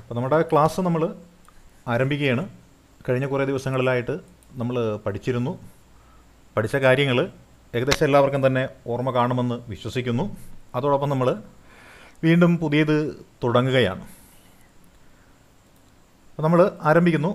അപ്പോൾ നമ്മുടെ ക്ലാസ് നമ്മൾ ആരംഭിക്കുകയാണ് കഴിഞ്ഞ കുറേ ദിവസങ്ങളിലായിട്ട് നമ്മൾ പഠിച്ചിരുന്നു പഠിച്ച കാര്യങ്ങൾ ഏകദേശം എല്ലാവർക്കും തന്നെ ഓർമ്മ കാണുമെന്ന് വിശ്വസിക്കുന്നു അതോടൊപ്പം നമ്മൾ വീണ്ടും പുതിയത് തുടങ്ങുകയാണ് അപ്പോൾ നമ്മൾ ആരംഭിക്കുന്നു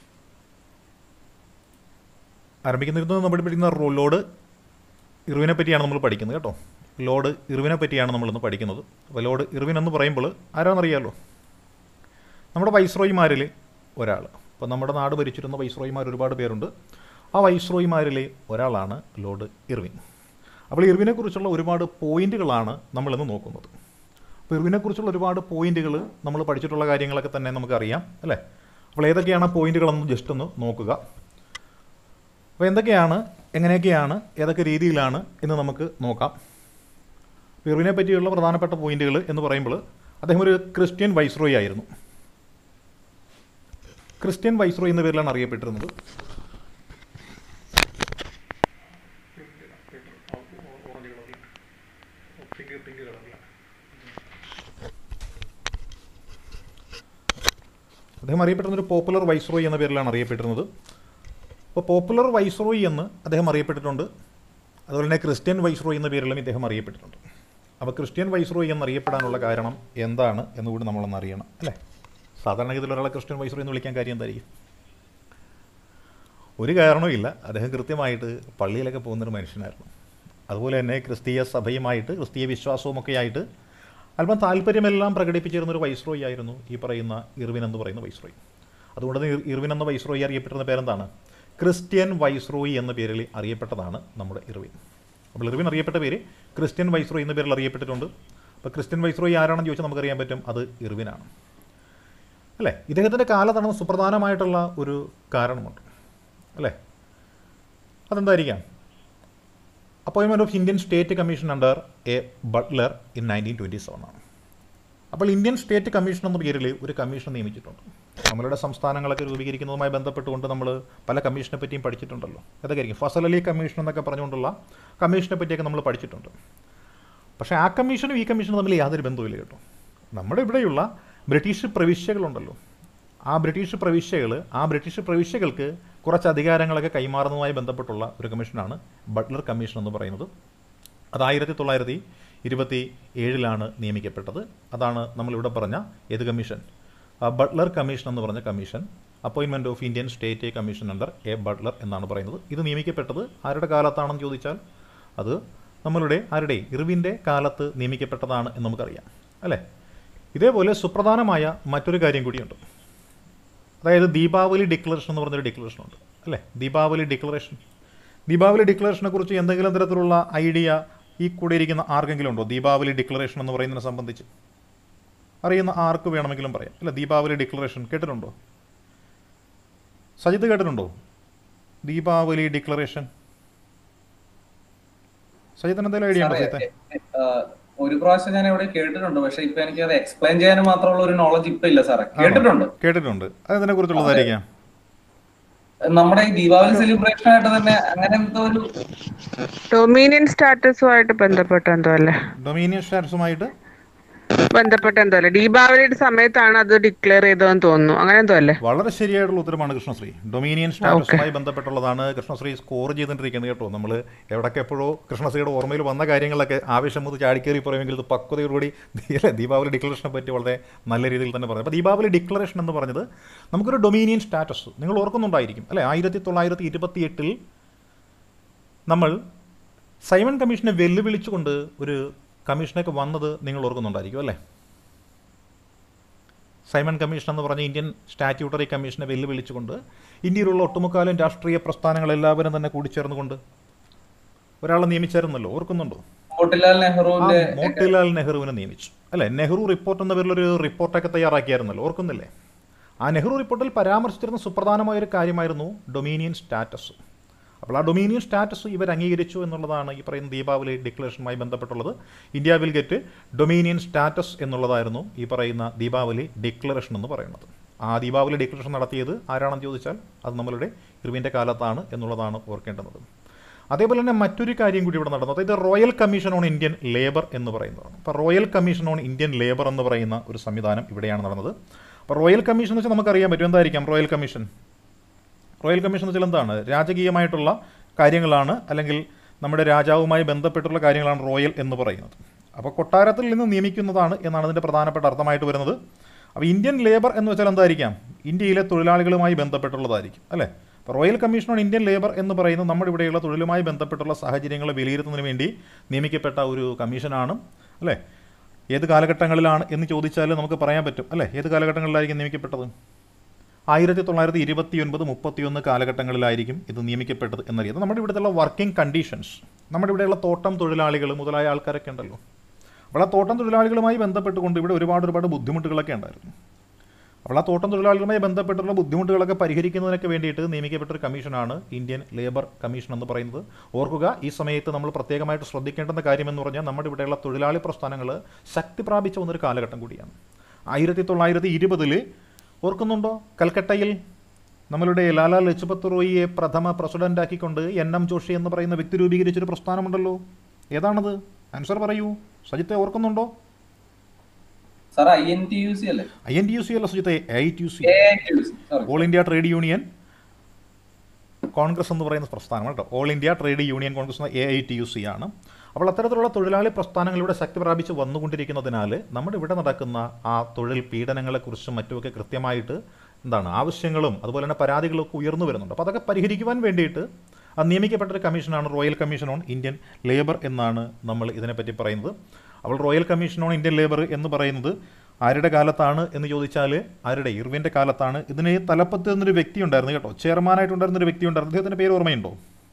ആരംഭിക്കുന്നിരുന്നത് നമ്മൾ പഠിക്കുന്ന റോ ലോഡ് ഇറിവിനെ പറ്റിയാണ് നമ്മൾ പഠിക്കുന്നത് കേട്ടോ ലോഡ് ഇറിവിനെ പറ്റിയാണ് നമ്മളിന്ന് പഠിക്കുന്നത് അപ്പോൾ ലോഡ് ഇറിവിൻ എന്ന് പറയുമ്പോൾ ആരാണെന്നറിയാമല്ലോ നമ്മുടെ വൈസ്രോയിമാരിൽ ഒരാൾ അപ്പോൾ നമ്മുടെ നാട് ഭരിച്ചിരുന്ന വൈസ്രോയിമാർ ഒരുപാട് പേരുണ്ട് ആ വൈസ്രോയിമാരിലെ ഒരാളാണ് ലോർഡ് ഇർവിൻ അപ്പോൾ ഇർവിനെക്കുറിച്ചുള്ള ഒരുപാട് പോയിന്റുകളാണ് നമ്മളിന്ന് നോക്കുന്നത് അപ്പോൾ ഇർവിനെക്കുറിച്ചുള്ള ഒരുപാട് പോയിന്റുകൾ നമ്മൾ പഠിച്ചിട്ടുള്ള കാര്യങ്ങളൊക്കെ തന്നെ നമുക്കറിയാം അല്ലേ അപ്പോൾ ഏതൊക്കെയാണ് പോയിന്റുകളെന്ന് ജസ്റ്റ് ഒന്ന് നോക്കുക അപ്പോൾ എന്തൊക്കെയാണ് എങ്ങനെയൊക്കെയാണ് ഏതൊക്കെ രീതിയിലാണ് എന്ന് നമുക്ക് നോക്കാം ഇർവിനെ പറ്റിയുള്ള പ്രധാനപ്പെട്ട പോയിന്റുകൾ എന്ന് പറയുമ്പോൾ അദ്ദേഹം ഒരു ക്രിസ്ത്യൻ വൈസ്രോയി ആയിരുന്നു ക്രിസ്ത്യൻ വൈസ്രോയി എന്ന പേരിലാണ് അറിയപ്പെട്ടിരുന്നത് അദ്ദേഹം അറിയപ്പെടുന്ന ഒരു പോപ്പുലർ വൈസ്രോയി എന്ന പേരിലാണ് അറിയപ്പെട്ടിരുന്നത് അപ്പോൾ പോപ്പുലർ വൈസ്രോയി എന്ന് അദ്ദേഹം അറിയപ്പെട്ടിട്ടുണ്ട് അതുപോലെ തന്നെ ക്രിസ്ത്യൻ വൈസ്രോയി എന്ന പേരിലും ഇദ്ദേഹം അറിയപ്പെട്ടിട്ടുണ്ട് അപ്പോൾ ക്രിസ്ത്യൻ വൈസ്രോയി എന്നറിയപ്പെടാനുള്ള കാരണം എന്താണ് എന്നുകൂടി നമ്മളൊന്ന് അറിയണം അല്ലേ സാധാരണഗതിയിൽ ഒരാളെ ക്രിസ്ത്യൻ വൈസ്രോയി എന്ന് വിളിക്കാൻ കാര്യം എന്തായിരിക്കും ഒരു കാരണവുമില്ല അദ്ദേഹം കൃത്യമായിട്ട് പള്ളിയിലൊക്കെ പോകുന്നൊരു മനുഷ്യനായിരുന്നു അതുപോലെ തന്നെ ക്രിസ്തീയ സഭയുമായിട്ട് ക്രിസ്തീയ വിശ്വാസവും ഒക്കെ ആയിട്ട് അല്പം താല്പര്യമെല്ലാം പ്രകടിപ്പിച്ചിരുന്ന ഒരു വൈസ്രോയി ആയിരുന്നു ഈ പറയുന്ന ഇർവിൻ എന്ന് പറയുന്ന വൈസ്രോയി അതുകൊണ്ട് തന്നെ ഇർ- ഇർവിൻ എന്ന വൈസ്രോയി അറിയപ്പെട്ടിരുന്ന പേരെന്താണ് ക്രിസ്ത്യൻ വൈസ്രോയി എന്ന പേരിൽ അറിയപ്പെട്ടതാണ് നമ്മുടെ ഇർവിൻ അപ്പോൾ ഇർവിൻ അറിയപ്പെട്ട പേര് ക്രിസ്ത്യൻ വൈസ്രോയി എന്ന പേരിൽ അറിയപ്പെട്ടിട്ടുണ്ട് അപ്പോൾ ക്രിസ്ത്യൻ വൈസ്രോയി ആരാണെന്ന് ചോദിച്ചാൽ നമുക്കറിയാൻ പറ്റും അത് ഇർവിനാണ് അല്ലേ ഇദ്ദേഹത്തിൻ്റെ കാലത്താണ് സുപ്രധാനമായിട്ടുള്ള ഒരു കാരണമുണ്ട് അല്ലേ അതെന്തായിരിക്കാം appointment of Indian state commission under a Butler in nineteen twenty seven ആണ് അപ്പോൾ ഇന്ത്യൻ സ്റ്റേറ്റ് കമ്മീഷൻ എന്ന പേരിൽ ഒരു കമ്മീഷൻ നിയമിച്ചിട്ടുണ്ട് നമ്മളുടെ സംസ്ഥാനങ്ങളൊക്കെ രൂപീകരിക്കുന്നതുമായി ബന്ധപ്പെട്ടുകൊണ്ട് നമ്മൾ പല കമ്മീഷനെ പറ്റിയും പഠിച്ചിട്ടുണ്ടല്ലോ അതൊക്കെ ആയിരിക്കും ഫസൽ അലി കമ്മീഷൻ എന്നൊക്കെ പറഞ്ഞുകൊണ്ടുള്ള കമ്മീഷനെ പറ്റിയൊക്കെ നമ്മൾ പഠിച്ചിട്ടുണ്ട് പക്ഷേ ആ കമ്മീഷനും ഈ കമ്മീഷനും തമ്മിൽ യാതൊരു ബന്ധവുമില്ല കേട്ടോ നമ്മുടെ ഇവിടെയുള്ള ബ്രിട്ടീഷ് പ്രവിശ്യകളുണ്ടല്ലോ ആ ബ്രിട്ടീഷ് പ്രവിശ്യകൾ ആ ബ്രിട്ടീഷ് പ്രവിശ്യകൾക്ക് കുറച്ച് അധികാരങ്ങളൊക്കെ കൈമാറുന്നതുമായി ബന്ധപ്പെട്ടുള്ള ഒരു കമ്മീഷനാണ് ബട്ട്ലർ കമ്മീഷൻ എന്ന് പറയുന്നത് അത് ആയിരത്തി തൊള്ളായിരത്തി ഇരുപത്തി ഏഴിലാണ് നിയമിക്കപ്പെട്ടത് അതാണ് നമ്മളിവിടെ പറഞ്ഞ ഏത് കമ്മീഷൻ ആ ബട്ട്ലർ കമ്മീഷൻ എന്ന് പറഞ്ഞ commission appointment of Indian state commission under a Butler എന്നാണ് പറയുന്നത് ഇത് നിയമിക്കപ്പെട്ടത് ആരുടെ കാലത്താണെന്ന് ചോദിച്ചാൽ അത് നമ്മളുടെ ആരുടെ ഇർവിൻ്റെ കാലത്ത് നിയമിക്കപ്പെട്ടതാണ് എന്ന് നമുക്കറിയാം അല്ലേ ഇതേപോലെ സുപ്രധാനമായ മറ്റൊരു കാര്യം കൂടിയുണ്ട് അതായത് ദീപാവലി ഡിക്ലറേഷൻ എന്ന് പറഞ്ഞൊരു ഡിക്ലറേഷൻ ഉണ്ട് അല്ലേ ദീപാവലി ഡിക്ലറേഷൻ ദീപാവലി ഡിക്ലറേഷനെ കുറിച്ച് എന്തെങ്കിലും തരത്തിലുള്ള ഐഡിയ ഈ കൂടെ ഇരിക്കുന്ന ആർക്കെങ്കിലും ഉണ്ടോ ദീപാവലി ഡിക്ലറേഷൻ എന്ന് പറയുന്നതിനെ സംബന്ധിച്ച് അറിയുന്ന ആർക്ക് വേണമെങ്കിലും പറയാം അല്ല ദീപാവലി ഡിക്ലറേഷൻ കേട്ടിട്ടുണ്ടോ സജിത്ത് കേട്ടിട്ടുണ്ടോ ദീപാവലി ഡിക്ലറേഷൻ സജിത്തിന് എന്തെങ്കിലും ഐഡിയ ഉണ്ടോ സാറേ, സജിത്തെ ആ, ഒരു പ്രാവശ്യം ഞാൻ എവിടെ കേട്ടിട്ടുണ്ട് പക്ഷെ ഇപ്പൊ എനിക്ക് അത് എക്സ്പ്ലെയിൻ ചെയ്യാൻ മാത്രമുള്ള ഒരു നോളജ് ഇപ്പൊ ഇല്ല സാറേ കേട്ടിട്ടുണ്ട് കേട്ടിട്ടുണ്ട് അതിനെ കുറിച്ചുള്ളതായിരിക്കാം നമ്മുടെ ഈ ദീപാവലി സെലിബ്രേഷൻ ആയിട്ട് തന്നെ അങ്ങനെ എന്തോ ഒരു ഡൊമീനിയൻ സ്റ്റാറ്റസുമായിട്ട് ബന്ധപ്പെട്ട എന്തോ അല്ലേ ഡൊമീനിയൻ സ്റ്റാറ്റസുമായിട്ട് ബന്ധപ്പെട്ട എന്തോ അല്ലേ ദീപാവലിയുടെ സമയത്താണ് അത് ഡിക്ലെയർ ചെയ്തതെന്ന് തോന്നുന്നു അങ്ങനെ എന്തോ അല്ലേ വളരെ ശരിയായിട്ടുള്ള ഉത്തരമാണ് കൃഷ്ണശ്രീ ഡൊമീനിയൻ സ്റ്റാറ്റസുമായി ബന്ധപ്പെട്ടുള്ളതാണ് കൃഷ്ണശ്രീ സ്കോർ ചെയ്തുകൊണ്ടിരിക്കുന്നത് കേട്ടോ നമ്മൾ എവിടൊക്കെ എപ്പോഴോ കൃഷ്ണശ്രീയുടെ ഓർമ്മയിൽ വന്ന കാര്യങ്ങളൊക്കെ ആവശ്യം മുതൽ ചാടിക്കേറി പറയുമെങ്കിൽ ഇത് പക്വതയോടുകൂടി ദീ- അല്ലേ, ദീപാവലി ഡിക്ലറേഷനെ പറ്റി വളരെ നല്ല രീതിയിൽ തന്നെ പറഞ്ഞു അപ്പോൾ ദീപാവലി ഡിക്ലറേഷൻ എന്ന് പറഞ്ഞത് നമുക്കൊരു ഡൊമീനിയൻ സ്റ്റാറ്റസ് നിങ്ങൾ ഓർക്കുന്നുണ്ടായിരിക്കും അല്ലേ ആയിരത്തി തൊള്ളായിരത്തി ഇരുപത്തി എട്ടിൽ നമ്മൾ സൈമൺ കമ്മീഷനെ വെല്ലുവിളിച്ചുകൊണ്ട് ഒരു കമ്മീഷനൊക്കെ വന്നത് നിങ്ങൾ ഓർക്കുന്നുണ്ടായിരിക്കും അല്ലേ സൈമൺ കമ്മീഷൻ എന്ന് പറഞ്ഞ ഇന്ത്യൻ സ്റ്റാറ്റ്യൂട്ടറി കമ്മീഷനെ വെല്ലുവിളിച്ചുകൊണ്ട് ഇന്ത്യയിലുള്ള ഒട്ടുമുക്കാലും രാഷ്ട്രീയ പ്രസ്ഥാനങ്ങളെല്ലാവരും തന്നെ കൂടിച്ചേർന്നുകൊണ്ട് ഒരാളെ നിയമിച്ചായിരുന്നല്ലോ ഓർക്കുന്നുണ്ടോ മോട്ടിലാൽ ആ നെഹ്റുവിന്റെ മോട്ടിലാൽ നെഹ്റുവിനെ നിയമിച്ചു അല്ലേ നെഹ്റു റിപ്പോർട്ട് എന്ന പേരിലൊരു റിപ്പോർട്ടൊക്കെ തയ്യാറാക്കിയായിരുന്നല്ലോ ഓർക്കുന്നില്ലേ ആ നെഹ്റു റിപ്പോർട്ടിൽ പരാമർശിച്ചിരുന്ന സുപ്രധാനമായ ഒരു കാര്യമായിരുന്നു ഡൊമീനിയൻ സ്റ്റാറ്റസ് അപ്പോൾ ആ ഡൊമീനിയൻ സ്റ്റാറ്റസ് ഇവർ അംഗീകരിച്ചു എന്നുള്ളതാണ് ഈ പറയുന്ന ദീപാവലി ഡിക്ലറേഷനുമായി ബന്ധപ്പെട്ടുള്ളത് India will get dominion status എന്നുള്ളതായിരുന്നു ഈ പറയുന്ന ദീപാവലി ഡിക്ലറേഷൻ എന്ന് പറയുന്നത് ആ ദീപാവലി ഡിക്ലറേഷൻ നടത്തിയത് ആരാണെന്ന് ചോദിച്ചാൽ അത് നമ്മളുടെ ഇർവിൻ്റെ കാലത്താണ് എന്നുള്ളതാണ് ഓർക്കേണ്ടുന്നത് അതേപോലെ തന്നെ മറ്റൊരു കാര്യം കൂടി ഇവിടെ നടന്നു അതായത് royal commission on Indian labour എന്ന് പറയുന്നതാണ് അപ്പോൾ royal commission on Indian labour എന്ന് പറയുന്ന ഒരു സംവിധാനം ഇവിടെയാണ് നടന്നത് അപ്പോൾ റോയൽ കമ്മീഷൻ എന്ന് വെച്ചാൽ നമുക്കറിയാൻ പറ്റും എന്തായിരിക്കാം റോയൽ കമ്മീഷൻ റോയൽ കമ്മീഷൻ എന്ന് വെച്ചാൽ എന്താണ് രാജകീയമായിട്ടുള്ള കാര്യങ്ങളാണ് അല്ലെങ്കിൽ നമ്മുടെ രാജാവുമായി ബന്ധപ്പെട്ടുള്ള കാര്യങ്ങളാണ് റോയൽ എന്ന് പറയുന്നത് അപ്പോൾ കൊട്ടാരത്തിൽ നിന്ന് നിയമിക്കുന്നതാണ് എന്നാണ് അതിൻ്റെ പ്രധാനപ്പെട്ട അർത്ഥമായിട്ട് വരുന്നത് അപ്പോൾ ഇന്ത്യൻ ലേബർ എന്ന് വെച്ചാൽ എന്തായിരിക്കാം ഇന്ത്യയിലെ തൊഴിലാളികളുമായി ബന്ധപ്പെട്ടുള്ളതായിരിക്കും അല്ലേ അപ്പോൾ royal commission on Indian labour എന്ന് പറയുന്നത് നമ്മുടെ ഇവിടെയുള്ള തൊഴിലുമായി ബന്ധപ്പെട്ടുള്ള സാഹചര്യങ്ങളെ വിലയിരുത്തുന്നതിന് വേണ്ടി നിയമിക്കപ്പെട്ട ഒരു കമ്മീഷനാണ് അല്ലേ ഏത് കാലഘട്ടങ്ങളിലാണ് എന്ന് ചോദിച്ചാൽ നമുക്ക് പറയാൻ പറ്റും അല്ലേ ഏത് കാലഘട്ടങ്ങളിലായിരിക്കും നിയമിക്കപ്പെട്ടത് ആയിരത്തി തൊള്ളായിരത്തി ഇരുപത്തി ഒൻപത് മുപ്പത്തിയൊന്ന് കാലഘട്ടങ്ങളിലായിരിക്കും ഇത് നിയമിക്കപ്പെട്ടത് എന്നറിയാം നമ്മുടെ ഇവിടുത്തെ വർക്കിംഗ് കണ്ടീഷൻസ് നമ്മുടെ ഇവിടെയുള്ള തോട്ടം തൊഴിലാളികൾ മുതലായ ആൾക്കാരൊക്കെ ഉണ്ടല്ലോ അപ്പോൾ ആ തോട്ടം തൊഴിലാളികളുമായി ബന്ധപ്പെട്ടുകൊണ്ട് ഇവിടെ ഒരുപാട് ഒരുപാട് ബുദ്ധിമുട്ടുകളൊക്കെ ഉണ്ടായിരുന്നു അപ്പോൾ ആ തോട്ടം തൊഴിലാളികളുമായി ബന്ധപ്പെട്ടുള്ള ബുദ്ധിമുട്ടുകളൊക്കെ പരിഹരിക്കുന്നതിനൊക്കെ വേണ്ടിയിട്ട് നിയമിക്കപ്പെട്ട ഒരു കമ്മീഷനാണ് ഇന്ത്യൻ ലേബർ കമ്മീഷൻ എന്ന് പറയുന്നത് ഓർക്കുക ഈ സമയത്ത് നമ്മൾ പ്രത്യേകമായിട്ട് ശ്രദ്ധിക്കേണ്ടുന്ന കാര്യമെന്ന് പറഞ്ഞാൽ നമ്മുടെ ഇവിടെയുള്ള തൊഴിലാളി പ്രസ്ഥാനങ്ങൾ ശക്തി പ്രാപിച്ച വന്നൊരു കാലഘട്ടം കൂടിയാണ് ആയിരത്തി തൊള്ളായിരത്തി ഇരുപതിൽ ഓർക്കുന്നുണ്ടോ കൽക്കട്ടയിൽ നമ്മളുടെ ലാലാ ലജ്പത് റോയിയെ പ്രഥമ പ്രസിഡന്റ് ആക്കിക്കൊണ്ട് എൻ എം ജോഷി എന്ന് പറയുന്ന വ്യക്തി രൂപീകരിച്ചൊരു പ്രസ്ഥാനമുണ്ടല്ലോ ഏതാണത് ആൻസർ പറയൂ സജിത്തെ ഓർക്കുന്നുണ്ടോ sir I N T U C അല്ലേ I N T U C അല്ല സജിത്തെ I T U C A T U C sorry all India trade union congress എന്ന് പറയുന്ന പ്രസ്ഥാനമാണ് കേട്ടോ all India trade union congress എന്ന A I T U C ആണ് അപ്പോൾ അത്തരത്തിലുള്ള തൊഴിലാളി പ്രസ്ഥാനങ്ങളിലൂടെ ശക്തി പ്രാപിച്ച് വന്നുകൊണ്ടിരിക്കുന്നതിനാൽ നമ്മുടെ ഇവിടെ നടക്കുന്ന ആ തൊഴിൽ പീഡനങ്ങളെക്കുറിച്ചും മറ്റുമൊക്കെ കൃത്യമായിട്ട് എന്താണ് ആവശ്യങ്ങളും അതുപോലെ തന്നെ പരാതികളൊക്കെ ഉയർന്നു വരുന്നുണ്ട് അപ്പോൾ അതൊക്കെ പരിഹരിക്കുവാൻ വേണ്ടിയിട്ട് ആ നിയമിക്കപ്പെട്ട ഒരു കമ്മീഷനാണ് royal commission on Indian labour എന്നാണ് നമ്മൾ ഇതിനെപ്പറ്റി പറയുന്നത് അപ്പോൾ royal commission on Indian labour എന്ന് പറയുന്നത് ആരുടെ കാലത്താണ് എന്ന് ചോദിച്ചാൽ ആരുടെ ഇർവിൻ്റെ കാലത്താണ് ഇതിന് തലപ്പത്ത് നിന്നൊരു വ്യക്തി ഉണ്ടായിരുന്നു കേട്ടോ ചെയർമാനായിട്ടുണ്ടായിരുന്ന ഒരു വ്യക്തി ഉണ്ടായിരുന്നു അദ്ദേഹത്തിൻ്റെ പേര് ഓർമ്മയുണ്ടോ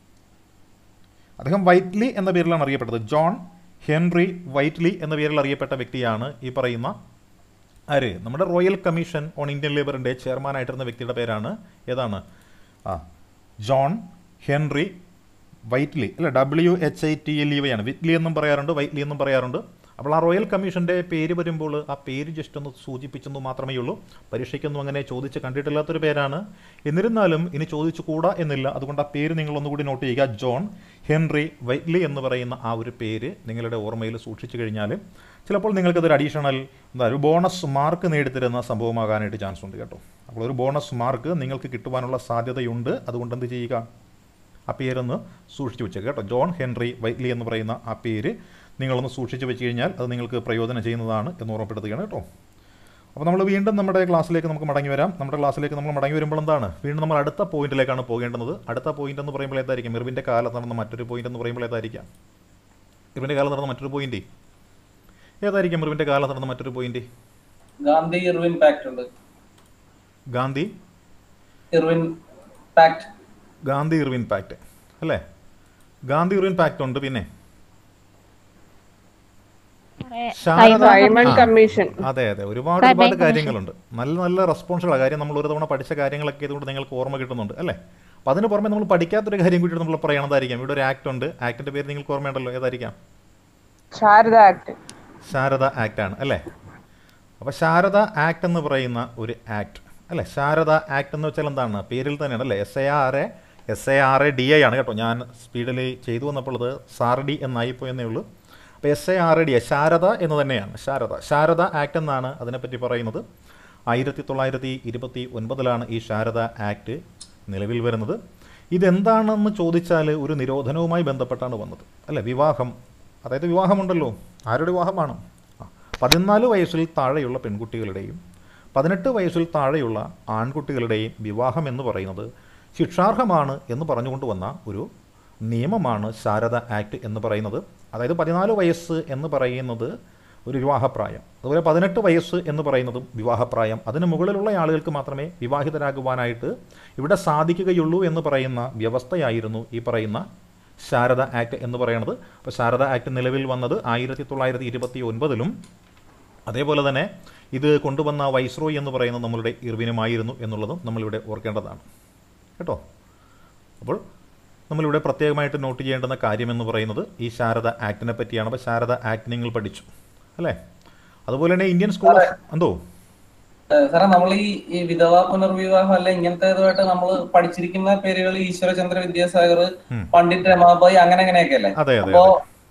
അദ്ദേഹം വൈറ്റ്ലി എന്ന പേരിലാണ് അറിയപ്പെട്ടത് ജോൺ ഹെൻറി വൈറ്റ്ലി എന്ന പേരിൽ അറിയപ്പെട്ട വ്യക്തിയാണ് ഈ പറയുന്ന ആര് നമ്മുടെ റോയൽ കമ്മീഷൻ ഓൺ ഇന്ത്യൻ ലേബറിൻ്റെ ചെയർമാനായിട്ടിരുന്ന വ്യക്തിയുടെ പേരാണ് ഏതാണ് ആ ജോൺ ഹെൻറി വൈറ്റ്ലി അല്ല W H I T L E Y ആണ് വിറ്റ്ലി എന്നും പറയാറുണ്ട് വൈറ്റ്ലി എന്നും പറയാറുണ്ട് അപ്പോൾ ആ റോയൽ കമ്മീഷൻ്റെ പേര് വരുമ്പോൾ ആ പേര് ജസ്റ്റ് ഒന്ന് സൂചിപ്പിച്ചെന്ന് മാത്രമേ ഉള്ളൂ പരീക്ഷയ്ക്കൊന്നും അങ്ങനെ ചോദിച്ച് കണ്ടിട്ടില്ലാത്തൊരു പേരാണ് എന്നിരുന്നാലും ഇനി ചോദിച്ചു കൂടാ എന്നില്ല അതുകൊണ്ട് ആ പേര് നിങ്ങൾ ഒന്നുകൂടി നോട്ട് ചെയ്യുക ജോൺ ഹെൻറി വൈറ്റ്ലി എന്ന് പറയുന്ന ആ ഒരു പേര് നിങ്ങളുടെ ഓർമ്മയിൽ സൂക്ഷിച്ചു കഴിഞ്ഞാൽ ചിലപ്പോൾ നിങ്ങൾക്കതൊരു അഡീഷണൽ എന്താ ഒരു ബോണസ് മാർക്ക് നേടിത്തരുന്ന സംഭവമാകാനായിട്ട് ചാൻസ് ഉണ്ട് കേട്ടോ അപ്പോൾ ഒരു ബോണസ് മാർക്ക് നിങ്ങൾക്ക് കിട്ടുവാനുള്ള സാധ്യതയുണ്ട് അതുകൊണ്ട് എന്ത് ചെയ്യുക ആ പേരൊന്ന് സൂക്ഷിച്ചു വെച്ചേക്കുക കേട്ടോ ജോൺ ഹെൻറി വൈറ്റ്ലി എന്ന് പറയുന്ന ആ പേര് നിങ്ങളൊന്ന് സൂക്ഷിച്ചു വെച്ച് കഴിഞ്ഞാൽ അത് നിങ്ങൾക്ക് പ്രയോജനം ചെയ്യുന്നതാണ് എന്ന് ഓർമ്മപ്പെടുത്തുകയാണ് കേട്ടോ അപ്പോൾ നമ്മൾ വീണ്ടും നമ്മുടെ ക്ലാസ്സിലേക്ക് നമുക്ക് മടങ്ങി വരാം നമ്മുടെ ക്ലാസ്സിലേക്ക് നമ്മൾ മടങ്ങി വരുമ്പോൾ എന്താണ് വീണ്ടും നമ്മൾ അടുത്ത പോയിന്റിലേക്കാണ് പോകേണ്ടത് അടുത്ത പോയിന്റ് എന്ന് പറയുമ്പോൾ ഏതായിരിക്കും ഇർവിൻ്റെ കാലത്ത് നടന്ന മറ്റൊരു പോയിന്റ് എന്ന് പറയുമ്പോൾ ഏതായിരിക്കാം ഇർവിൻ്റെ കാലത്ത് നടന്ന മറ്റൊരു പോയിന്റ് ഏതായിരിക്കും ഇർവിൻ്റെ കാലത്ത് നടന്ന മറ്റൊരു പോയിന്റ് ഗാന്ധി ഇർവിൻ പാക്ട് ഉണ്ട് Gandhi Irwin pact Gandhi Irwin pact അല്ലേ ഗാന്ധി ഇർവിൻ പാക്ട് ഉണ്ട് പിന്നെ ശാരദ സൈമൺ ആ. കമ്മീഷൻ അതെ അതെ ഒരുപാട് ഒരുപാട് കാര്യങ്ങളുണ്ട് നല്ല നല്ല റെസ്പോൺസുകളാണ് കാര്യം നമ്മൾ ഒരു തവണ പഠിച്ച കാര്യങ്ങളൊക്കെ ഇതുകൊണ്ട് നിങ്ങൾക്ക് ഓർമ്മ കിട്ടുന്നുണ്ട് അല്ലേ അപ്പോൾ അതിന് പുറമെ നമ്മൾ പഠിക്കാത്തൊരു കാര്യം കൂടി നമ്മൾ പറയണതായിരിക്കാം ഇവിടെ ഒരു ആക്ട് ഉണ്ട് ആക്ടിന്റെ പേര് നിങ്ങൾക്ക് ഓർമ്മയുണ്ടല്ലോ ഏതായിരിക്കാം ശാരദ ആക്ട് ശാരദ ആക്ട് ആണ് അല്ലേ അപ്പോൾ ശാരദ ആക്ട് എന്ന് പറയുന്ന ഒരു ആക്ട് അല്ലേ ശാരദ ആക്ട് എന്ന് വെച്ചാൽ എന്താണ് പേരിൽ തന്നെയാണ് അല്ലേ S A R A S A R A D I ആണ് കേട്ടോ ഞാൻ സ്പീഡിൽ ചെയ്തു വന്നപ്പോൾ അത് സാർ ഡി എന്നായിപ്പോയെന്നേ ഉള്ളൂ അപ്പോൾ S A R A D Sarda എന്ന് തന്നെയാണ് ശാരദ ശാരദ ആക്ട് എന്നാണ് അതിനെപ്പറ്റി പറയുന്നത് ആയിരത്തി തൊള്ളായിരത്തി ഇരുപത്തി ഒൻപതിലാണ് ഈ ശാരദ ആക്ട് നിലവിൽ വരുന്നത് ഇതെന്താണെന്ന് ചോദിച്ചാൽ ഒരു നിരോധനവുമായി ബന്ധപ്പെട്ടാണ് വന്നത് അല്ലേ വിവാഹം അതായത് വിവാഹമുണ്ടല്ലോ ആരുടെ വിവാഹമാണ് ആ, പതിനാല് വയസ്സിൽ താഴെയുള്ള പെൺകുട്ടികളുടെയും പതിനെട്ട് വയസ്സിൽ താഴെയുള്ള ആൺകുട്ടികളുടെയും വിവാഹം എന്ന് പറയുന്നത് ശിക്ഷാർഹമാണ് എന്ന് പറഞ്ഞുകൊണ്ട് വന്ന ഒരു നിയമമാണ് ശാരദ ആക്ട് എന്ന് പറയുന്നത് അതായത് പതിനാല് വയസ്സ് എന്ന് പറയുന്നത് ഒരു വിവാഹപ്രായം അതുപോലെ പതിനെട്ട് വയസ്സ് എന്ന് പറയുന്നതും വിവാഹപ്രായം അതിന് മുകളിലുള്ള ആളുകൾക്ക് മാത്രമേ വിവാഹിതരാകുവാനായിട്ട് ഇവിടെ സാധിക്കുകയുള്ളൂ എന്ന് പറയുന്ന വ്യവസ്ഥയായിരുന്നു ഈ പറയുന്ന ശാരദ ആക്ട് എന്ന് പറയുന്നത് അപ്പോൾ ശാരദ ആക്ട് നിലവിൽ വന്നത് ആയിരത്തി തൊള്ളായിരത്തി ഇരുപത്തി ഒൻപതിലും അതേപോലെ തന്നെ ഇത് കൊണ്ടുവന്ന വൈസ്രോയി എന്ന് പറയുന്നത് നമ്മളുടെ ഇർവിനുമായിരുന്നു എന്നുള്ളതും നമ്മളിവിടെ ഓർക്കേണ്ടതാണ് കേട്ടോ അപ്പോൾ നമ്മളിവിടെ പ്രത്യേകമായിട്ട് നോട്ട് ചെയ്യേണ്ടുന്ന കാര്യമെന്ന് പറയുന്നത് ഈ ശാരദ ആക്ടിനെ പറ്റിയാണ് അപ്പോൾ ശാരദ ആക്ട് നിങ്ങൾ പഠിച്ചു അല്ലേ അതുപോലെ തന്നെ ഇന്ത്യൻ സ്കൂൾ ഓഫ് എന്തോ ഏഹ് സാറേ നമ്മൾ ഈ ഈ വിധവ പുനർവിവാഹം അല്ല ഇങ്ങനത്തെ ഇതുമായിട്ട് നമ്മൾ പഠിച്ചിരിക്കുന്ന പേരുകൾ ഈശ്വരചന്ദ്ര വിദ്യാസാഗർ ഉം. പണ്ഡിറ്റ് രമാബായി അങ്ങനെ അങ്ങനെയൊക്കെ അല്ലേ അതെ അതെ അപ്പോ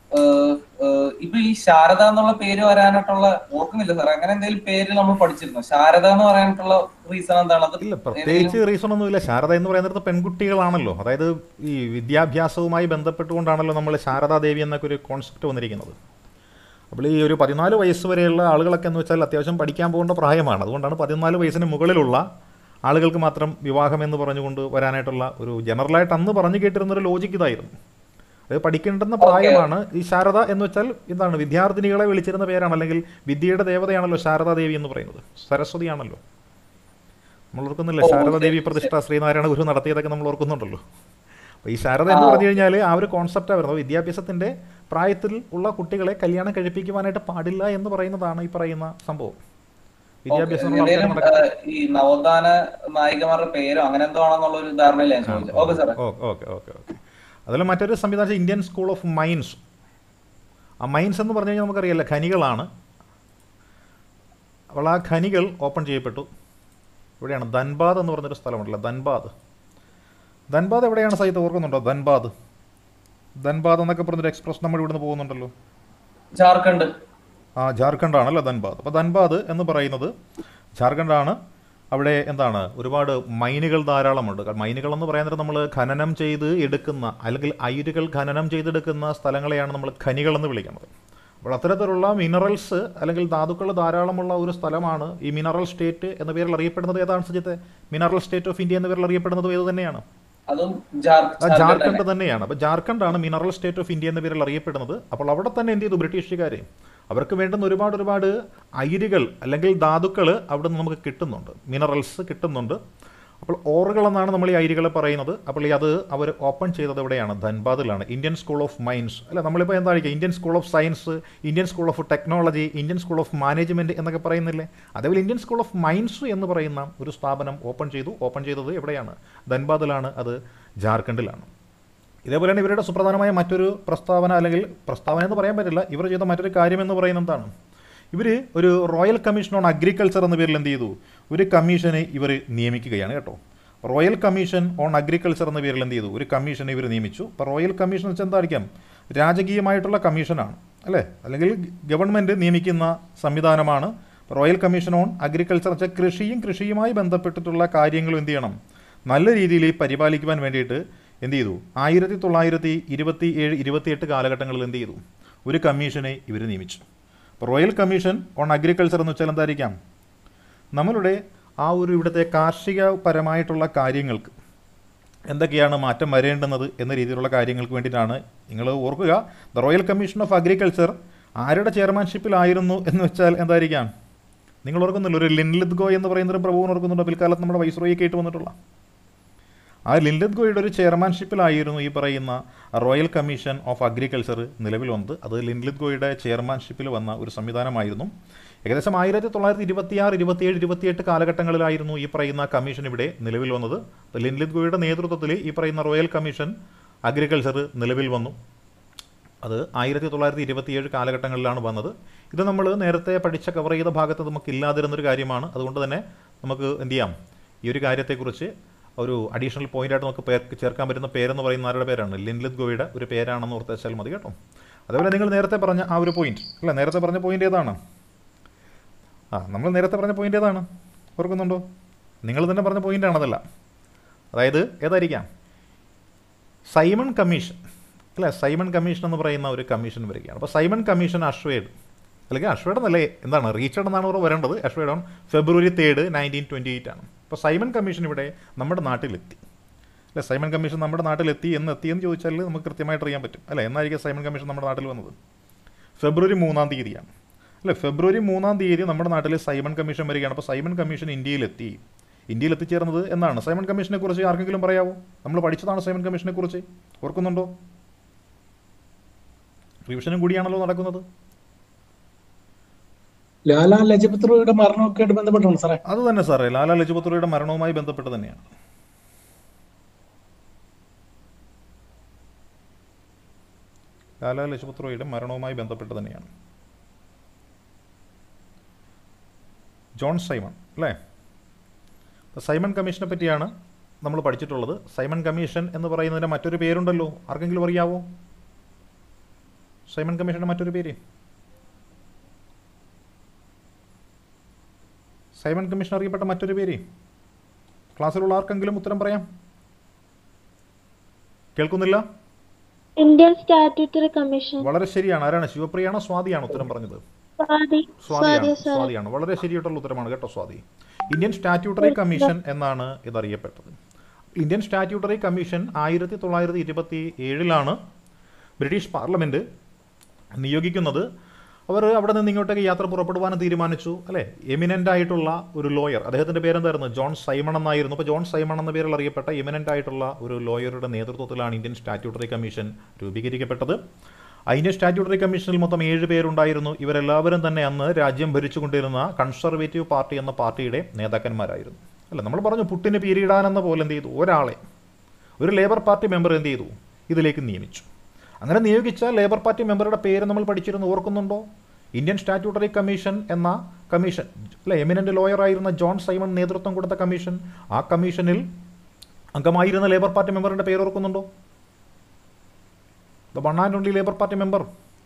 ഏഹ്, ഏഹ്, ഇപ്പൊ ഈ ശാരദ എന്നുള്ള പേര് വരാനായിട്ടുള്ള ഓർക്കുന്നില്ല സാർ അങ്ങനെ എന്തെങ്കിലും പേര് നമ്മൾ പഠിച്ചിരുന്നു ശാരദ എന്ന് പറയാനായിട്ടുള്ള റീസൺ എന്താണ് അത് ഇല്ല പ്രത്യേകിച്ച് റീസൺ ഒന്നുമില്ല ശാരദ എന്ന് പറയുന്നത് പെൺകുട്ടികളാണല്ലോ അതായത് ഈ വിദ്യാഭ്യാസവുമായി ബന്ധപ്പെട്ടുകൊണ്ടാണല്ലോ നമ്മൾ ശാരദാദേവി എന്നൊക്കെ ഒരു കോൺസെപ്റ്റ് വന്നിരിക്കുന്നത് അപ്പോൾ ഈ ഒരു പതിനാല് വയസ്സ് വരെയുള്ള ആളുകളൊക്കെ എന്ന് വെച്ചാൽ അത്യാവശ്യം പഠിക്കാൻ പോകേണ്ട പ്രായമാണ് അതുകൊണ്ടാണ് പതിനാല് വയസ്സിന് മുകളിലുള്ള ആളുകൾക്ക് മാത്രം വിവാഹം എന്ന് പറഞ്ഞുകൊണ്ട് വരാനായിട്ടുള്ള ഒരു ജനറലായിട്ട് അന്ന് പറഞ്ഞു കേട്ടിരുന്നൊരു ലോജിക്ക് ഇതായിരുന്നു അത് പഠിക്കേണ്ടുന്ന പ്രായമാണ് ഈ ശാരദ എന്ന് വെച്ചാൽ എന്താണ് വിദ്യാർത്ഥിനികളെ വിളിച്ചിരുന്ന പേരാണ് അല്ലെങ്കിൽ വിദ്യയുടെ ദേവതയാണല്ലോ ശാരദാദേവി എന്ന് പറയുന്നത് സരസ്വതിയാണല്ലോ നമ്മൾ ഓർക്കുന്നില്ല ശാരദാദേവി പ്രതിഷ്ഠ ശ്രീനാരായണ ഗുരു നടത്തിയതൊക്കെ നമ്മൾ ഓർക്കുന്നുണ്ടല്ലോ അപ്പോൾ ഈ ശാരദ എന്ന് പറഞ്ഞു കഴിഞ്ഞാൽ ആ ഒരു കോൺസെപ്റ്റാണ് വരുന്നത് വിദ്യാഭ്യാസത്തിൻ്റെ പ്രായത്തിൽ ഉള്ള കുട്ടികളെ കല്യാണം കഴിപ്പിക്കുവാനായിട്ട് പാടില്ല എന്ന് പറയുന്നതാണ് ഈ പറയുന്ന സംഭവം വിദ്യാഭ്യാസം ഉള്ള ആൾക്കാർ എന്തെങ്കിലും നടക്ക- ഏഹ്, ഈ നവോത്ഥാന നായികമാരുടെ പേരോ അങ്ങനെ എന്തോ ആണെന്നുള്ള ഒരു ധാരണയിൽ ഞാൻ ചോദിച്ചത് ഓക്കെ സാറേ ഓക്കെ ഓക്കെ ഓക്കെ ഓക്കെ അതിൽ മറ്റൊരു സംവിധാനം ഇന്ത്യൻ സ്കൂൾ ഓഫ് മൈൻസ് ആ മൈൻസ് എന്ന് പറഞ്ഞു കഴിഞ്ഞാൽ നമുക്കറിയാലോ ഖനികളാണ് അപ്പോൾ ആ ഖനികൾ ഓപ്പൺ ചെയ്യപ്പെട്ടു ഇവിടെയാണ് ധൻബാദ് എന്ന് പറഞ്ഞൊരു സ്ഥലമുണ്ടല്ലോ ധൻബാദ് ധൻബാദ് എവിടെയാണ് സഹിതം ഓർക്കുന്നുണ്ടോ ധൻബാദ് ധൻബാദ് എന്നൊക്കെ പറഞ്ഞൊരു എക്സ്പ്രസ് നമ്മൾ ഇവിടുന്ന് പോകുന്നുണ്ടല്ലോ ജാർഖണ്ഡ് ആ ജാർഖണ്ഡ് ആണല്ലോ ധൻബാദ് അപ്പോൾ ധൻബാദ് എന്ന് പറയുന്നത് ജാർഖണ്ഡാണ് അവിടെ എന്താണ് ഒരുപാട് മൈനുകൾ ധാരാളമുണ്ട് കാരണം മൈനുകൾ എന്ന് പറയുന്നത് നമ്മൾ ഖനനം ചെയ്ത് എടുക്കുന്ന അല്ലെങ്കിൽ അയിരുകൾ ഖനനം ചെയ്തെടുക്കുന്ന സ്ഥലങ്ങളെയാണ് നമ്മൾ ഖനികൾ എന്ന് വിളിക്കുന്നത് അപ്പോൾ അത്തരത്തിലുള്ള മിനറൽസ് അല്ലെങ്കിൽ ധാതുക്കൾ ധാരാളമുള്ള ഒരു സ്ഥലമാണ് ഈ മിനറൽ സ്റ്റേറ്റ് എന്ന പേരിൽ അറിയപ്പെടുന്നത് ഏതാണ് സജിത്തെ മിനറൽ സ്റ്റേറ്റ് ഓഫ് ഇന്ത്യ എന്ന പേരിൽ അറിയപ്പെടുന്നത് ഏത് തന്നെയാണ് അതും ആ ജാർഖണ്ഡ് ജാർഖണ്ഡ് തന്നെയാണ് അപ്പോൾ ജാർഖണ്ഡാണ് മിനറൽ സ്റ്റേറ്റ് ഓഫ് ഇന്ത്യ എന്ന പേരിൽ അറിയപ്പെടുന്നത് അപ്പോൾ അവിടെ തന്നെ എന്ത് ചെയ്തു ബ്രിട്ടീഷുകാർ അവർക്ക് വേണ്ടുന്ന ഒരുപാട് ഒരുപാട് അയിരുകൾ അല്ലെങ്കിൽ ധാതുക്കൾ അവിടെ നിന്ന് നമുക്ക് കിട്ടുന്നുണ്ട് മിനറൽസ് കിട്ടുന്നുണ്ട് അപ്പോൾ ഓറുകൾ എന്നാണ് നമ്മൾ ഈ അയിരുകളെ പറയുന്നത് അപ്പോൾ ഈ അത് അവർ ഓപ്പൺ ചെയ്തത് എവിടെയാണ് ധൻബാദിലാണ് ഇന്ത്യൻ സ്കൂൾ ഓഫ് മൈൻസ് അല്ല നമ്മളിപ്പോൾ എന്താ പറയുക Indian school of science Indian school of technology Indian school of management എന്നൊക്കെ പറയുന്നില്ലേ അതേപോലെ ഇന്ത്യൻ സ്കൂൾ ഓഫ് മൈൻസ് എന്ന് പറയുന്ന ഒരു സ്ഥാപനം ഓപ്പൺ ചെയ്തു ഓപ്പൺ ചെയ്തത് എവിടെയാണ് ധൻബാദിലാണ് അത് ജാർഖണ്ഡിലാണ് ഇതേപോലെ തന്നെ ഇവരുടെ സുപ്രധാനമായ മറ്റൊരു പ്രസ്താവന അല്ലെങ്കിൽ പ്രസ്താവന എന്ന് പറയാൻ പറ്റില്ല ഇവർ ചെയ്ത മറ്റൊരു കാര്യം എന്ന് പറയുന്നത് എന്താണ് ഇവർ ഒരു റോയൽ കമ്മീഷൻ ഓൺ അഗ്രികൾച്ചർ എന്ന പേരിൽ എന്ത് ചെയ്തു ഒരു കമ്മീഷനെ ഇവർ നിയമിക്കുകയാണ് കേട്ടോ റോയൽ കമ്മീഷൻ ഓൺ അഗ്രികൾച്ചർ എന്ന പേരിൽ എന്ത് ചെയ്തു ഒരു കമ്മീഷനെ ഇവർ നിയമിച്ചു അപ്പോൾ റോയൽ കമ്മീഷൻ എന്ന് വെച്ചാൽ എന്തായിരിക്കാം രാജകീയമായിട്ടുള്ള കമ്മീഷനാണ് അല്ലേ അല്ലെങ്കിൽ ഗവൺമെൻറ് നിയമിക്കുന്ന സംവിധാനമാണ് റോയൽ കമ്മീഷൻ ഓൺ അഗ്രികൾച്ചർ വെച്ചാൽ കൃഷിയും കൃഷിയുമായി ബന്ധപ്പെട്ടിട്ടുള്ള കാര്യങ്ങളും എന്ത് ചെയ്യണം നല്ല രീതിയിൽ പരിപാലിക്കുവാൻ വേണ്ടിയിട്ട് എന്ത് ചെയ്തു ആയിരത്തി തൊള്ളായിരത്തി ഇരുപത്തി ഏഴ് ഇരുപത്തിയെട്ട് കാലഘട്ടങ്ങളിൽ എന്ത് ചെയ്തു ഒരു കമ്മീഷനെ ഇവർ നിയമിച്ചു അപ്പോൾ റോയൽ കമ്മീഷൻ ഓൺ അഗ്രികൾച്ചർ എന്ന് വെച്ചാൽ എന്തായിരിക്കാം നമ്മളുടെ ആ ഒരു ഇവിടുത്തെ കാർഷികപരമായിട്ടുള്ള കാര്യങ്ങൾക്ക് എന്തൊക്കെയാണ് മാറ്റം വരേണ്ടുന്നത് എന്ന രീതിയിലുള്ള കാര്യങ്ങൾക്ക് വേണ്ടിയിട്ടാണ് നിങ്ങൾ ഓർക്കുക the royal commission of agriculture ആരുടെ ചെയർമാൻഷിപ്പിലായിരുന്നു എന്ന് വെച്ചാൽ എന്തായിരിക്കാം നിങ്ങൾ ഓർക്കുന്നില്ല ഒരു ലിൻലിത് ഗോയ് എന്ന് പറയുന്ന ഒരു പ്രഭുവിന് ഓർക്കുന്നുണ്ടോ പിൽക്കാലത്ത് നമ്മുടെ വൈസ്രോയിക്ക് ആയിട്ട് വന്നിട്ടുള്ള ആ ലിൻലിത് ഗോയുടെ ഒരു ചെയർമാൻഷിപ്പിലായിരുന്നു ഈ പറയുന്ന റോയൽ കമ്മീഷൻ ഓഫ് അഗ്രികൾച്ചർ നിലവിൽ വന്നത് അത് ലിൻലിത് ഗോയുടെ ചെയർമാൻഷിപ്പിൽ വന്ന ഒരു സംവിധാനമായിരുന്നു ഏകദേശം ആയിരത്തി തൊള്ളായിരത്തി ഇരുപത്തിയാറ് ഇരുപത്തിയേഴ് ഇരുപത്തിയെട്ട് കാലഘട്ടങ്ങളിലായിരുന്നു ഈ പറയുന്ന കമ്മീഷൻ ഇവിടെ നിലവിൽ വന്നത് അപ്പോൾ ലിൻലിത് ഗോയുടെ നേതൃത്വത്തിൽ ഈ പറയുന്ന റോയൽ കമ്മീഷൻ അഗ്രികൾച്ചർ നിലവിൽ വന്നു അത് ആയിരത്തി തൊള്ളായിരത്തി ഇരുപത്തിയേഴ് കാലഘട്ടങ്ങളിലാണ് വന്നത് ഇത് നമ്മൾ നേരത്തെ പഠിച്ച കവർ ചെയ്ത ഭാഗത്ത് നമുക്ക് ഇല്ലാതിരുന്നൊരു കാര്യമാണ് അതുകൊണ്ട് തന്നെ നമുക്ക് എന്ത് ചെയ്യാം ഈ ഒരു കാര്യത്തെക്കുറിച്ച് ഒരു അഡീഷണൽ പോയിന്റായിട്ട് നമുക്ക് പേർ ചേർക്കാൻ പറ്റുന്ന പേരെന്ന് പറയുന്ന ആരുടെ പേരാണ് ലിൻലിത് ഗോയുടെ ഒരു പേരാണെന്ന് ഓർത്ത് വെച്ചാൽ മതി കേട്ടോ അതേപോലെ നിങ്ങൾ നേരത്തെ പറഞ്ഞ ആ ഒരു പോയിന്റ് അല്ല നേരത്തെ പറഞ്ഞ പോയിന്റ് ഏതാണ് ആ നമ്മൾ നേരത്തെ പറഞ്ഞ പോയിന്റ് ഏതാണ് ഓർക്കുന്നുണ്ടോ നിങ്ങൾ തന്നെ പറഞ്ഞ പോയിന്റ് ആണതല്ല അതായത് ഏതായിരിക്കാം സൈമൺ കമ്മീഷൻ അല്ലേ സൈമൺ കമ്മീഷൻ എന്ന് പറയുന്ന ഒരു കമ്മീഷൻ വരികയാണ് അപ്പോൾ സൈമൺ കമ്മീഷൻ അഷ്വേഡ് അല്ലെങ്കിൽ അഷ്വേഡ് എന്നല്ലേ എന്താണ് റീച്ചഡ് എന്നാണ് ഇവിടെ വരേണ്ടത് assured on February third nineteen twenty eight ആണ് അപ്പോൾ സൈമൺ കമ്മീഷൻ ഇവിടെ നമ്മുടെ നാട്ടിലെത്തി അല്ലേ സൈമൺ കമ്മീഷൻ നമ്മുടെ നാട്ടിലെത്തി എന്ന് എത്തിയെന്ന് ചോദിച്ചാൽ നമുക്ക് കൃത്യമായിട്ട് അറിയാൻ പറ്റും അല്ലേ എന്നായിരിക്കും സൈമൺ കമ്മീഷൻ നമ്മുടെ നാട്ടിൽ വന്നത് ഫെബ്രുവരി മൂന്നാം തീയതിയാണ് അല്ലേ ഫെബ്രുവരി മൂന്നാം തീയതി നമ്മുടെ നാട്ടിൽ സൈമൺ കമ്മീഷൻ വരികയാണ് അപ്പോൾ സൈമൺ കമ്മീഷൻ ഇന്ത്യയിലെത്തി ഇന്ത്യയിൽ എത്തിച്ചേർന്നത് എന്നാണ് സൈമൺ കമ്മീഷനെ കുറിച്ച് ആർക്കെങ്കിലും പറയാമോ നമ്മൾ പഠിച്ചതാണ് സൈമൺ കമ്മീഷനെ കുറിച്ച് ഓർക്കുന്നുണ്ടോ റിവിഷനും കൂടിയാണല്ലോ നടക്കുന്നത് ലാലാ ലജപത് റായിയുടെ മരണമൊക്കെ ആയിട്ട് ബന്ധപ്പെട്ടാണ് സാറേ അത് തന്നെ സാറേ ലാലാ ലജപത് റായിയുടെ മരണവുമായി ബന്ധപ്പെട്ട് തന്നെയാണ് ലാലാ ലജപത് റായിയുടെ മരണവുമായി ബന്ധപ്പെട്ട് തന്നെയാണ് ജോൺ സൈമൺ അല്ലേ അപ്പോൾ സൈമൺ കമ്മീഷനെ പറ്റിയാണ് നമ്മൾ പഠിച്ചിട്ടുള്ളത് സൈമൺ കമ്മീഷൻ എന്ന് പറയുന്നതിൻ്റെ മറ്റൊരു പേരുണ്ടല്ലോ ആർക്കെങ്കിലും അറിയാവോ സൈമൺ കമ്മീഷന്റെ മറ്റൊരു പേര് സൈമൺ കമ്മീഷൻ അറിയപ്പെട്ട മറ്റൊരു പേര് ക്ലാസ്സിലുള്ള ആർക്കെങ്കിലും ഉത്തരം പറയാം കേൾക്കുന്നില്ല ഇന്ത്യൻ സ്റ്റാറ്റ്യൂട്ടറി കമ്മീഷൻ വളരെ ശരിയാണ് ആരാണ് ശിവപ്രിയാണോ സ്വാതിയാണോ ഉത്തരം പറഞ്ഞത് സ്വാതി സ്വാതിയാണ് സ്വാതി സാർ സ്വാതിയാണ് വളരെ ശരിയായിട്ടുള്ള ഉത്തരമാണ് കേട്ടോ സ്വാതി ഇന്ത്യൻ സ്റ്റാറ്റ്യൂട്ടറി കമ്മീഷൻ എന്നാണ് ഇതറിയപ്പെട്ടത് ഇന്ത്യൻ സ്റ്റാറ്റ്യൂട്ടറി കമ്മീഷൻ ആയിരത്തി തൊള്ളായിരത്തി ഇരുപത്തി ഏഴിലാണ് ബ്രിട്ടീഷ് പാർലമെന്റ് നിയോഗിക്കുന്നത് അവർ അവിടെ നിന്ന് ഇങ്ങോട്ടേക്ക് യാത്ര പുറപ്പെടുവാൻ തീരുമാനിച്ചു അല്ലേ എമിനൻ്റ് ആയിട്ടുള്ള ഒരു ലോയർ അദ്ദേഹത്തിൻ്റെ പേരെന്തായിരുന്നു ജോൺ സൈമൺ എന്നായിരുന്നു അപ്പോൾ ജോൺ സൈമൺ എന്ന പേരിൽ അറിയപ്പെട്ട എമിനൻ്റ് ആയിട്ടുള്ള ഒരു ലോയറുടെ നേതൃത്വത്തിലാണ് ഇന്ത്യൻ സ്റ്റാറ്റ്യൂട്ടറി കമ്മീഷൻ രൂപീകരിക്കപ്പെട്ടത് ആ ഇന്ത്യൻ സ്റ്റാറ്റ്യൂട്ടറി കമ്മീഷനിൽ മൊത്തം ഏഴ് പേരുണ്ടായിരുന്നു ഇവരെല്ലാവരും തന്നെ അന്ന് രാജ്യം ഭരിച്ചുകൊണ്ടിരുന്ന കൺസർവേറ്റീവ് പാർട്ടി എന്ന പാർട്ടിയുടെ നേതാക്കന്മാരായിരുന്നു അല്ല നമ്മൾ പറഞ്ഞു പുട്ടിന് പീരിയിടാനെന്ന പോലെ എന്ത് ചെയ്തു ഒരാളെ ഒരു ലേബർ പാർട്ടി മെമ്പർ എന്ത് ചെയ്തു ഇതിലേക്ക് നിയമിച്ചു അങ്ങനെ നിയോഗിച്ച ലേബർ പാർട്ടി മെമ്പറുടെ പേര് നമ്മൾ പഠിച്ചിരുന്നു ഓർക്കുന്നുണ്ടോ ഇന്ത്യൻ സ്റ്റാറ്റ്യൂട്ടറി കമ്മീഷൻ എന്ന കമ്മീഷൻ അല്ലെ എമിനൻ്റ് ലോയർ ആയിരുന്ന ജോൺ സൈമൺ നേതൃത്വം കൊടുത്ത കമ്മീഷൻ ആ കമ്മീഷനിൽ അംഗമായിരുന്ന ലേബർ പാർട്ടി മെമ്പറിന്റെ പേര് ഓർക്കുന്നുണ്ടോ the one and only labour party member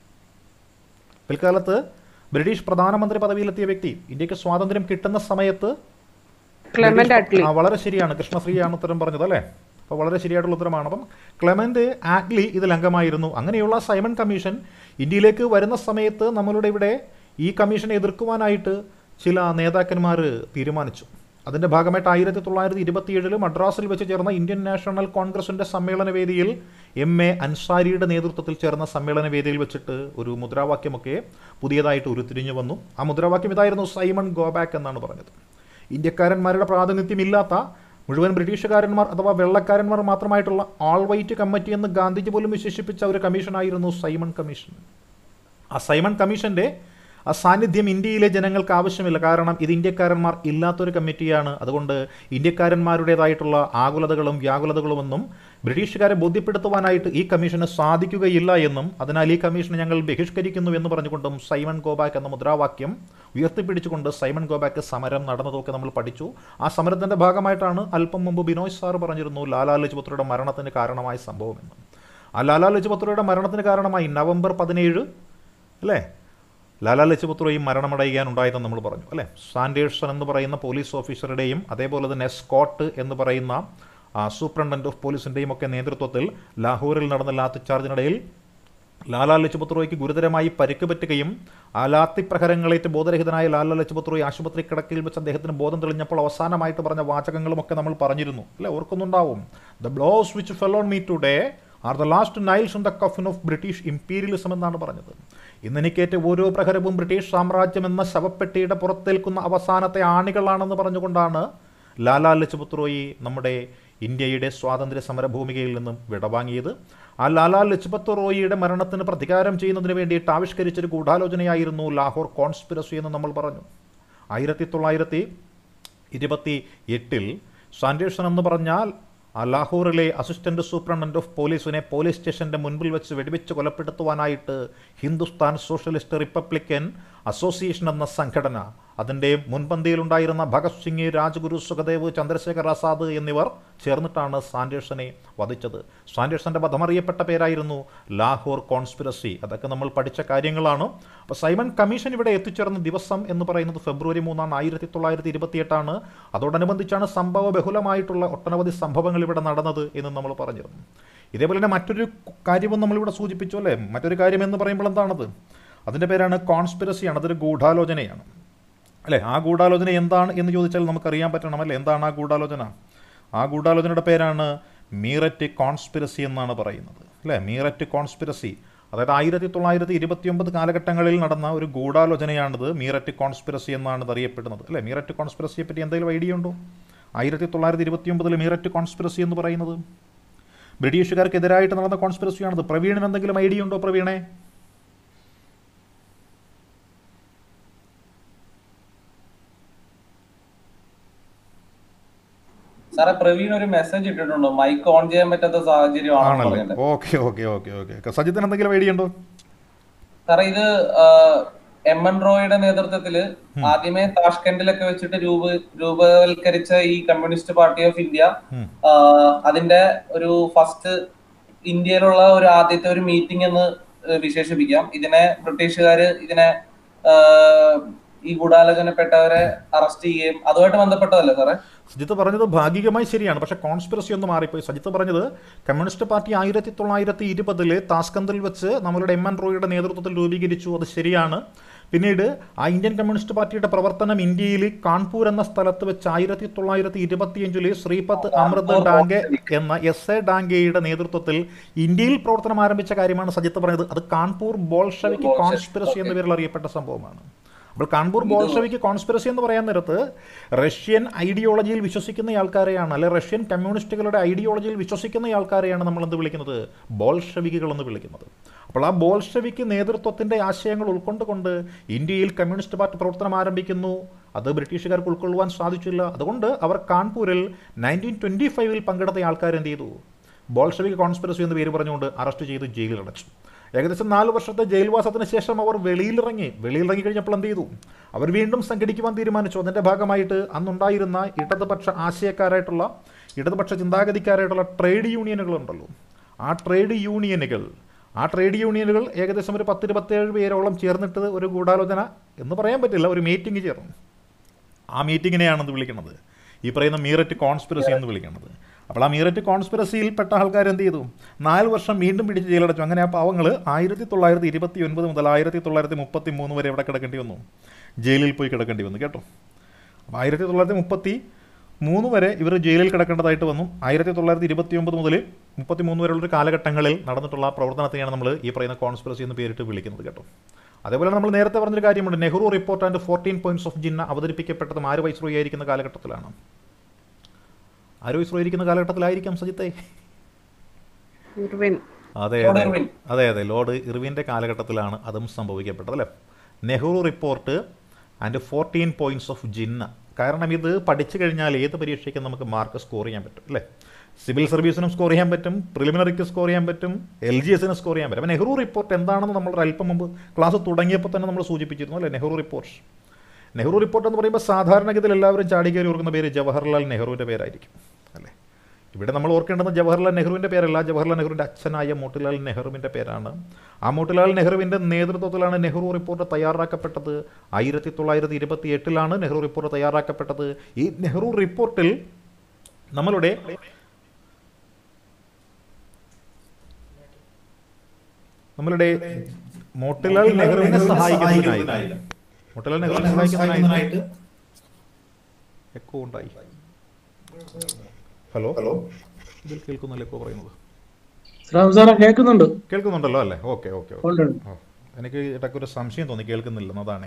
പിൽക്കാലത്ത് ബ്രിട്ടീഷ് പ്രധാനമന്ത്രി പദവിയിലെത്തിയ വ്യക്തി ഇന്ത്യക്ക് സ്വാതന്ത്ര്യം കിട്ടുന്ന സമയത്ത് ക്ലെമന്റ് അറ്റ്ലി ആ വളരെ ശരിയാണ് കൃഷ്ണശ്രീയാണ് ഉത്തരം പറഞ്ഞത് അല്ലേ അപ്പോൾ വളരെ ശരിയായിട്ടുള്ള ഉത്തരമാണ് അപ്പം ക്ലെമന്റ് ആറ്റ്ലി ഇതിൽ അംഗമായിരുന്നു അങ്ങനെയുള്ള സൈമൺ കമ്മീഷൻ ഇന്ത്യയിലേക്ക് വരുന്ന സമയത്ത് നമ്മളുടെ ഇവിടെ ഈ കമ്മീഷനെ എതിർക്കുവാനായിട്ട് ചില നേതാക്കന്മാർ തീരുമാനിച്ചു അതിൻ്റെ ഭാഗമായിട്ട് ആയിരത്തി തൊള്ളായിരത്തി ഇരുപത്തിയേഴിൽ മദ്രാസിൽ വെച്ച് ചേർന്ന ഇന്ത്യൻ നാഷണൽ കോൺഗ്രസിൻ്റെ സമ്മേളന വേദിയിൽ എം എ അൻസാരിയുടെ നേതൃത്വത്തിൽ ചേർന്ന സമ്മേളന വേദിയിൽ വെച്ചിട്ട് ഒരു മുദ്രാവാക്യമൊക്കെ പുതിയതായിട്ട് ഉരുത്തിരിഞ്ഞു വന്നു ആ മുദ്രാവാക്യം ഇതായിരുന്നു സൈമൺ ഗോബാക്ക് എന്നാണ് പറഞ്ഞത് ഇന്ത്യക്കാരന്മാരുടെ പ്രാതിനിധ്യമില്ലാത്ത മുഴുവൻ ബ്രിട്ടീഷുകാരന്മാർ അഥവാ വെള്ളക്കാരന്മാർ മാത്രമായിട്ടുള്ള ആൾ വൈറ്റ് കമ്മിറ്റി എന്ന് ഗാന്ധിജി പോലും വിശേഷിപ്പിച്ച ഒരു കമ്മീഷനായിരുന്നു സൈമൺ കമ്മീഷൻ ആ സൈമൺ കമ്മീഷന്റെ ആ സാന്നിധ്യം ഇന്ത്യയിലെ ജനങ്ങൾക്ക് ആവശ്യമില്ല കാരണം ഇത് ഇന്ത്യക്കാരന്മാർ ഇല്ലാത്തൊരു കമ്മിറ്റിയാണ് അതുകൊണ്ട് ഇന്ത്യക്കാരന്മാരുടേതായിട്ടുള്ള ആകുലതകളും വ്യാകുലതകളുമൊന്നും ബ്രിട്ടീഷുകാരെ ബോധ്യപ്പെടുത്തുവാനായിട്ട് ഈ കമ്മീഷന് സാധിക്കുകയില്ല എന്നും അതിനാൽ ഈ കമ്മീഷനെ ഞങ്ങൾ ബഹിഷ്കരിക്കുന്നു എന്ന് പറഞ്ഞുകൊണ്ടും സൈമൺ ഗോബാക്ക് എന്ന മുദ്രാവാക്യം ഉയർത്തിപ്പിടിച്ചുകൊണ്ട് സൈമൺ ഗോബാക്ക് സമരം നടന്നതൊക്കെ നമ്മൾ പഠിച്ചു ആ സമരത്തിന്റെ ഭാഗമായിട്ടാണ് അല്പം മുമ്പ് ബിനോയ് സാർ പറഞ്ഞിരുന്നു ലാലാ ലജ്പത്രയുടെ മരണത്തിന് കാരണമായ സംഭവമെന്ന് ആ ലാലാ ലജ്പത്രയുടെ മരണത്തിന് കാരണമായി നവംബർ പതിനേഴ് അല്ലേ ലാലാ ലജ്പത്രോയും മരണമടയാനുണ്ടായതെന്ന് നമ്മൾ പറഞ്ഞു അല്ലേ സാൻഡേഴ്സൺ എന്ന് പറയുന്ന പോലീസ് ഓഫീസറുടെയും അതേപോലെ തന്നെ സ്കോട്ട് എന്ന് പറയുന്ന സൂപ്രണ്ടന്റ് ഓഫ് പോലീസിൻ്റെയും ഒക്കെ നേതൃത്വത്തിൽ ലാഹോറിൽ നടന്ന ലാത്തി ചാർജിനിടയിൽ ലാലാ ലജ്പത് ഗുരുതരമായി പരിക്ക് പറ്റുകയും ആ ലാത്തി പ്രഹരങ്ങളേറ്റ് ബോധരഹിതനായ ലാലാ ലജ്പത് റോയ് ആശുപത്രി കിടക്കയിൽ വെച്ച് അദ്ദേഹത്തിന് ബോധം തെളിഞ്ഞപ്പോൾ അവസാനമായിട്ട് പറഞ്ഞ വാചകങ്ങളുമൊക്കെ നമ്മൾ പറഞ്ഞിരുന്നു അല്ലേ ഓർക്കുന്നുണ്ടാവും the blows which fell on me today are the last nails in the coffin of British imperialism എന്നാണ് പറഞ്ഞത് ഇന്നെനിക്കേറ്റ ഓരോ പ്രഹരവും ബ്രിട്ടീഷ് സാമ്രാജ്യം എന്ന ശവപ്പെട്ടിയുടെ പുറത്തേൽക്കുന്ന അവസാനത്തെ ആണികളാണെന്ന് പറഞ്ഞുകൊണ്ടാണ് ലാലാ ലജ്പത് റോയി നമ്മുടെ ഇന്ത്യയുടെ സ്വാതന്ത്ര്യ സമരഭൂമികയിൽ നിന്നും വിടവാങ്ങിയത് ആ ലാലാ ലജ്പത് റോയിയുടെ മരണത്തിന് പ്രതികാരം ചെയ്യുന്നതിന് വേണ്ടിയിട്ട് ആവിഷ്കരിച്ചൊരു ഗൂഢാലോചനയായിരുന്നു ലാഹോർ കോൺസ്പിറസി എന്ന് നമ്മൾ പറഞ്ഞു ആയിരത്തി തൊള്ളായിരത്തി ഇരുപത്തി എട്ടിൽ സാൻഡേഴ്സൺ എന്ന് പറഞ്ഞാൽ ആ ലാഹോറിലെ അസിസ്റ്റന്റ് സൂപ്രണ്ടന്റ് ഓഫ് പോലീസിനെ പോലീസ് സ്റ്റേഷന്റെ മുൻപിൽ വെച്ച് വെടിവെച്ച് കൊലപ്പെടുത്തുവാനായിട്ട് ഹിന്ദുസ്ഥാൻ സോഷ്യലിസ്റ്റ് റിപ്പബ്ലിക്കൻ അസോസിയേഷൻ എന്ന സംഘടന അതിൻ്റെ മുൻപന്തിയിലുണ്ടായിരുന്ന ഭഗത് സിംഗ് രാജ്ഗുരു സുഖദേവ് ചന്ദ്രശേഖർ ആസാദ് എന്നിവർ ചേർന്നിട്ടാണ് സാൻഡേഴ്സനെ വധിച്ചത് സാൻഡേഴ്സന്റെ വധമറിയപ്പെട്ട പേരായിരുന്നു ലാഹോർ കോൺസ്പിറസി അതൊക്കെ നമ്മൾ പഠിച്ച കാര്യങ്ങളാണ് അപ്പോൾ സൈമൺ കമ്മീഷൻ ഇവിടെ എത്തിച്ചേർന്ന ദിവസം എന്ന് പറയുന്നത് ഫെബ്രുവരി മൂന്നാണ് ആയിരത്തി തൊള്ളായിരത്തി ഇരുപത്തിയെട്ടാണ് അതോടനുബന്ധിച്ചാണ് സംഭവ ബഹുലമായിട്ടുള്ള ഒട്ടനവധി സംഭവങ്ങൾ ഇവിടെ നടന്നത് എന്ന് നമ്മൾ പറഞ്ഞിരുന്നു ഇതേപോലെ തന്നെ മറ്റൊരു കാര്യവും നമ്മളിവിടെ സൂചിപ്പിച്ചു അല്ലേ മറ്റൊരു കാര്യം എന്ന് പറയുമ്പോൾ എന്താണത് അതിൻ്റെ പേരാണ് കോൺസ്പിറസിയാണ് അതൊരു ഗൂഢാലോചനയാണ് അല്ലേ ആ ഗൂഢാലോചന എന്താണ് എന്ന് ചോദിച്ചാൽ നമുക്കറിയാൻ പറ്റണം അല്ലേ എന്താണ് ആ ഗൂഢാലോചന ആ ഗൂഢാലോചനയുടെ പേരാണ് മീററ്റ് കോൺസ്പിറസി എന്നാണ് പറയുന്നത് അല്ലേ മീററ്റ് കോൺസ്പിറസി അതായത് ആയിരത്തി തൊള്ളായിരത്തി ഇരുപത്തിയൊമ്പത് കാലഘട്ടങ്ങളിൽ നടന്ന ഒരു ഗൂഢാലോചനയാണിത് മീററ്റ് കോൺസ്പിറസി എന്നാണ് ഇത് അറിയപ്പെടുന്നത് അല്ലേ മീററ്റ് കോൺസ്പിറസിയെ പറ്റി എന്തെങ്കിലും ഐഡിയ ഉണ്ടോ ആയിരത്തി തൊള്ളായിരത്തി ഇരുപത്തിയൊമ്പതിൽ മീററ്റ് കോൺസ്പിറസി എന്ന് പറയുന്നത് ബ്രിട്ടീഷുകാർക്കെതിരായിട്ട് നടന്ന കോൺസ്പിറസിയാണിത് പ്രവീണിന് എന്തെങ്കിലും ഐഡിയ ഉണ്ടോ പ്രവീണേ സാറേ പ്രവീൺ ഒരു മെസ്സേജ് ഇട്ടിട്ടുണ്ടോ മൈക്ക് ഓൺ ചെയ്യാൻ പറ്റാത്ത സാഹചര്യമാണെന്ന് ആണല്ലേ പറഞ്ഞിട്ട് ഓക്കെ ഓക്കെ ഓക്കെ ഓക്കെ സജിത്തിന് എന്തെങ്കിലും ഐഡിയ ഉണ്ടോ സാറേ ഇത് എം എൻ റോയുടെ നേതൃത്വത്തില് ആദ്യമേ താഷ്കെൻഡിലൊക്കെ വെച്ചിട്ട് രൂപ രൂപവൽക്കരിച്ച ഈ കമ്മ്യൂണിസ്റ്റ് പാർട്ടി ഓഫ് ഇന്ത്യ ഉം. ആ, അതിന്റെ ഒരു ഫസ്റ്റ് ഇന്ത്യയിലുള്ള ഒരു ആദ്യത്തെ ഒരു മീറ്റിംഗ് എന്ന് ഏഹ്, വിശേഷിപ്പിക്കാം ഇതിനെ ബ്രിട്ടീഷുകാര് ഇതിനെ ആഹ്, ഈ ഗൂഢാലോചനപ്പെട്ടവരെ അറസ്റ്റ് ചെയ്യുകയും അതുമായിട്ട് ബന്ധപ്പെട്ടതല്ലേ സാറേ സജിത്ത് പറഞ്ഞത് ഭാഗികമായി ശരിയാണ് പക്ഷേ കോൺസ്പിറസി ഒന്ന് മാറിപ്പോയി സജിത്ത് പറഞ്ഞത് കമ്മ്യൂണിസ്റ്റ് പാർട്ടി ആയിരത്തി തൊള്ളായിരത്തി ഇരുപതില് താസ്കന്തിൽ വെച്ച് നമ്മളുടെ എം എൻ റോയിയുടെ നേതൃത്വത്തിൽ രൂപീകരിച്ചു അത് ശരിയാണ് പിന്നീട് ആ ഇന്ത്യൻ കമ്മ്യൂണിസ്റ്റ് പാർട്ടിയുടെ പ്രവർത്തനം ഇന്ത്യയിൽ കാൺപൂർ എന്ന സ്ഥലത്ത് വെച്ച് ആയിരത്തി തൊള്ളായിരത്തി ഇരുപത്തിയഞ്ചില് ശ്രീപത്ത് അമൃത് കാൺപൂർ ഡാംഗെ ബോൾഷെവിക്. എന്ന എസ് എ ഡാംഗെയുടെ നേതൃത്വത്തിൽ ഇന്ത്യയിൽ പ്രവർത്തനം ആരംഭിച്ച കാര്യമാണ് സജിത്ത് പറഞ്ഞത് അത് കാൺപൂർ ബോൾഷവിക് ബോൾഷെവിക്, കോൺസ്പിറസി എന്ന ഓക്കേ. പേരിൽ അറിയപ്പെട്ട സംഭവമാണ് അപ്പോൾ കാൺപൂർ ബോൾഷവിക് കോൺസ്പിറസി എന്ന് പറയാൻ നേരത്ത് റഷ്യൻ ഐഡിയോളജിയിൽ വിശ്വസിക്കുന്ന ആൾക്കാരെയാണ് അല്ലെ റഷ്യൻ കമ്മ്യൂണിസ്റ്റുകളുടെ ഐഡിയോളജിയിൽ വിശ്വസിക്കുന്ന ആൾക്കാരെയാണ് നമ്മൾ എന്ത് വിളിക്കുന്നത് ബോൾഷവിക്കുകൾ എന്ന് വിളിക്കുന്നത് അപ്പോൾ ആ ബോൾഷവിക്ക് നേതൃത്വത്തിൻ്റെ ആശയങ്ങൾ ഉൾക്കൊണ്ടുകൊണ്ട് ഇന്ത്യയിൽ കമ്മ്യൂണിസ്റ്റ് പാർട്ടി പ്രവർത്തനം ആരംഭിക്കുന്നു അത് ബ്രിട്ടീഷുകാർക്ക് ഉൾക്കൊള്ളുവാൻ സാധിച്ചില്ല അതുകൊണ്ട് അവർ കാൺപൂരിൽ നയൻറ്റീൻ ട്വൻറ്റി ഫൈവിൽ പങ്കെടുത്ത ആൾക്കാർ എന്ത് ചെയ്തു ബോൾഷവിക് കോൺസ്പിറസി എന്ന് പേര് പറഞ്ഞുകൊണ്ട് അറസ്റ്റ് ചെയ്ത് ജയിലിൽ അടച്ചു ഏകദേശം നാല് വർഷത്തെ ജയിൽവാസത്തിന് ശേഷം അവർ വെളിയിലിറങ്ങി വെളിയിലിറങ്ങി കഴിഞ്ഞപ്പോൾ എന്ത് ചെയ്തു അവർ വീണ്ടും സംഘടിക്കുവാൻ തീരുമാനിച്ചു അതിൻ്റെ ഭാഗമായിട്ട് അന്നുണ്ടായിരുന്ന ഇടതുപക്ഷ ആശയക്കാരായിട്ടുള്ള ഇടതുപക്ഷ ചിന്താഗതിക്കാരായിട്ടുള്ള ട്രേഡ് യൂണിയനുകളുണ്ടല്ലോ ആ ട്രേഡ് യൂണിയനുകൾ ആ ട്രേഡ് യൂണിയനുകൾ ഏകദേശം ഒരു പത്തിരുപത്തേഴ് പേരോളം ചേർന്നിട്ട് ഒരു ഗൂഢാലോചന എന്ന് പറയാൻ പറ്റില്ല ഒരു മീറ്റിംഗ് ചേർന്നു ആ മീറ്റിങ്ങിനെയാണ് ഇത് വിളിക്കുന്നത് ഈ പറയുന്ന മീററ്റ് കോൺസ്പിറസി എന്ന് വിളിക്കുന്നത് അപ്പോൾ ആ മീററ്റ് കോൺസ്പിറസിയിൽ പെട്ട ആൾക്കാർ എന്ത് ചെയ്തു നാല് വർഷം വീണ്ടും പിടിച്ച് ജയിലടച്ചു അങ്ങനെ ആ പാവങ്ങൾ ആയിരത്തി തൊള്ളായിരത്തി ഇരുപത്തി ഒൻപത് മുതൽ ആയിരത്തി തൊള്ളായിരത്തി മുപ്പത്തി മൂന്ന് വരെ എവിടെ കിടക്കേണ്ടി വന്നു ജയിലിൽ പോയി കിടക്കേണ്ടി വന്നു കേട്ടോ അപ്പോൾ ആയിരത്തി തൊള്ളായിരത്തി മുപ്പത്തി മൂന്ന് വരെ ഇവർ ജയിലിൽ കിടക്കേണ്ടതായിട്ട് വന്നു ആയിരത്തി തൊള്ളായിരത്തി ഇരുപത്തി ഒമ്പത് മുതൽ മുപ്പത്തി മൂന്ന് വരെയുള്ള കാലഘട്ടങ്ങളിൽ നടന്നിട്ടുള്ള പ്രവർത്തനത്തെയാണ് നമ്മൾ ഈ പറയുന്ന കോൺസ്പിറസി എന്ന് പേരിട്ട് വിളിക്കുന്നത് കേട്ടോ അതേപോലെ നമ്മൾ നേരത്തെ പറഞ്ഞൊരു കാര്യമുണ്ട് Nehru report and fourteen points of Jinnah അവതരിപ്പിക്കപ്പെട്ടതും ആര് വൈസ്രോയി ആയിരിക്കുന്ന കാലഘട്ടത്തിലാണ് ആര് വൈസ്രോയി ഇരിക്കുന്ന കാലഘട്ടത്തിലായിരിക്കാം സജിത്തെ ഇർവിൻ അതെ ലോർഡ് അതെ ഇർവിൻ. അതെ അതെ ലോർഡ് ഇർവിൻ്റെ കാലഘട്ടത്തിലാണ് അതും സംഭവിക്കപ്പെട്ടത് അല്ലേ Nehru report and fourteen points of Jinnah കാരണം ഇത് പഠിച്ചു കഴിഞ്ഞാൽ ഏത് പരീക്ഷയ്ക്കും നമുക്ക് മാർക്ക് സ്കോർ ചെയ്യാൻ പറ്റും അല്ലേ സിവിൽ സർവീസിനും സ്കോർ ചെയ്യാൻ പറ്റും പ്രിലിമിനറിക്ക് സ്കോർ ചെയ്യാൻ പറ്റും എൽ ജി എസിന് സ്കോർ ചെയ്യാൻ പറ്റും അപ്പോൾ നെഹ്റു റിപ്പോർട്ട് എന്താണെന്ന് നമ്മൾ അല്പം മുമ്പ് ക്ലാസ് തുടങ്ങിയപ്പോൾ തന്നെ നമ്മൾ സൂചിപ്പിച്ചിരുന്നു അല്ലേ നെഹ്റു റിപ്പോർട്ട് നെഹ്റു റിപ്പോർട്ട് എന്ന് പറയുമ്പോൾ സാധാരണഗതിയിൽ എല്ലാവരും ചാടിക്കയറി ഓർക്കുന്ന പേര് ജവഹർലാൽ നെഹ്റുവിൻ്റെ പേരായിരിക്കും അല്ലേ ഇവിടെ നമ്മൾ ഓർക്കേണ്ടത് ജവഹർലാൽ നെഹ്റുവിൻ്റെ പേരല്ല ജവഹർലാൽ നെഹ്റുവിൻ്റെ അച്ഛനായ മോട്ടിലാൽ നെഹ്റുവിൻ്റെ പേരാണ് ആ മോട്ടിലാൽ നെഹ്റുവിൻ്റെ നേതൃത്വത്തിലാണ് നെഹ്റു റിപ്പോർട്ട് തയ്യാറാക്കപ്പെട്ടത് ആയിരത്തി തൊള്ളായിരത്തി ഇരുപത്തി എട്ടിലാണ് നെഹ്റു റിപ്പോർട്ട് തയ്യാറാക്കപ്പെട്ടത് ഈ നെഹ്റു റിപ്പോർട്ടിൽ നമ്മളുടെ നമ്മളുടെ മോട്ടിലാൽ നെഹ്റുവിനെ സഹായിക്കുന്നതിനായി മോട്ടിലാൽ നെഹ്റുവിനെ സഹായിക്കുന്നതിനായിട്ട് എക്കോ ഉണ്ടായി ഹലോ ഹലോ ഇതിൽ കേൾക്കുന്നില്ല എക്കോ പറയുന്നത് ശ്രാം സാറെ കേൾക്കുന്നുണ്ട് കേൾക്കുന്നുണ്ടല്ലോ അല്ലേ ഓക്കെ ഓക്കെ ഓക്കെ ഉണ്ട് ഉണ്ട്. ഓ എനിക്ക് ഇടയ്ക്ക് ഒരു സംശയം തോന്നി കേൾക്കുന്നില്ലെന്ന് അതാണേ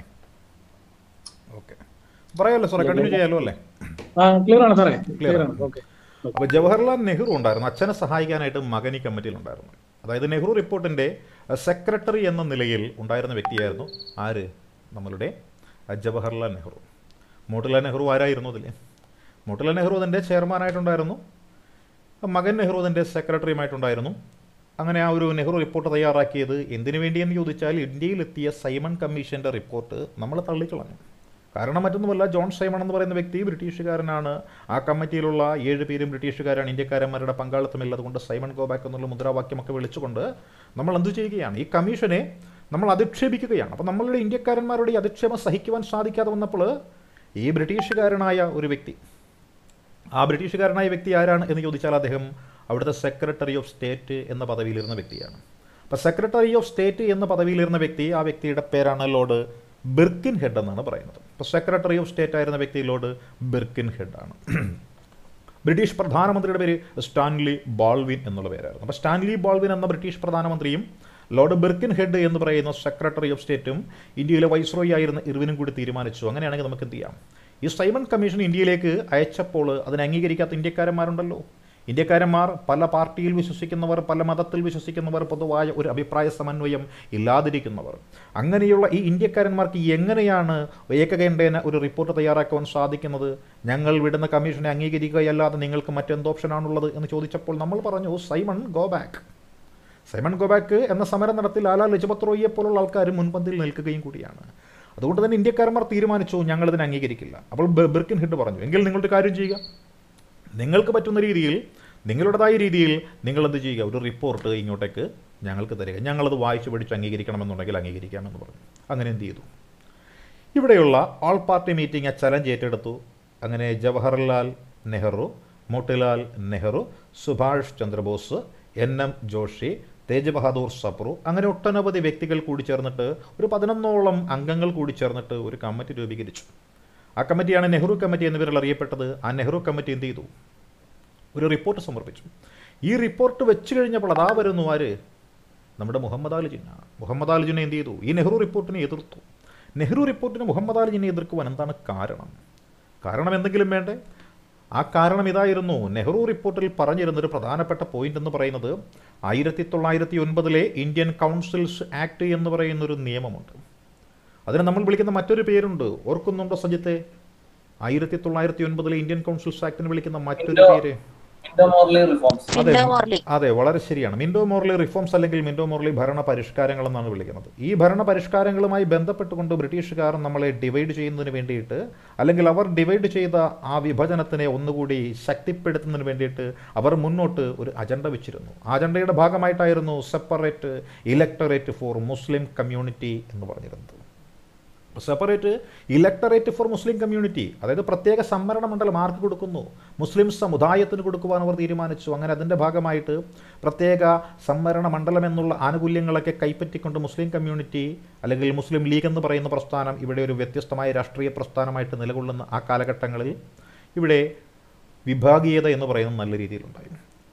ഓക്കെ പറയാമല്ലോ സാറേ കണ്ടിന്യൂ ചെയ്യാമല്ലോ അല്ലേ ആ ക്ലിയർ ആണ് സാറേ ക്ലിയർ ആണ് ഓക്കെ അപ്പോൾ ജവഹർലാൽ നെഹ്റു ഉണ്ടായിരുന്നു അച്ഛനെ സഹായിക്കാനായിട്ട് മകൻ ഈ കമ്മിറ്റിയിൽ ഉണ്ടായിരുന്നു അതായത് നെഹ്റു റിപ്പോർട്ടിൻ്റെ സെക്രട്ടറി എന്ന നിലയിൽ ഉണ്ടായിരുന്ന വ്യക്തിയായിരുന്നു ആര് നമ്മളുടെ അഹ് ജവഹർലാൽ നെഹ്റു മോട്ടിലാൽ നെഹ്റു ആരായിരുന്നു അതിൽ മോട്ടിലാൽ നെഹ്റു അതിൻ്റെ ചെയർമാനായിട്ടുണ്ടായിരുന്നു മകൻ നെഹ്റു അതിൻ്റെ സെക്രട്ടറിയുമായിട്ടുണ്ടായിരുന്നു അങ്ങനെ ആ ഒരു നെഹ്റു റിപ്പോർട്ട് തയ്യാറാക്കിയത് എന്തിനു വേണ്ടിയെന്ന് ചോദിച്ചാൽ ഇന്ത്യയിലെത്തിയ സൈമൺ കമ്മീഷൻ്റെ റിപ്പോർട്ട് നമ്മൾ തള്ളിക്കളഞ്ഞു കാരണം മറ്റൊന്നുമല്ല ജോൺ സൈമൺ എന്ന് പറയുന്ന വ്യക്തി ബ്രിട്ടീഷുകാരനാണ് ആ കമ്മിറ്റിയിലുള്ള ഏഴ് പേരും ബ്രിട്ടീഷുകാരാണ് ഇന്ത്യക്കാരന്മാരുടെ പങ്കാളിത്തമില്ല അതുകൊണ്ട് സൈമൺ ഗോബാക്ക് എന്നുള്ള മുദ്രാവാക്യമൊക്കെ വിളിച്ചുകൊണ്ട് നമ്മൾ എന്ത് ചെയ്യുകയാണ് ഈ കമ്മീഷനെ നമ്മൾ അധിക്ഷേപിക്കുകയാണ് അപ്പോൾ നമ്മളുടെ ഇന്ത്യക്കാരന്മാരുടെ ഈ അധിക്ഷേപം സഹിക്കുവാൻ സാധിക്കാതെ വന്നപ്പോൾ ഈ ബ്രിട്ടീഷുകാരനായ ഒരു വ്യക്തി ആ ബ്രിട്ടീഷുകാരനായ വ്യക്തി ആരാണ് എന്ന് ചോദിച്ചാൽ അദ്ദേഹം അവിടുത്തെ സെക്രട്ടറി ഓഫ് സ്റ്റേറ്റ് എന്ന പദവിയിലിരുന്ന വ്യക്തിയാണ് അപ്പോൾ സെക്രട്ടറി ഓഫ് സ്റ്റേറ്റ് എന്ന പദവിയിലിരുന്ന വ്യക്തി ആ വ്യക്തിയുടെ പേരാണ് ലോർഡ് ബിർക്കിൻ ഹെഡ് എന്നാണ് പറയുന്നത് അപ്പോൾ സെക്രട്ടറി ഓഫ് സ്റ്റേറ്റ് ആയിരുന്ന വ്യക്തി ലോർഡ് ബിർക്കിൻ ഹെഡാണ് ബ്രിട്ടീഷ് പ്രധാനമന്ത്രിയുടെ പേര് സ്റ്റാൻലി ബാൾവിൻ എന്നുള്ള പേരായിരുന്നു അപ്പോൾ സ്റ്റാൻലി ബാൾവിൻ എന്ന ബ്രിട്ടീഷ് പ്രധാനമന്ത്രിയും ലോർഡ് ബിർക്കിൻ ഹെഡ് എന്ന് പറയുന്ന സെക്രട്ടറി ഓഫ് സ്റ്റേറ്റും ഇന്ത്യയിലെ വൈസ്രോയി ആയിരുന്ന ഇർവിനും കൂടി തീരുമാനിച്ചു അങ്ങനെയാണെങ്കിൽ നമുക്ക് എന്ത് ചെയ്യാം ഈ സൈമൺ കമ്മീഷൻ ഇന്ത്യയിലേക്ക് അയച്ചപ്പോൾ അതിനെ അംഗീകരിക്കാത്ത ഇന്ത്യക്കാരന്മാരുണ്ടല്ലോ ഇന്ത്യക്കാരന്മാർ പല പാർട്ടിയിൽ വിശ്വസിക്കുന്നവർ പല മതത്തിൽ വിശ്വസിക്കുന്നവർ പൊതുവായ ഒരു അഭിപ്രായ സമന്വയം ഇല്ലാതിരിക്കുന്നവർ അങ്ങനെയുള്ള ഈ ഇന്ത്യക്കാരന്മാർക്ക് എങ്ങനെയാണ് ഏകകണ്ഠേന ഒരു റിപ്പോർട്ട് തയ്യാറാക്കുവാൻ സാധിക്കുന്നത് ഞങ്ങൾ വിടുന്ന കമ്മീഷനെ അംഗീകരിക്കുകയല്ലാതെ നിങ്ങൾക്ക് മറ്റെന്ത് ഓപ്ഷനാണുള്ളത് എന്ന് ചോദിച്ചപ്പോൾ നമ്മൾ പറഞ്ഞു Simon go back Simon go back എന്ന സമരം നടത്തി ലാലാ ലജപത് റോയിയെ പോലുള്ള ആൾക്കാർ മുൻപന്തിയിൽ നിൽക്കുകയും കൂടിയാണ് അതുകൊണ്ട് തന്നെ ഇന്ത്യക്കാരന്മാർ തീരുമാനിച്ചു ഞങ്ങൾ ഇതിനെ അംഗീകരിക്കില്ല അപ്പോൾ ബ- ബിർക്കിൻ ഹെഡ് പറഞ്ഞു എങ്കിൽ നിങ്ങളുടെ കാര്യം ചെയ്യുക നിങ്ങൾക്ക് പറ്റുന്ന രീതിയിൽ നിങ്ങളുടേതായ രീതിയിൽ നിങ്ങളെന്ത് ചെയ്യുക ഒരു റിപ്പോർട്ട് ഇങ്ങോട്ടേക്ക് ഞങ്ങൾക്ക് തരിക ഞങ്ങളത് വായിച്ച് പഠിച്ച് അംഗീകരിക്കണമെന്നുണ്ടെങ്കിൽ അംഗീകരിക്കാമെന്ന് പറഞ്ഞു അങ്ങനെ എന്ത് ചെയ്തു ഇവിടെയുള്ള ഓൾ പാർട്ടി മീറ്റിംഗ് ചലഞ്ച് ഏറ്റെടുത്തു അങ്ങനെ ജവഹർലാൽ നെഹ്റു മോട്ടിലാൽ നെഹ്റു സുഭാഷ് ചന്ദ്രബോസ് എൻ എം ജോഷി തേജ് ബഹാദൂർ സപ്രു അങ്ങനെ ഒട്ടനവധി വ്യക്തികൾ കൂടി ചേർന്നിട്ട് ഒരു പതിനൊന്നോളം അംഗങ്ങൾ കൂടി ചേർന്നിട്ട് ഒരു കമ്മിറ്റി രൂപീകരിച്ചു ആ കമ്മിറ്റിയാണ് നെഹ്റു കമ്മിറ്റി എന്ന പേരിൽ അറിയപ്പെട്ടത് ആ നെഹ്റു കമ്മിറ്റി എന്ത് ചെയ്തു ഒരു റിപ്പോർട്ട് സമർപ്പിച്ചു ഈ റിപ്പോർട്ട് വെച്ച് കഴിഞ്ഞപ്പോൾ അതാ വരുന്നു ആര് നമ്മുടെ മുഹമ്മദ് അലി ജിന്ന മുഹമ്മദ് അലി ജിന്ന എന്ത് ചെയ്തു ഈ നെഹ്റു റിപ്പോർട്ടിനെ എതിർത്തു നെഹ്റു റിപ്പോർട്ടിന് മുഹമ്മദ് അലി ജിന്നെ എതിർക്കുവാൻ എന്താണ് കാരണം കാരണം എന്തെങ്കിലും വേണ്ടേ ആ കാരണം ഇതായിരുന്നു നെഹ്റു റിപ്പോർട്ടിൽ പറഞ്ഞിരുന്ന ഒരു പ്രധാനപ്പെട്ട പോയിന്റ് എന്ന് പറയുന്നത് ആയിരത്തി തൊള്ളായിരത്തി ഒൻപതിലെ ഇന്ത്യൻ കൗൺസിൽസ് ആക്ട് എന്ന് പറയുന്ന ഒരു നിയമമുണ്ട് അതിന് നമ്മൾ വിളിക്കുന്ന മറ്റൊരു പേരുണ്ട് ഓർക്കുന്നുണ്ടോ സജിത്തെ ആയിരത്തി തൊള്ളായിരത്തി ഒൻപതിലെ ഇന്ത്യൻ കൗൺസിൽസ് ആക്ടിന് വിളിക്കുന്ന മറ്റൊരു ഇന്തോ- പേര് ഇന്തോ മോർലി റിഫോംസ് അതെ മിൻഡോ മോർലി അതെ വളരെ ശരിയാണ് മിൻഡോ മോർലി റിഫോംസ് അല്ലെങ്കിൽ മിൻഡോ മോർലി ഭരണ പരിഷ്കാരങ്ങൾ എന്നാണ് വിളിക്കുന്നത് ഈ ഭരണ പരിഷ്കാരങ്ങളുമായി ബന്ധപ്പെട്ടുകൊണ്ട് ബ്രിട്ടീഷുകാർ നമ്മളെ ഡിവൈഡ് ചെയ്യുന്നതിന് വേണ്ടിയിട്ട് അല്ലെങ്കിൽ അവർ ഡിവൈഡ് ചെയ്ത ആ വിഭജനത്തിനെ ഒന്നുകൂടി ശക്തിപ്പെടുത്തുന്നതിന് വേണ്ടിയിട്ട് അവർ മുന്നോട്ട് ഒരു അജണ്ട വെച്ചിരുന്നു ആ അജണ്ടയുടെ ഭാഗമായിട്ടായിരുന്നു separate electorate for Muslim community എന്ന് പറഞ്ഞിരുന്നത് separate electorate for Muslim community അതായത് പ്രത്യേക സംവരണ മണ്ഡലം ആർക്ക് കൊടുക്കുന്നു മുസ്ലിം സമുദായത്തിന് കൊടുക്കുവാൻ അവർ തീരുമാനിച്ചു അങ്ങനെ അതിൻ്റെ ഭാഗമായിട്ട് പ്രത്യേക സംവരണ മണ്ഡലം എന്നുള്ള ആനുകൂല്യങ്ങളൊക്കെ കൈപ്പറ്റിക്കൊണ്ട് മുസ്ലിം കമ്മ്യൂണിറ്റി അല്ലെങ്കിൽ മുസ്ലിം ലീഗ് എന്ന് പറയുന്ന പ്രസ്ഥാനം ഇവിടെ ഒരു വ്യത്യസ്തമായ രാഷ്ട്രീയ പ്രസ്ഥാനമായിട്ട് നിലകൊള്ളുന്ന ആ കാലഘട്ടങ്ങളിൽ ഇവിടെ വിഭാഗീയത എന്ന് പറയുന്നത് നല്ല രീതിയിലുണ്ടായി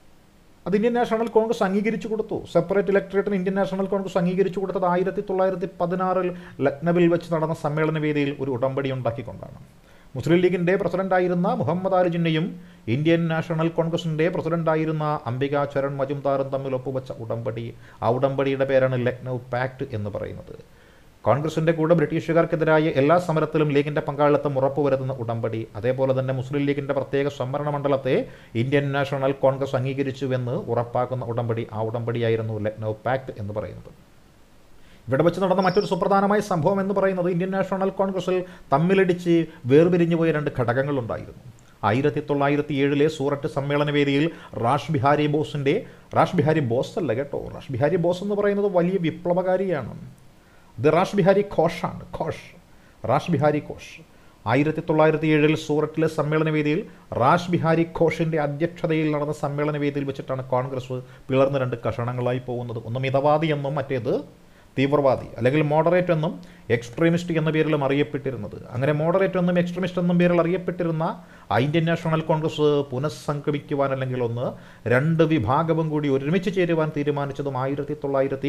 അത് ഇന്ത്യൻ നാഷണൽ കോൺഗ്രസ് അംഗീകരിച്ചു കൊടുത്തു സെപ്പറേറ്റ് ഇലക്ടറേറ്റിന് ഇന്ത്യൻ നാഷണൽ കോൺഗ്രസ് അംഗീകരിച്ചു കൊടുത്തത് ആയിരത്തി തൊള്ളായിരത്തി പതിനാറിൽ ലക്നവിൽ വെച്ച് നടന്ന സമ്മേളന വേദിയിൽ ഒരു ഉടമ്പടി ഉണ്ടാക്കിക്കൊണ്ടാണ് മുസ്ലിം ലീഗിൻ്റെ പ്രസിഡന്റായിരുന്ന മുഹമ്മദ് അലി ജിന്നയും ഇന്ത്യൻ നാഷണൽ കോൺഗ്രസിൻ്റെ പ്രസിഡന്റായിരുന്ന അംബിക ചരൺ മജുംദാറും തമ്മിൽ ഒപ്പുവെച്ച ഉടമ്പടി ആ ഉടമ്പടിയുടെ പേരാണ് ലക്നൗ പാക്ട് എന്ന് പറയുന്നത് കോൺഗ്രസിന്റെ കൂടെ ബ്രിട്ടീഷുകാർക്കെതിരായ എല്ലാ സമരത്തിലും ലീഗിന്റെ പങ്കാളിത്തം ഉറപ്പുവരുത്തുന്ന ഉടമ്പടി അതേപോലെ തന്നെ മുസ്ലിം ലീഗിന്റെ പ്രത്യേക സംവരണ മണ്ഡലത്തെ ഇന്ത്യൻ നാഷണൽ കോൺഗ്രസ് അംഗീകരിച്ചുവെന്ന് ഉറപ്പാക്കുന്ന ഉടമ്പടി ആ ഉടമ്പടിയായിരുന്നു ലക്നൗ പാക്ട് എന്ന് പറയുന്നത് ഇവിടെ വെച്ച് നടന്ന മറ്റൊരു സുപ്രധാനമായ സംഭവം എന്ന് പറയുന്നത് ഇന്ത്യൻ നാഷണൽ കോൺഗ്രസിൽ തമ്മിലടിച്ച് വേർപിരിഞ്ഞു പോയ രണ്ട് ഘടകങ്ങളുണ്ടായിരുന്നു ആയിരത്തി തൊള്ളായിരത്തി ഏഴിലെ സൂററ്റ് സമ്മേളന വേദിയിൽ റാഷ് ബിഹാരി ബോസിൻ്റെ റാഷ് ബിഹാരി ബോസ് അല്ല കേട്ടോ റാഷ് ബിഹാരി ബോസ് എന്ന് പറയുന്നത് വലിയ വിപ്ലവകാരിയാണ് ഇത് റാഷ് ബിഹാരി ഘോഷാണ് ഘോഷ് റാഷ് ബിഹാരി ഘോഷ് ആയിരത്തി തൊള്ളായിരത്തി ഏഴിൽ സൂററ്റിലെ സമ്മേളന വേദിയിൽ റാഷ് ബിഹാരി ഘോഷിൻ്റെ അധ്യക്ഷതയിൽ നടന്ന സമ്മേളന വേദിയിൽ വെച്ചിട്ടാണ് കോൺഗ്രസ് പിളർന്ന് രണ്ട് കഷണങ്ങളായി പോകുന്നത് ഒന്ന് മിതവാദി എന്നും മറ്റേത് തീവ്രവാദി അല്ലെങ്കിൽ മോഡറേറ്റ് എന്നും എക്സ്ട്രീമിസ്റ്റ് എന്ന പേരിലും അറിയപ്പെട്ടിരുന്നത് അങ്ങനെ മോഡറേറ്റ് എന്നും എക്സ്ട്രീമിസ്റ്റ് എന്നും പേരിൽ അറിയപ്പെട്ടിരുന്ന ആ ഇന്ത്യൻ നാഷണൽ കോൺഗ്രസ് പുനഃസംഗമിക്കുവാൻ അല്ലെങ്കിൽ ഒന്ന് രണ്ട് വിഭാഗവും കൂടി ഒരുമിച്ച് ചേരുവാൻ തീരുമാനിച്ചതും ആയിരത്തി തൊള്ളായിരത്തി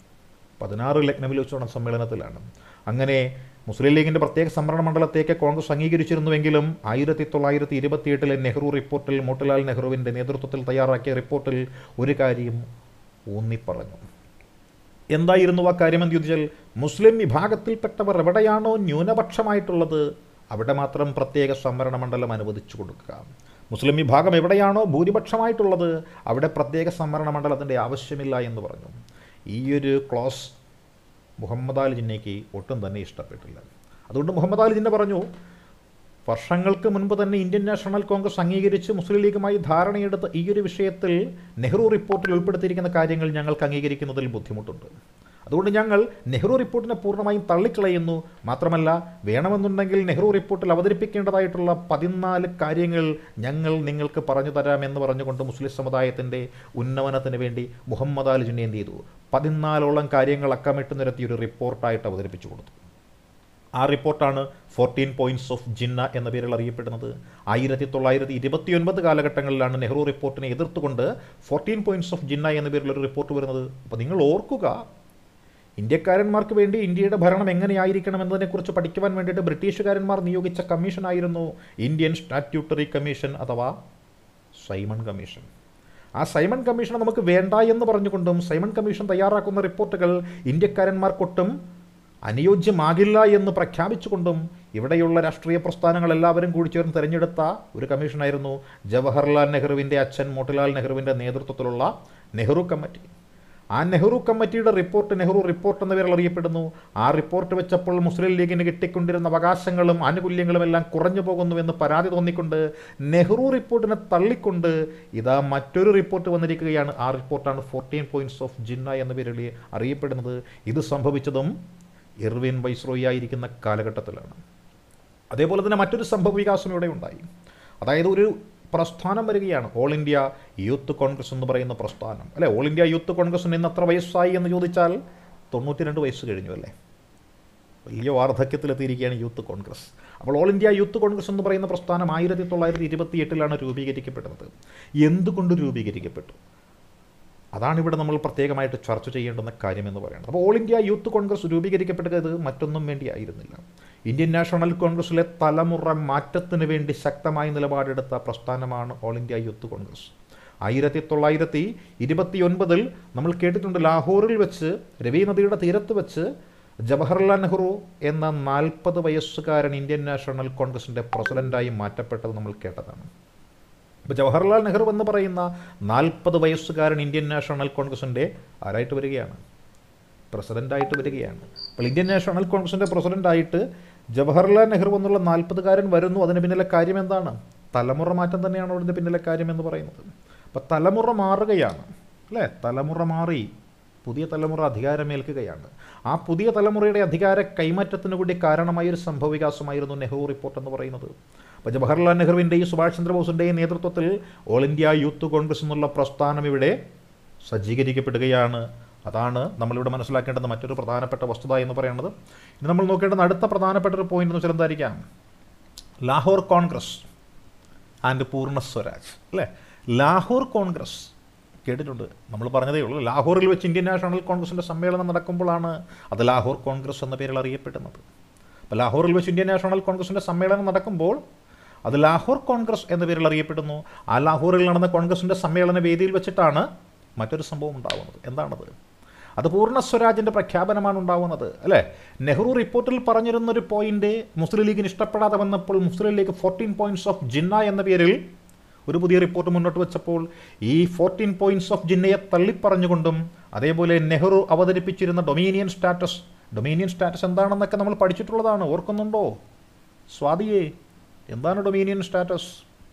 പതിനാറ് ലക്നവിൽ വെച്ച് നടന്ന സമ്മേളനത്തിലാണ് അങ്ങനെ മുസ്ലിം ലീഗിൻ്റെ പ്രത്യേക സംവരണ മണ്ഡലത്തേക്ക് കോൺഗ്രസ് അംഗീകരിച്ചിരുന്നുവെങ്കിലും ആയിരത്തി തൊള്ളായിരത്തി ഇരുപത്തിയെട്ടിലെ നെഹ്റു റിപ്പോർട്ടിൽ മോട്ടിലാൽ നെഹ്റുവിൻ്റെ നേതൃത്വത്തിൽ തയ്യാറാക്കിയ റിപ്പോർട്ടിൽ ഒരു കാര്യം ഊന്നിപ്പറഞ്ഞു എന്തായിരുന്നു ആ കാര്യമെന്ന് ചോദിച്ചാൽ മുസ്ലിം വിഭാഗത്തിൽപ്പെട്ടവർ എവിടെയാണോ ന്യൂനപക്ഷമായിട്ടുള്ളത് അവിടെ മാത്രം പ്രത്യേക സംവരണ മണ്ഡലം അനുവദിച്ചു കൊടുക്കുക മുസ്ലിം വിഭാഗം എവിടെയാണോ ഭൂരിപക്ഷമായിട്ടുള്ളത് അവിടെ പ്രത്യേക സംവരണ മണ്ഡലത്തിൻ്റെ ആവശ്യമില്ല എന്ന് പറഞ്ഞു ഈ ഒരു ക്ലോസ് മുഹമ്മദ് അലി ജിന്നയ്ക്ക് ഒട്ടും തന്നെ ഇഷ്ടപ്പെട്ടില്ല അതുകൊണ്ട് മുഹമ്മദ് അലി ജിന്ന പറഞ്ഞു വർഷങ്ങൾക്ക് മുൻപ് തന്നെ ഇന്ത്യൻ നാഷണൽ കോൺഗ്രസ് അംഗീകരിച്ച് മുസ്ലിം ലീഗുമായി ധാരണയെടുത്ത ഈ ഒരു വിഷയത്തിൽ നെഹ്റു റിപ്പോർട്ടിൽ ഉൾപ്പെടുത്തിയിരിക്കുന്ന കാര്യങ്ങൾ ഞങ്ങൾക്ക് അംഗീകരിക്കുന്നതിൽ ബുദ്ധിമുട്ടുണ്ട് അതുകൊണ്ട് ഞങ്ങൾ നെഹ്റു റിപ്പോർട്ടിനെ പൂർണ്ണമായും തള്ളിക്കളയുന്നു മാത്രമല്ല വേണമെന്നുണ്ടെങ്കിൽ നെഹ്റു റിപ്പോർട്ടിൽ അവതരിപ്പിക്കേണ്ടതായിട്ടുള്ള പതിനാല് കാര്യങ്ങൾ ഞങ്ങൾ നിങ്ങൾക്ക് പറഞ്ഞു തരാമെന്ന് പറഞ്ഞുകൊണ്ട് മുസ്ലിം സമുദായത്തിൻ്റെ ഉന്നമനത്തിന് വേണ്ടി മുഹമ്മദ് അലി ജിന്നെ എന്ത് ചെയ്തു പതിനാലോളം കാര്യങ്ങൾ അക്കമിട്ട് നിരത്തിയ ഒരു റിപ്പോർട്ടായിട്ട് അവതരിപ്പിച്ചു കൊടുത്തു ആ റിപ്പോർട്ടാണ് ഫോർട്ടീൻ പോയിന്റ്സ് ഓഫ് ജിന്ന എന്ന പേരിൽ അറിയപ്പെടുന്നത് ആയിരത്തി തൊള്ളായിരത്തി ഇരുപത്തിയൊൻപത് കാലഘട്ടങ്ങളിലാണ് നെഹ്റു റിപ്പോർട്ടിനെ എതിർത്തുകൊണ്ട് ഫോർട്ടീൻ പോയിന്റ്സ് ഓഫ് ജിന്ന എന്ന പേരിൽ ഒരു റിപ്പോർട്ട് വരുന്നത് അപ്പോൾ നിങ്ങൾ ഓർക്കുക ഇന്ത്യക്കാരന്മാർക്ക് വേണ്ടി ഇന്ത്യയുടെ ഭരണം എങ്ങനെയായിരിക്കണം എന്നതിനെക്കുറിച്ച് പഠിക്കുവാൻ വേണ്ടിയിട്ട് ബ്രിട്ടീഷുകാരന്മാർ നിയോഗിച്ച കമ്മീഷനായിരുന്നു ഇന്ത്യൻ സ്റ്റാറ്റ്യൂട്ടറി കമ്മീഷൻ അഥവാ സൈമൺ കമ്മീഷൻ ആ സൈമൺ കമ്മീഷൻ നമുക്ക് വേണ്ട എന്ന് പറഞ്ഞുകൊണ്ടും സൈമൺ കമ്മീഷൻ തയ്യാറാക്കുന്ന റിപ്പോർട്ടുകൾ ഇന്ത്യക്കാരന്മാർക്കൊട്ടും അനുയോജ്യമാകില്ല എന്ന് പ്രഖ്യാപിച്ചുകൊണ്ടും ഇവിടെയുള്ള രാഷ്ട്രീയ പ്രസ്ഥാനങ്ങൾ എല്ലാവരും കൂടി ചേർന്ന് തിരഞ്ഞെടുത്ത ഒരു കമ്മീഷനായിരുന്നു ജവഹർലാൽ നെഹ്റുവിൻ്റെ അച്ഛൻ മോട്ടിലാൽ നെഹ്റുവിൻ്റെ നേതൃത്വത്തിലുള്ള നെഹ്റു കമ്മിറ്റി ആ നെഹ്റു കമ്മിറ്റിയുടെ റിപ്പോർട്ട് നെഹ്റു റിപ്പോർട്ട് എന്ന പേരിൽ അറിയപ്പെടുന്നു ആ റിപ്പോർട്ട് വെച്ചപ്പോൾ മുസ്ലിം ലീഗിന് കിട്ടിക്കൊണ്ടിരുന്ന അവകാശങ്ങളും ആനുകൂല്യങ്ങളും എല്ലാം കുറഞ്ഞു പോകുന്നുവെന്ന് പരാതി തോന്നിക്കൊണ്ട് നെഹ്റു റിപ്പോർട്ടിനെ തള്ളിക്കൊണ്ട് ഇതാ മറ്റൊരു റിപ്പോർട്ട് വന്നിരിക്കുകയാണ് ആ റിപ്പോർട്ടാണ് ഫോർട്ടീൻ പോയിന്റ്സ് ഓഫ് ജിന്ന എന്ന പേരിൽ അറിയപ്പെടുന്നത് ഇത് സംഭവിച്ചതും ഇർവിൻ വൈസ്രോയി ആയിരിക്കുന്ന കാലഘട്ടത്തിലാണ് അതേപോലെ തന്നെ മറ്റൊരു സംഭവ വികാസം ഇവിടെ ഉണ്ടായി അതായത് ഒരു പ്രസ്ഥാനം വരികയാണ് ഓൾ ഇന്ത്യ യൂത്ത് കോൺഗ്രസ് എന്ന് പറയുന്ന പ്രസ്ഥാനം അല്ലെ ഓൾ ഇന്ത്യ യൂത്ത് കോൺഗ്രസിന് ഇന്ന് എത്ര വയസ്സായി എന്ന് ചോദിച്ചാൽ തൊണ്ണൂറ്റി രണ്ട് വയസ്സ് കഴിഞ്ഞു അല്ലേ വലിയ വാർദ്ധക്യത്തിലെത്തിയിരിക്കുകയാണ് യൂത്ത് കോൺഗ്രസ് അപ്പോൾ ഓൾ ഇന്ത്യ യൂത്ത് കോൺഗ്രസ് എന്ന് പറയുന്ന പ്രസ്ഥാനം ആയിരത്തി തൊള്ളായിരത്തി ഇരുപത്തി എട്ടിലാണ് രൂപീകരിക്കപ്പെടുന്നത് എന്തുകൊണ്ട് രൂപീകരിക്കപ്പെട്ടു അതാണ് ഇവിടെ നമ്മൾ പ്രത്യേകമായിട്ട് ചർച്ച ചെയ്യേണ്ടുന്ന കാര്യമെന്ന് പറയുന്നത് അപ്പോൾ ഓൾ ഇന്ത്യ യൂത്ത് കോൺഗ്രസ് രൂപീകരിക്കപ്പെട്ടത് മറ്റൊന്നും വേണ്ടിയായിരുന്നില്ല ഇന്ത്യൻ നാഷണൽ കോൺഗ്രസിലെ തലമുറ മാറ്റത്തിന് വേണ്ടി ശക്തമായ നിലപാടെടുത്ത പ്രസ്ഥാനമാണ് ഓൾ ഇന്ത്യ യൂത്ത് കോൺഗ്രസ് ആയിരത്തി തൊള്ളായിരത്തി ഇരുപത്തി ഒൻപതിൽ നമ്മൾ കേട്ടിട്ടുണ്ട് ലാഹോറിൽ വെച്ച് രവി നദിയുടെ തീരത്ത് വെച്ച് ജവഹർലാൽ നെഹ്റു എന്ന നാൽപ്പത് വയസ്സുകാരൻ ഇന്ത്യൻ നാഷണൽ കോൺഗ്രസിൻ്റെ പ്രസിഡൻ്റായി മാറ്റപ്പെട്ടത് നമ്മൾ കേട്ടതാണ് ഇപ്പോൾ ജവഹർലാൽ നെഹ്റു എന്ന് പറയുന്ന നാൽപ്പത് വയസ്സുകാരൻ ഇന്ത്യൻ നാഷണൽ കോൺഗ്രസിൻ്റെ ആരായിട്ട് വരികയാണ് പ്രസിഡൻ്റായിട്ട് വരികയാണ് അപ്പോൾ ഇന്ത്യൻ നാഷണൽ കോൺഗ്രസിൻ്റെ പ്രസിഡൻ്റായിട്ട് ജവഹർലാൽ നെഹ്റു എന്നുള്ള നാൽപ്പതുകാരൻ വരുന്നു അതിന് പിന്നിലെ കാര്യം എന്താണ് തലമുറ മാറ്റം തന്നെയാണ് അതിൻ്റെ പിന്നിലെ കാര്യം എന്ന് പറയുന്നത് അപ്പോൾ തലമുറ മാറുകയാണ് അല്ലേ തലമുറ മാറി പുതിയ തലമുറ അധികാരമേൽക്കുകയാണ് ആ പുതിയ തലമുറയുടെ അധികാര കൈമാറ്റത്തിന് കൂടി കാരണമായ ഒരു സംഭവവികാസമായിരുന്നു നെഹ്റു റിപ്പോർട്ട് എന്ന് പറയുന്നത് അപ്പോൾ ജവഹർലാൽ നെഹ്റുവിൻ്റെയും സുഭാഷ് ചന്ദ്രബോസിൻ്റെയും നേതൃത്വത്തിൽ ഓൾ ഇന്ത്യ യൂത്ത് കോൺഗ്രസ് എന്നുള്ള പ്രസ്ഥാനം ഇവിടെ സജ്ജീകരിക്കപ്പെടുകയാണ് അതാണ് നമ്മളിവിടെ മനസ്സിലാക്കേണ്ടുന്ന മറ്റൊരു പ്രധാനപ്പെട്ട വസ്തുത എന്ന് പറയുന്നത് ഇനി നമ്മൾ നോക്കേണ്ടുന്ന അടുത്ത പ്രധാനപ്പെട്ട ഒരു പോയിന്റ് എന്ന് വെച്ചാൽ എന്തായിരിക്കാം ലാഹോർ കോൺഗ്രസ് ആൻഡ് പൂർണ്ണ സ്വരാജ് അല്ലേ ലാഹോർ കോൺഗ്രസ് കേട്ടിട്ടുണ്ട് നമ്മൾ പറഞ്ഞതേ ഉള്ളൂ ലാഹോറിൽ വെച്ച് ഇന്ത്യൻ നാഷണൽ കോൺഗ്രസിൻ്റെ സമ്മേളനം നടക്കുമ്പോഴാണ് അത് ലാഹോർ കോൺഗ്രസ് എന്ന പേരിൽ അറിയപ്പെടുന്നത് അപ്പോൾ ലാഹോറിൽ വെച്ച് ഇന്ത്യൻ നാഷണൽ കോൺഗ്രസിൻ്റെ സമ്മേളനം നടക്കുമ്പോൾ അത് ലാഹോർ കോൺഗ്രസ് എന്ന പേരിൽ അറിയപ്പെടുന്നു ആ ലാഹോറിൽ നടന്ന കോൺഗ്രസിൻ്റെ സമ്മേളന വേദിയിൽ വെച്ചിട്ടാണ് മറ്റൊരു സംഭവം ഉണ്ടാകുന്നത് എന്താണത് അത് പൂർണ്ണ സ്വരാജിൻ്റെ പ്രഖ്യാപനമാണ് ഉണ്ടാവുന്നത് അല്ലേ നെഹ്റു റിപ്പോർട്ടിൽ പറഞ്ഞിരുന്നൊരു പോയിന്റ് മുസ്ലിം ലീഗിന് ഇഷ്ടപ്പെടാതെ വന്നപ്പോൾ Muslim league fourteen points of Jinnah എന്ന പേരിൽ ഒരു പുതിയ റിപ്പോർട്ട് മുന്നോട്ട് വെച്ചപ്പോൾ ഈ ഫോർട്ടീൻ പോയിന്റ്സ് ഓഫ് ജിന്നയെ തള്ളിപ്പറഞ്ഞുകൊണ്ടും അതേപോലെ നെഹ്റു അവതരിപ്പിച്ചിരുന്ന ഡൊമീനിയൻ സ്റ്റാറ്റസ് ഡൊമീനിയൻ സ്റ്റാറ്റസ് എന്താണെന്നൊക്കെ നമ്മൾ പഠിച്ചിട്ടുള്ളതാണ് ഓർക്കുന്നുണ്ടോ സ്വാതിയെ എന്താണ് ഡൊമീനിയൻ സ്റ്റാറ്റസ്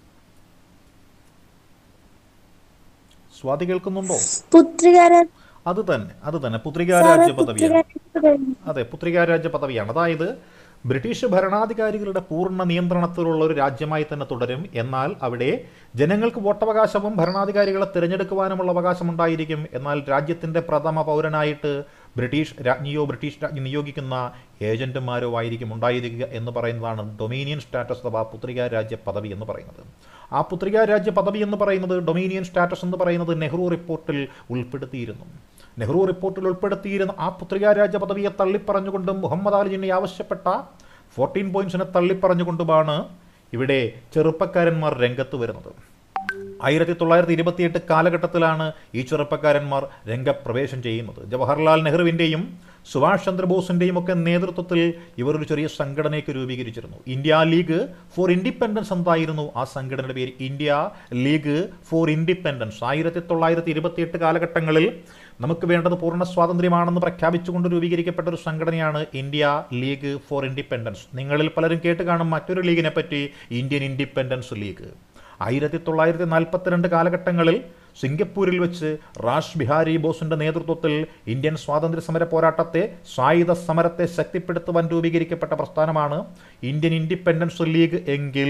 സ്വാതി കേൾക്കുന്നുണ്ടോ പുത്രികാര അത് തന്നെ അത് തന്നെ പുത്രികാരാജ്യ പദവിയാണ് അതെ പുത്രികാരാജ്യ പദവിയാണ് അതായത് ബ്രിട്ടീഷ് ഭരണാധികാരികളുടെ പൂർണ്ണ നിയന്ത്രണത്തിലുള്ള ഒരു രാജ്യമായി തന്നെ തുടരും എന്നാൽ അവിടെ ജനങ്ങൾക്ക് വോട്ടവകാശവും ഭരണാധികാരികളെ തിരഞ്ഞെടുക്കുവാനുമുള്ള അവകാശമുണ്ടായിരിക്കും എന്നാൽ രാജ്യത്തിൻ്റെ പ്രഥമ പൗരനായിട്ട് ബ്രിട്ടീഷ് രാജ്ഞിയോ ബ്രിട്ടീഷ് രാജ്ഞി നിയോഗിക്കുന്ന ഏജന്റുമാരോ ആയിരിക്കും ഉണ്ടായിരിക്കുക എന്ന് പറയുന്നതാണ് ഡൊമീനിയൻ സ്റ്റാറ്റസ് അഥവാ പുത്രികാരാജ്യ പദവി എന്ന് പറയുന്നത് ആ പുത്രികാരാജ്യ പദവി എന്ന് പറയുന്നത് ഡൊമീനിയൻ സ്റ്റാറ്റസ് എന്ന് പറയുന്നത് നെഹ്റു റിപ്പോർട്ടിൽ ഉൾപ്പെടുത്തിയിരുന്നു നെഹ്റു റിപ്പോർട്ടിൽ ഉൾപ്പെടുത്തിയിരുന്ന ആ പുത്രികാരാജ്യ പദവിയെ തള്ളിപ്പറഞ്ഞുകൊണ്ടും മുഹമ്മദ് അലി ജിന്നെ ആവശ്യപ്പെട്ട ഫോർട്ടീൻ പോയിന്റ്സിനെ തള്ളിപ്പറഞ്ഞുകൊണ്ടുമാണ് ഇവിടെ ചെറുപ്പക്കാരന്മാർ രംഗത്ത് വരുന്നത് ആയിരത്തി തൊള്ളായിരത്തി ഇരുപത്തിയെട്ട് കാലഘട്ടത്തിലാണ് ഈ ചെറുപ്പക്കാരന്മാർ രംഗപ്രവേശം ചെയ്യുന്നത് ജവഹർലാൽ നെഹ്റുവിൻ്റെയും സുഭാഷ് ചന്ദ്രബോസിൻ്റെയും ഒക്കെ നേതൃത്വത്തിൽ ഇവർ ഒരു ചെറിയ സംഘടനയൊക്കെ രൂപീകരിച്ചിരുന്നു ഇന്ത്യ ലീഗ് ഫോർ ഇൻഡിപെൻഡൻസ് എന്തായിരുന്നു ആ സംഘടനയുടെ പേര് ഇന്ത്യ ലീഗ് ഫോർ ഇൻഡിപെൻഡൻസ് ആയിരത്തി തൊള്ളായിരത്തി ഇരുപത്തിയെട്ട് കാലഘട്ടങ്ങളിൽ നമുക്ക് വേണ്ടത് പൂർണ്ണ സ്വാതന്ത്ര്യമാണെന്ന് പ്രഖ്യാപിച്ചുകൊണ്ട് രൂപീകരിക്കപ്പെട്ട ഒരു സംഘടനയാണ് ഇന്ത്യ ലീഗ് ഫോർ ഇൻഡിപെൻഡൻസ് നിങ്ങളിൽ പലരും കേട്ട് കാണും മറ്റൊരു ലീഗിനെ പറ്റി ഇന്ത്യൻ ഇൻഡിപെൻഡൻസ് ലീഗ് ആയിരത്തി തൊള്ളായിരത്തി നാൽപ്പത്തിരണ്ട് കാലഘട്ടങ്ങളിൽ സിംഗപ്പൂരിൽ വെച്ച് റാഷ് ബിഹാരി ബോസിന്റെ നേതൃത്വത്തിൽ ഇന്ത്യൻ സ്വാതന്ത്ര്യ സമര പോരാട്ടത്തെ സായുധ സമരത്തെ ശക്തിപ്പെടുത്തുവാൻ രൂപീകരിക്കപ്പെട്ട പ്രസ്ഥാനമാണ് ഇന്ത്യൻ ഇൻഡിപെൻഡൻസ് ലീഗ് എങ്കിൽ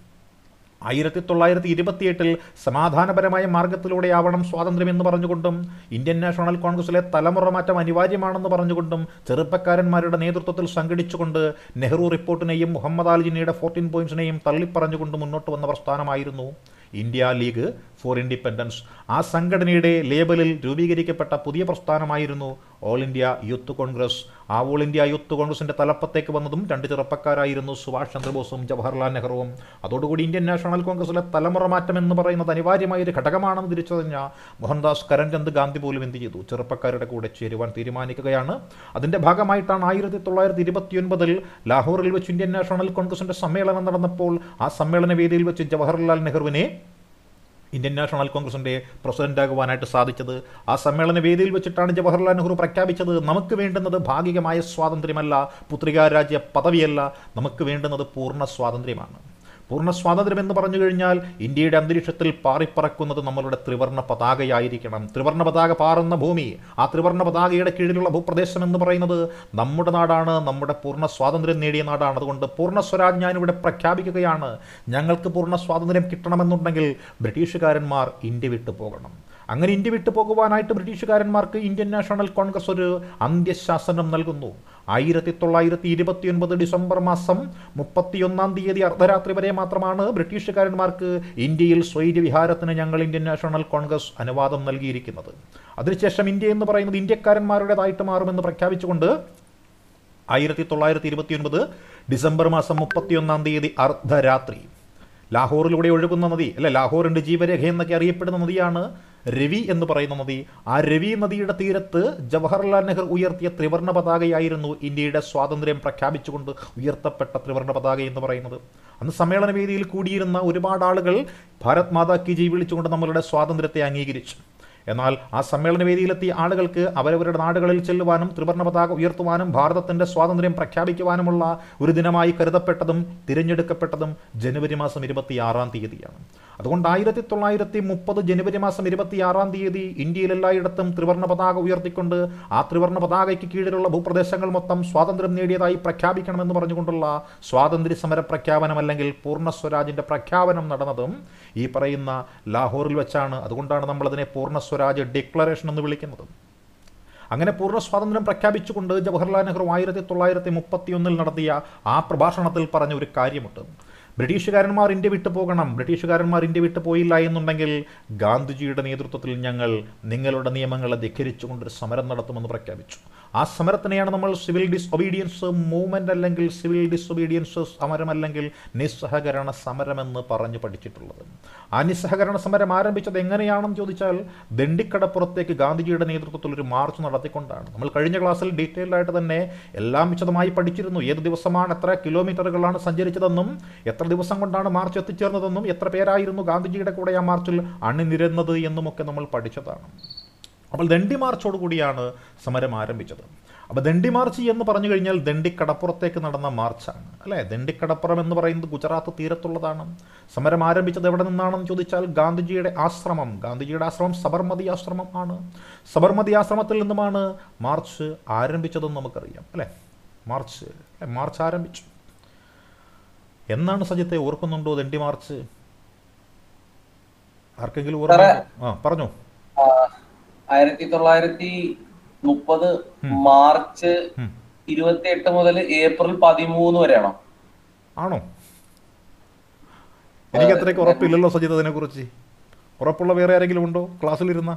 ആയിരത്തി തൊള്ളായിരത്തി ഇരുപത്തിയെട്ടിൽ സമാധാനപരമായ മാർഗത്തിലൂടെയാവണം സ്വാതന്ത്ര്യം എന്ന് പറഞ്ഞുകൊണ്ടും ഇന്ത്യൻ നാഷണൽ കോൺഗ്രസിലെ തലമുറ മാറ്റം അനിവാര്യമാണെന്ന് പറഞ്ഞുകൊണ്ടും ചെറുപ്പക്കാരന്മാരുടെ നേതൃത്വത്തിൽ സംഘടിച്ചുകൊണ്ട് നെഹ്റു റിപ്പോർട്ടിനെയും മുഹമ്മദ് അലി ജിന്നയുടെ ഫോർട്ടീൻ പോയിന്റ്സിനെയും തള്ളിപ്പറഞ്ഞുകൊണ്ട് മുന്നോട്ട് വന്ന പ്രസ്ഥാനമായിരുന്നു ഇന്ത്യ ലീഗ് ഫോർ ഇൻഡിപെൻഡൻസ് ആ സംഘടനയുടെ ലേബലിൽ രൂപീകരിക്കപ്പെട്ട പുതിയ പ്രസ്ഥാനമായിരുന്നു ഓൾ ഇന്ത്യ യൂത്ത് കോൺഗ്രസ് ആ ഓൾ ഇന്ത്യ യൂത്ത് കോൺഗ്രസിന്റെ തലപ്പത്തേക്ക് വന്നതും രണ്ട് ചെറുപ്പക്കാരായിരുന്നു സുഭാഷ് ചന്ദ്രബോസും ജവഹർലാൽ നെഹ്റുവും അതോടുകൂടി ഇന്ത്യൻ നാഷണൽ കോൺഗ്രസിലെ തലമുറ മാറ്റം എന്ന് പറയുന്നത് അനിവാര്യമായ ഒരു ഘടകമാണെന്ന് തിരിച്ചറിഞ്ഞ മോഹൻദാസ് കരംചന്ദ് ഗാന്ധി പോലും എന്ത് ചെയ്തു ചെറുപ്പക്കാരുടെ കൂടെ ചേരുവാൻ തീരുമാനിക്കുകയാണ് അതിന്റെ ഭാഗമായിട്ടാണ് ആയിരത്തി തൊള്ളായിരത്തി ഇരുപത്തിയൊൻപതിൽ ലാഹോറിൽ വെച്ച് ഇന്ത്യൻ നാഷണൽ കോൺഗ്രസിന്റെ സമ്മേളനം നടന്നപ്പോൾ ആ സമ്മേളന വേദിയിൽ വെച്ച് ജവഹർലാൽ നെഹ്റുവിനെ ഇന്ത്യൻ നാഷണൽ കോൺഗ്രസിൻ്റെ പ്രസിഡന്റാകുവാനായിട്ട് സാധിച്ചത് ആ സമ്മേളന വേദിയിൽ വെച്ചിട്ടാണ് ജവഹർലാൽ നെഹ്റു പ്രഖ്യാപിച്ചത് നമുക്ക് വേണ്ടുന്നത് ഭാഗികമായ സ്വാതന്ത്ര്യമല്ല പുത്രികാരാജ്യ പദവിയല്ല നമുക്ക് വേണ്ടുന്നത് പൂർണ്ണ സ്വാതന്ത്ര്യമാണ് പൂർണ്ണ സ്വാതന്ത്ര്യം എന്ന് പറഞ്ഞു കഴിഞ്ഞാൽ ഇന്ത്യയുടെ അന്തരീക്ഷത്തിൽ പാറിപ്പറക്കുന്നത് നമ്മളുടെ ത്രിവർണ്ണ പതാകയായിരിക്കണം ത്രിവർണ്ണ പതാക പാറുന്ന ഭൂമി ആ ത്രിവർണ്ണ പതാകയുടെ കീഴിലുള്ള ഭൂപ്രദേശം എന്ന് പറയുന്നത് നമ്മുടെ നാടാണ് നമ്മുടെ പൂർണ്ണ സ്വാതന്ത്ര്യം നേടിയ നാടാണ് അതുകൊണ്ട് പൂർണ്ണ സ്വരാജ് ഞാനിവിടെ പ്രഖ്യാപിക്കുകയാണ് ഞങ്ങൾക്ക് പൂർണ്ണ സ്വാതന്ത്ര്യം കിട്ടണമെന്നുണ്ടെങ്കിൽ ബ്രിട്ടീഷുകാരന്മാർ ഇന്ത്യ വിട്ടു പോകണം അങ്ങനെ ഇന്ത്യ വിട്ടു പോകുവാനായിട്ട് ബ്രിട്ടീഷുകാരന്മാർക്ക് ഇന്ത്യൻ നാഷണൽ കോൺഗ്രസ് ഒരു അന്ത്യശാസനം നൽകുന്നു ആയിരത്തി തൊള്ളായിരത്തി ഇരുപത്തിയൊൻപത് ഡിസംബർ മാസം മുപ്പത്തിയൊന്നാം തീയതി അർദ്ധരാത്രി വരെ മാത്രമാണ് ബ്രിട്ടീഷുകാരന്മാർക്ക് ഇന്ത്യയിൽ സ്വൈര്യവിഹാരത്തിന് ഞങ്ങൾ ഇന്ത്യൻ നാഷണൽ കോൺഗ്രസ് അനുവാദം നൽകിയിരിക്കുന്നത് അതിനുശേഷം ഇന്ത്യ എന്ന് പറയുന്നത് ഇന്ത്യക്കാരന്മാരുടേതായിട്ട് മാറുമെന്ന് പ്രഖ്യാപിച്ചുകൊണ്ട് ആയിരത്തി തൊള്ളായിരത്തി ഇരുപത്തിയൊൻപത് ഡിസംബർ മാസം മുപ്പത്തിയൊന്നാം തീയതി അർദ്ധരാത്രി ലാഹോറിലൂടെ ഒഴുകുന്ന നദി അല്ലെ ലാഹോറിൻ്റെ ജീവരേഖ എന്നൊക്കെ അറിയപ്പെടുന്ന നദിയാണ് രവി എന്ന് പറയുന്ന നദി ആ രവി നദിയുടെ തീരത്ത് ജവഹർലാൽ നെഹ്റു ഉയർത്തിയ ത്രിവർണ്ണ പതാകയായിരുന്നു ഇന്ത്യയുടെ സ്വാതന്ത്ര്യം പ്രഖ്യാപിച്ചുകൊണ്ട് ഉയർത്തപ്പെട്ട ത്രിവർണ്ണ പതാക എന്ന് പറയുന്നത് അന്ന് സമ്മേളന വേദിയിൽ കൂടിയിരുന്ന ഒരുപാട് ആളുകൾ ഭാരത് മാതാ കി ജി വിളിച്ചുകൊണ്ട് നമ്മളുടെ സ്വാതന്ത്ര്യത്തെ അംഗീകരിച്ചു എന്നാൽ ആ സമ്മേളന വേദിയിലെത്തിയ ആളുകൾക്ക് അവരവരുടെ നാടുകളിൽ ചെല്ലുവാനും ത്രിവർണ്ണ പതാക ഉയർത്തുവാനും ഭാരതത്തിൻ്റെ സ്വാതന്ത്ര്യം പ്രഖ്യാപിക്കുവാനുമുള്ള ഒരു ദിനമായി കരുതപ്പെട്ടതും തിരഞ്ഞെടുക്കപ്പെട്ടതും ജനുവരി മാസം ഇരുപത്തിയാറാം തീയതിയാണ് അതുകൊണ്ട് ആയിരത്തി തൊള്ളായിരത്തി മുപ്പത് ജനുവരി മാസം ഇരുപത്തിയാറാം തീയതി ഇന്ത്യയിൽ എല്ലായിടത്തും ത്രിവർണ്ണ പതാക ഉയർത്തിക്കൊണ്ട് ആ ത്രിവർണ്ണ പതാകയ്ക്ക് കീഴിലുള്ള ഭൂപ്രദേശങ്ങൾ മൊത്തം സ്വാതന്ത്ര്യം നേടിയതായി പ്രഖ്യാപിക്കണമെന്ന് പറഞ്ഞുകൊണ്ടുള്ള സ്വാതന്ത്ര്യ സമര പ്രഖ്യാപനം അല്ലെങ്കിൽ പൂർണ്ണ സ്വരാജിൻ്റെ പ്രഖ്യാപനം നടന്നതും ഈ പറയുന്ന ലാഹോറിൽ വെച്ചാണ് അതുകൊണ്ടാണ് നമ്മളതിനെ പൂർണ്ണ സ്വരാജ് ഡിക്ലറേഷൻ എന്ന് വിളിക്കുന്നത് അങ്ങനെ പൂർണ്ണ സ്വാതന്ത്ര്യം പ്രഖ്യാപിച്ചുകൊണ്ട് ജവഹർലാൽ നെഹ്റു ആയിരത്തി തൊള്ളായിരത്തി മുപ്പത്തിയൊന്നിൽ നടത്തിയ ആ പ്രഭാഷണത്തിൽ പറഞ്ഞ ഒരു കാര്യമുണ്ട് ബ്രിട്ടീഷുകാരന്മാർ ഇന്ത്യ വിട്ടു പോകണം ബ്രിട്ടീഷുകാരന്മാർ ഇന്ത്യ വിട്ടു പോയില്ല എന്നുണ്ടെങ്കിൽ ഗാന്ധിജിയുടെ നേതൃത്വത്തിൽ ഞങ്ങൾ നിങ്ങളുടെ നിയമങ്ങളെ ധിഖരിച്ചുകൊണ്ടൊരു സമരം നടത്തുമെന്ന് പ്രഖ്യാപിച്ചു ആ സമരത്തിനെയാണ് നമ്മൾ സിവിൽ ഡിസൊബീഡിയൻസ് മൂവ്മെൻ്റ് അല്ലെങ്കിൽ സിവിൽ ഡിസൊബീഡിയൻസ് സമരം അല്ലെങ്കിൽ നിസ്സഹകരണ സമരമെന്ന് പറഞ്ഞു പഠിച്ചിട്ടുള്ളത് ആ നിസ്സഹകരണ സമരം ആരംഭിച്ചത് എങ്ങനെയാണെന്ന് ചോദിച്ചാൽ ദണ്ഡിക്കടപ്പുറത്തേക്ക് ഗാന്ധിജിയുടെ നേതൃത്വത്തിൽ ഒരു മാർച്ച് നടത്തിക്കൊണ്ടാണ് നമ്മൾ കഴിഞ്ഞ ക്ലാസ്സിൽ ഡീറ്റെയിൽഡ് ആയിട്ട് തന്നെ എല്ലാം വിശദമായി പഠിച്ചിരുന്നു ഏത് ദിവസമാണ് എത്ര കിലോമീറ്ററുകളാണ് സഞ്ചരിച്ചതെന്നും എത്ര ദിവസം കൊണ്ടാണ് മാർച്ച് എത്തിച്ചേർന്നതെന്നും എത്ര പേരായിരുന്നു ഗാന്ധിജിയുടെ കൂടെ ആ മാർച്ചിൽ അണിനിരന്നത് എന്നുമൊക്കെ നമ്മൾ പഠിച്ചതാണ് അപ്പോൾ ദണ്ഡി മാർച്ചോടുകൂടിയാണ് സമരം ആരംഭിച്ചത് അപ്പോൾ ദണ്ഡി മാർച്ച് എന്ന് പറഞ്ഞു കഴിഞ്ഞാൽ ദണ്ഡിക്കടപ്പുറത്തേക്ക് നടന്ന മാർച്ചാണ് അല്ലേ ദണ്ഡിക്കടപ്പുറം എന്ന് പറയുന്നത് ഗുജറാത്ത് തീരത്തുള്ളതാണ് സമരം ആരംഭിച്ചത് എവിടെ നിന്നാണെന്ന് ചോദിച്ചാൽ ഗാന്ധിജിയുടെ ആശ്രമം ഗാന്ധിജിയുടെ ആശ്രമം സബർമതി ആശ്രമം ആണ് സബർമതി ആശ്രമത്തിൽ നിന്നുമാണ് മാർച്ച് ആരംഭിച്ചതെന്ന് നമുക്കറിയാം അല്ലേ മാർച്ച് അല്ലേ മാർച്ച് ആരംഭിച്ചു എന്നാണ് സജിത്തെ ഓർക്കുന്നുണ്ടോ ദണ്ഡി മാർച്ച് ആർക്കെങ്കിലും ഓർമ്മ ആ പറഞ്ഞോ ആ, ആയിരത്തി തൊള്ളായിരത്തി മുപ്പത് മാർച്ച് ഉം. ഇരുപത്തി എട്ട് മുതൽ ഏപ്രിൽ പതിമൂന്ന് വരെയാണോ ആണോ എനിക്ക് അത്രയ്ക്ക് ഉറപ്പില്ലല്ലോ സജിത് അതിനെ കുറിച്ച് ഉറപ്പുള്ള വേറെ ആരെങ്കിലും ഉണ്ടോ ക്ലാസ്സിലിരുന്ന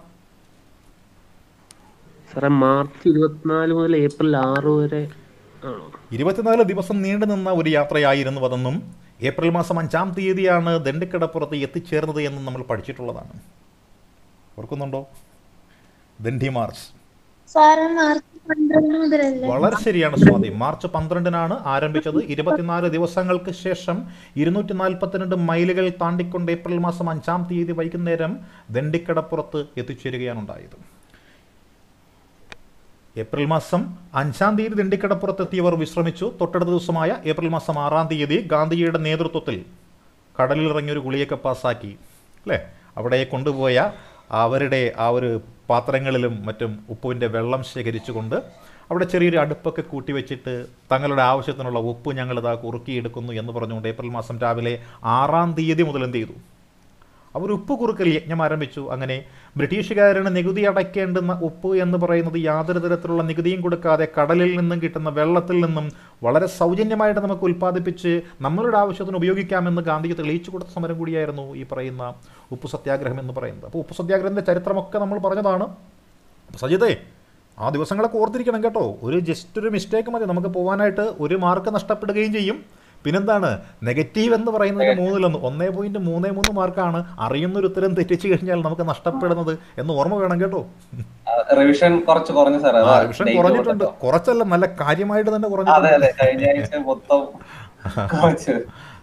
സാറേ മാർച്ച് ഇരുപത്തിനാല് മുതൽ ഏപ്രിൽ ആറ് വരെ ആണോ ഇരുപത്തിനാല് ദിവസം നീണ്ടു നിന്ന ഒരു യാത്രയായിരുന്നു അതെന്നും ഏപ്രിൽ മാസം അഞ്ചാം തീയതിയാണ് ദണ്ഡിക്കടപ്പുറത്ത് എത്തിച്ചേർന്നത് എന്നും നമ്മൾ പഠിച്ചിട്ടുള്ളതാണ് ഓർക്കുന്നുണ്ടോ ദണ്ഡി മാർച്ച് സാറ് മാർച്ച് പന്ത്രണ്ട് മുതലല്ലേ വളരെ ശരിയാണ് സ്വാതി മാർച്ച് പന്ത്രണ്ടിനാണ് ആരംഭിച്ചത് ഇരുപത്തിനാല് ദിവസങ്ങൾക്ക് ശേഷം ഇരുന്നൂറ്റി നാൽപ്പത്തിരണ്ട് മൈലുകൾ താണ്ടിക്കൊണ്ട് ഏപ്രിൽ മാസം അഞ്ചാം തീയതി വൈകുന്നേരം ദണ്ഡിക്കടപ്പുറത്ത് എത്തിച്ചേരുകയാണ് ഉണ്ടായത് ഏപ്രിൽ മാസം അഞ്ചാം തീയതി ദിണ്ടിക്കടപ്പുറത്തെത്തിയവർ വിശ്രമിച്ചു തൊട്ടടുത്ത ദിവസമായ ഏപ്രിൽ മാസം ആറാം തീയതി ഗാന്ധിജിയുടെ നേതൃത്വത്തിൽ കടലിലിറങ്ങിയൊരു ഗുളിയൊക്കെ പാസ്സാക്കി അല്ലേ അവിടെ കൊണ്ടുപോയ അവരുടെ ആ ഒരു പാത്രങ്ങളിലും മറ്റും ഉപ്പുവിൻ്റെ വെള്ളം ശേഖരിച്ചുകൊണ്ട് അവിടെ ചെറിയൊരു അടുപ്പൊക്കെ കൂട്ടി വെച്ചിട്ട് തങ്ങളുടെ ആവശ്യത്തിനുള്ള ഉപ്പ് ഞങ്ങളിതാ കുറുക്കിയെടുക്കുന്നു എന്ന് പറഞ്ഞുകൊണ്ട് ഏപ്രിൽ മാസം രാവിലെ ആറാം തീയതി മുതൽ എന്ത് ചെയ്തു അവർ ഉപ്പ് കുറുക്കൽ യജ്ഞം ആരംഭിച്ചു അങ്ങനെ ബ്രിട്ടീഷുകാരന് നികുതി അടയ്ക്കേണ്ടുന്ന ഉപ്പ് എന്ന് പറയുന്നത് യാതൊരു തരത്തിലുള്ള നികുതിയും കൊടുക്കാതെ കടലിൽ നിന്നും കിട്ടുന്ന വെള്ളത്തിൽ നിന്നും വളരെ സൗജന്യമായിട്ട് നമുക്ക് ഉൽപ്പാദിപ്പിച്ച് നമ്മളുടെ ആവശ്യത്തിന് ഉപയോഗിക്കാമെന്ന് ഗാന്ധിജി തെളിയിച്ചു കൊടുത്ത സമരം കൂടിയായിരുന്നു ഈ പറയുന്ന ഉപ്പ് സത്യാഗ്രഹം എന്ന് പറയുന്നത് അപ്പോൾ ഉപ്പ് സത്യാഗ്രഹത്തിൻ്റെ ചരിത്രമൊക്കെ നമ്മൾ പറഞ്ഞതാണ് അപ്പോൾ സജിതേ ആ ദിവസങ്ങളൊക്കെ ഓർത്തിരിക്കണം കേട്ടോ ഒരു ജസ്റ്റ് ഒരു മിസ്റ്റേക്ക് മതി നമുക്ക് പോകാനായിട്ട് ഒരു മാർക്ക് നഷ്ടപ്പെടുകയും ചെയ്യും പിന്നെന്താണ് നെഗറ്റീവ് എന്ന് പറയുന്നതിന് മൂന്നിലൊന്ന് ഒന്നേ പോയിന്റ് മൂന്നേ മൂന്ന് മാർക്കാണ് അറിയുന്നൊരു ഉത്തരം തെറ്റിച്ചു കഴിഞ്ഞാൽ നമുക്ക് നഷ്ടപ്പെടുന്നത് എന്ന് ഓർമ്മ വേണം കേട്ടോ റിവിഷൻ കുറച്ച് കുറഞ്ഞു സാർ ആ റിവിഷൻ കുറഞ്ഞിട്ടുണ്ട് കുറച്ചല്ല നല്ല കാര്യമായിട്ട് തന്നെ അതെ കുറഞ്ഞിട്ടുണ്ട് അതെ കഴിഞ്ഞ ആഴ്ച മൊത്തം കുറച്ച്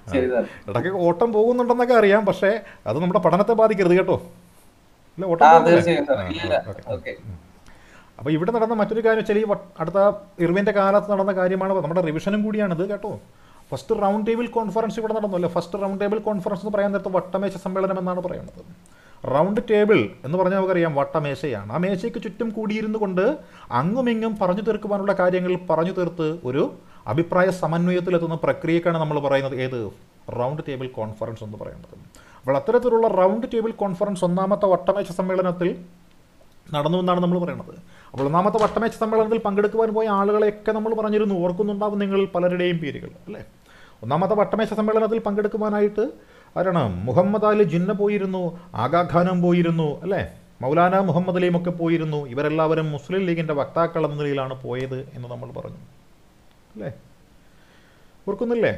ശരി സാർ ഇടയ്ക്ക് ഓട്ടം പോകുന്നുണ്ടെന്നൊക്കെ അറിയാം പക്ഷേ അത് നമ്മുടെ പഠനത്തെ ബാധിക്കരുത് കേട്ടോ ഇല്ല ഓട്ടം ആ പോകുന്നില്ലേ? തീർച്ചയായും സാർ ആ, ഇല്ല ആ, ഓക്കെ. ഓക്കെ അപ്പോൾ ഇവിടെ നടന്ന മറ്റൊരു കാര്യം വെച്ചാൽ ഈ വ- അടുത്ത ഇർവിൻ്റെ കാലത്ത് നടന്ന കാര്യമാണ് നമ്മുടെ റിവിഷനും കൂടിയാണിത് കേട്ടോ ഫസ്റ്റ് റൗണ്ട് ടേബിൾ കോൺഫറൻസ് ഇവിടെ നടന്നു അല്ലേ ഫസ്റ്റ് റൗണ്ട് ടേബിൾ കോൺഫറൻസ് എന്ന് പറയാൻ നേരത്ത് വട്ടമേശ സമ്മേളനം എന്നാണ് പറയുന്നത് റൗണ്ട് ടേബിൾ എന്ന് പറഞ്ഞാൽ നമുക്കറിയാം വട്ടമേശയാണ് ആ മേശയ്ക്ക് ചുറ്റും കൂടിയിരുന്നു കൊണ്ട് അങ്ങുമിങ്ങും പറഞ്ഞു തീർക്കുവാനുള്ള കാര്യങ്ങൾ പറഞ്ഞു തീർത്ത് ഒരു അഭിപ്രായ സമന്വയത്തിലെത്തുന്ന പ്രക്രിയക്കാണ് നമ്മൾ പറയുന്നത് ഏത് റൗണ്ട് ടേബിൾ കോൺഫറൻസ് എന്ന് പറയുന്നത് അപ്പോൾ അത്തരത്തിലുള്ള റൗണ്ട് ടേബിൾ കോൺഫറൻസ് ഒന്നാമത്തെ വട്ടമേശ സമ്മേളനത്തിൽ നടന്നു എന്നാണ് നമ്മൾ പറയുന്നത് അപ്പോൾ ഒന്നാമത്തെ വട്ടമേശ സമ്മേളനത്തിൽ പങ്കെടുക്കുവാൻ പോയ ആളുകളെയൊക്കെ നമ്മൾ പറഞ്ഞിരുന്നു ഓർക്കുന്നുണ്ടാവും നിങ്ങൾ പലരുടെയും പേരുകൾ അല്ലേ ഒന്നാമത്തെ വട്ടമേശ സമ്മേളനത്തിൽ പങ്കെടുക്കുവാനായിട്ട് ആരാണ് മുഹമ്മദ് അലി ജിന്ന പോയിരുന്നു ആഗാഖാനും പോയിരുന്നു അല്ലേ മൗലാന മുഹമ്മദ് അലിയും ഒക്കെ പോയിരുന്നു ഇവരെല്ലാവരും മുസ്ലിം ലീഗിൻ്റെ വക്താക്കൾ എന്ന നിലയിലാണ് പോയത് എന്ന് നമ്മൾ പറഞ്ഞു അല്ലേ ഓർക്കുന്നില്ലേ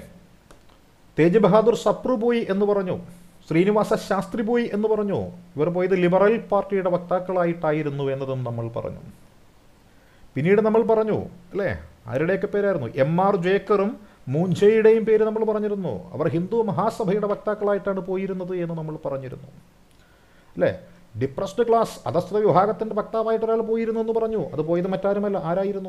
തേജ് ബഹാദൂർ സപ്രു പോയി എന്ന് പറഞ്ഞു ശ്രീനിവാസ ശാസ്ത്രി പോയി എന്ന് പറഞ്ഞു ഇവർ പോയത് ലിബറൽ പാർട്ടിയുടെ വക്താക്കളായിട്ടായിരുന്നു എന്നതും നമ്മൾ പറഞ്ഞു പിന്നീട് നമ്മൾ പറഞ്ഞു അല്ലേ ആരുടെയൊക്കെ പേരായിരുന്നു എം ആർ ജേക്കറും മൂഞ്ചയുടെയും പേര് നമ്മൾ പറഞ്ഞിരുന്നു അവർ ഹിന്ദു മഹാസഭയുടെ വക്താക്കളായിട്ടാണ് പോയിരുന്നത് എന്ന് നമ്മൾ പറഞ്ഞിരുന്നു അല്ലേ ഡിപ്രസ്ഡ് ക്ലാസ് അധസ്ഥിത വിഭാഗത്തിൻ്റെ വക്താവായിട്ട് ഒരാൾ പോയിരുന്നു എന്ന് പറഞ്ഞു അത് പോയത് മറ്റാരുമല്ല ആരായിരുന്നു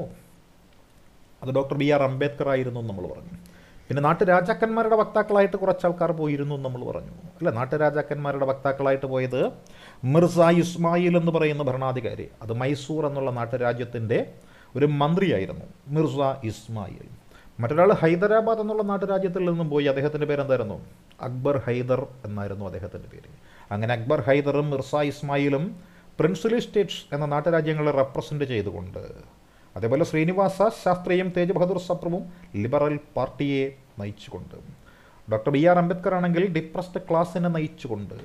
അത് ഡോക്ടർ ബി ആർ അംബേദ്കർ ആയിരുന്നു എന്ന് നമ്മൾ പറഞ്ഞു പിന്നെ നാട്ടുരാജാക്കന്മാരുടെ വക്താക്കളായിട്ട് കുറച്ച് ആൾക്കാർ പോയിരുന്നു എന്ന് നമ്മൾ പറഞ്ഞു അല്ലേ നാട്ടുരാജാക്കന്മാരുടെ വക്താക്കളായിട്ട് പോയത് മിർസ ഇസ്മായിൽ എന്ന് പറയുന്ന ഭരണാധികാരി അത് മൈസൂർ എന്നുള്ള നാട്ടുരാജ്യത്തിൻ്റെ ഒരു മന്ത്രിയായിരുന്നു മിർസ ഇസ്മായിൽ മറ്റൊരാൾ ഹൈദരാബാദ് എന്നുള്ള നാട്ടുരാജ്യത്തിൽ നിന്നും പോയി അദ്ദേഹത്തിൻ്റെ പേരെന്തായിരുന്നു അക്ബർ ഹൈദർ എന്നായിരുന്നു അദ്ദേഹത്തിൻ്റെ പേര് അങ്ങനെ അക്ബർ ഹൈദറും മിർസ ഇസ്മായിലും പ്രിൻസിലി സ്റ്റേറ്റ്സ് എന്ന നാട്ടുരാജ്യങ്ങളെ റെപ്രസെൻ്റ് ചെയ്തുകൊണ്ട് അതേപോലെ ശ്രീനിവാസ ശാസ്ത്രിയും തേജ് ബഹദൂർ സപ്രവും ലിബറൽ പാർട്ടിയെ നയിച്ചുകൊണ്ട് ഡോക്ടർ ബി ആർ അംബേദ്കർ ആണെങ്കിൽ ഡിപ്രസ്ഡ് ക്ലാസ്സിനെ നയിച്ചുകൊണ്ട്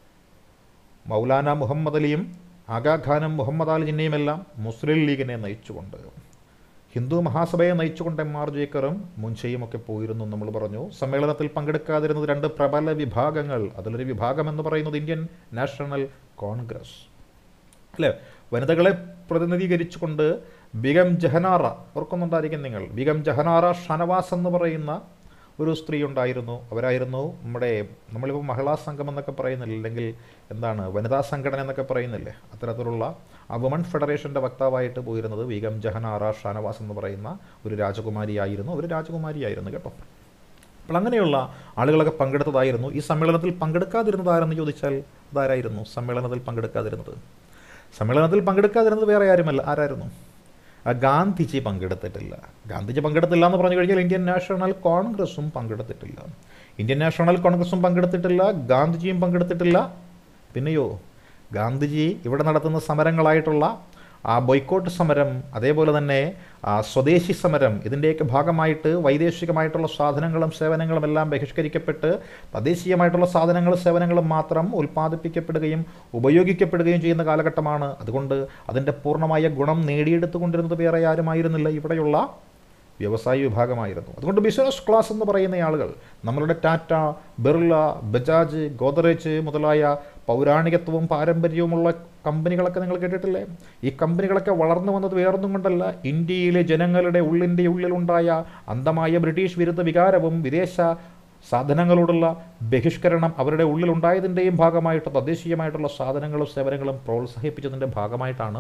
മൗലാന മുഹമ്മദ് അലിയും ആഗാഖാനും മുഹമ്മദ് അലി ജിന്നയുമെല്ലാം മുസ്ലിം ലീഗിനെ നയിച്ചുകൊണ്ട് ഹിന്ദു മഹാസഭയെ നയിച്ചുകൊണ്ട് എം ആർ ജേക്കറും മുൻഷയും ഒക്കെ പോയിരുന്നു എന്ന് നമ്മൾ പറഞ്ഞു സമ്മേളനത്തിൽ പങ്കെടുക്കാതിരുന്നത് രണ്ട് പ്രബല വിഭാഗങ്ങൾ അതിലൊരു വിഭാഗം എന്ന് പറയുന്നത് ഇന്ത്യൻ നാഷണൽ കോൺഗ്രസ് അല്ലേ വനിതകളെ പ്രതിനിധീകരിച്ചുകൊണ്ട് ബിഗം ജഹനാറ ഓർക്കുന്നുണ്ടായിരിക്കും നിങ്ങൾ ബിഗം ജഹനാറ ഷനവാസ് എന്ന് പറയുന്ന ഒരു സ്ത്രീ ഉണ്ടായിരുന്നു അവരായിരുന്നു നമ്മുടെ നമ്മളിപ്പോൾ മഹിളാ സംഘം എന്നൊക്കെ പറയുന്നില്ല അല്ലെങ്കിൽ എന്താണ് വനിതാ സംഘടന എന്നൊക്കെ പറയുന്നില്ലേ അത്തരത്തിലുള്ള ആ വുമൺ ഫെഡറേഷൻ്റെ വക്താവായിട്ട് പോയിരുന്നത് ബീഗം ജഹനാറ ഷാനവാസ് എന്ന് പറയുന്ന ഒരു രാജകുമാരിയായിരുന്നു ഒരു രാജകുമാരിയായിരുന്നു കേട്ടോ അപ്പോൾ അങ്ങനെയുള്ള ആളുകളൊക്കെ പങ്കെടുത്തതായിരുന്നു ഈ സമ്മേളനത്തിൽ പങ്കെടുക്കാതിരുന്നത് ആരെന്ന് ചോദിച്ചാൽ അതാരായിരുന്നു സമ്മേളനത്തിൽ പങ്കെടുക്കാതിരുന്നത് സമ്മേളനത്തിൽ പങ്കെടുക്കാതിരുന്നത് വേറെ ആരുമല്ല ആരായിരുന്നു ആ ഗാന്ധിജി പങ്കെടുത്തിട്ടില്ല ഗാന്ധിജി പങ്കെടുത്തില്ല എന്ന് പറഞ്ഞു കഴിഞ്ഞാൽ ഇന്ത്യൻ നാഷണൽ കോൺഗ്രസും പങ്കെടുത്തിട്ടില്ല ഇന്ത്യൻ നാഷണൽ കോൺഗ്രസും പങ്കെടുത്തിട്ടില്ല ഗാന്ധിജിയും പങ്കെടുത്തിട്ടില്ല പിന്നെയോ ഗാന്ധിജി ഇവിടെ നടത്തുന്ന സമരങ്ങളായിട്ടുള്ള ആ ബൊയ്ക്കോട്ട് സമരം അതേപോലെ തന്നെ ആ സ്വദേശി സമരം ഇതിൻ്റെയൊക്കെ ഭാഗമായിട്ട് വൈദേശികമായിട്ടുള്ള സാധനങ്ങളും സേവനങ്ങളും എല്ലാം ബഹിഷ്കരിക്കപ്പെട്ട് തദ്ദേശീയമായിട്ടുള്ള സാധനങ്ങളും സേവനങ്ങളും മാത്രം ഉൽപ്പാദിപ്പിക്കപ്പെടുകയും ഉപയോഗിക്കപ്പെടുകയും ചെയ്യുന്ന കാലഘട്ടമാണ് അതുകൊണ്ട് അതിൻ്റെ പൂർണ്ണമായ ഗുണം നേടിയെടുത്തുകൊണ്ടിരുന്നത് വേറെ ആരുമായിരുന്നില്ല ഇവിടെയുള്ള വ്യവസായ വിഭാഗമായിരുന്നു അതുകൊണ്ട് ബിസിനസ് ക്ലാസ് എന്ന് പറയുന്ന ആളുകൾ നമ്മളുടെ ടാറ്റ ബിർള ബജാജ് ഗോദറേജ് മുതലായ പൗരാണികത്വവും പാരമ്പര്യവുമുള്ള കമ്പനികളൊക്കെ നിങ്ങൾ കേട്ടിട്ടില്ലേ ഈ കമ്പനികളൊക്കെ വളർന്നു വന്നത് വേറൊന്നും കൊണ്ടല്ല ഇന്ത്യയിലെ ജനങ്ങളുടെ ഉള്ളിൻ്റെ ഉള്ളിലുണ്ടായ അന്ധമായ ബ്രിട്ടീഷ് വിരുദ്ധ വികാരവും വിദേശ സാധനങ്ങളോടുള്ള ബഹിഷ്കരണം അവരുടെ ഉള്ളിലുണ്ടായതിൻ്റെയും ഭാഗമായിട്ട് തദ്ദേശീയമായിട്ടുള്ള സാധനങ്ങളും സേവനങ്ങളും പ്രോത്സാഹിപ്പിച്ചതിൻ്റെ ഭാഗമായിട്ടാണ്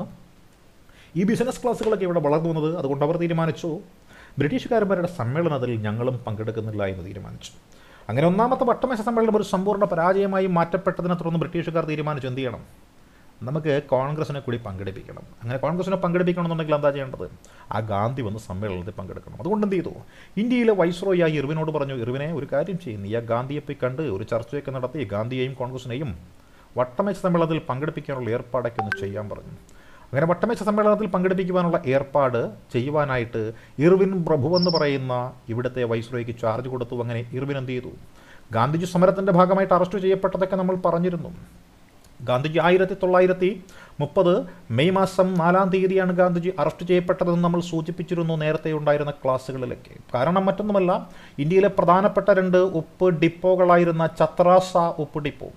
ഈ ബിസിനസ് ക്ലാസ്സുകളൊക്കെ ഇവിടെ വളർന്നു വന്നത് അതുകൊണ്ട് അവർ തീരുമാനിച്ചു ബ്രിട്ടീഷുകാരന്മാരുടെ സമ്മേളനത്തിൽ ഞങ്ങളും പങ്കെടുക്കുന്നില്ല എന്ന് തീരുമാനിച്ചു അങ്ങനെ ഒന്നാമത്തെ വട്ടമേശ സമ്മേളനം ഒരു സമ്പൂർണ്ണ പരാജയമായി മാറ്റപ്പെട്ടതിനെ തുടർന്ന് ബ്രിട്ടീഷുകാർ തീരുമാനിച്ചു എന്ത് ചെയ്യണം നമുക്ക് കോൺഗ്രസിനെ കൂടി പങ്കെടുപ്പിക്കണം അങ്ങനെ കോൺഗ്രസിനെ പങ്കെടുപ്പിക്കണമെന്നുണ്ടെങ്കിൽ എന്താ ചെയ്യേണ്ടത് ആ ഗാന്ധി വന്ന് സമ്മേളനത്തിൽ പങ്കെടുക്കണം അതുകൊണ്ട് എന്ത് ചെയ്തു ഇന്ത്യയിലെ വൈസ്രോയി ആ ഇർവിനോട് പറഞ്ഞു ഇർവിനെ ഒരു കാര്യം ചെയ്യുന്നു ഈ ആ ഗാന്ധിയെ പോയി കണ്ട് ഒരു ചർച്ചയൊക്കെ നടത്തി ഗാന്ധിയെയും കോൺഗ്രസിനെയും വട്ടമേശ സമ്മേളനത്തിൽ പങ്കെടുപ്പിക്കാനുള്ള ഏർപ്പാടൊക്കെ ഒന്ന് ചെയ്യാൻ പറഞ്ഞു അങ്ങനെ വട്ടമേശ സമ്മേളനത്തിൽ പങ്കെടുപ്പിക്കുവാനുള്ള ഏർപ്പാട് ചെയ്യുവാനായിട്ട് ഇർവിൻ പ്രഭു എന്ന് പറയുന്ന ഇവിടുത്തെ വൈസ്രോയ്ക്ക് ചാർജ് കൊടുത്തു അങ്ങനെ ഇർവിൻ എന്ത് ചെയ്തു ഗാന്ധിജി സമരത്തിൻ്റെ ഭാഗമായിട്ട് അറസ്റ്റ് ചെയ്യപ്പെട്ടതൊക്കെ നമ്മൾ പറഞ്ഞിരുന്നു ഗാന്ധിജി ആയിരത്തി തൊള്ളായിരത്തി മുപ്പത് മെയ് മാസം നാലാം തീയതിയാണ് ഗാന്ധിജി അറസ്റ്റ് ചെയ്യപ്പെട്ടതെന്ന് നമ്മൾ സൂചിപ്പിച്ചിരുന്നു നേരത്തെ ഉണ്ടായിരുന്ന ക്ലാസ്സുകളിലൊക്കെ കാരണം മറ്റൊന്നുമല്ല ഇന്ത്യയിലെ പ്രധാനപ്പെട്ട രണ്ട് ഉപ്പ് ഡിപ്പോകളായിരുന്ന ചത്രാസ ഉപ്പ് ഡിപ്പോ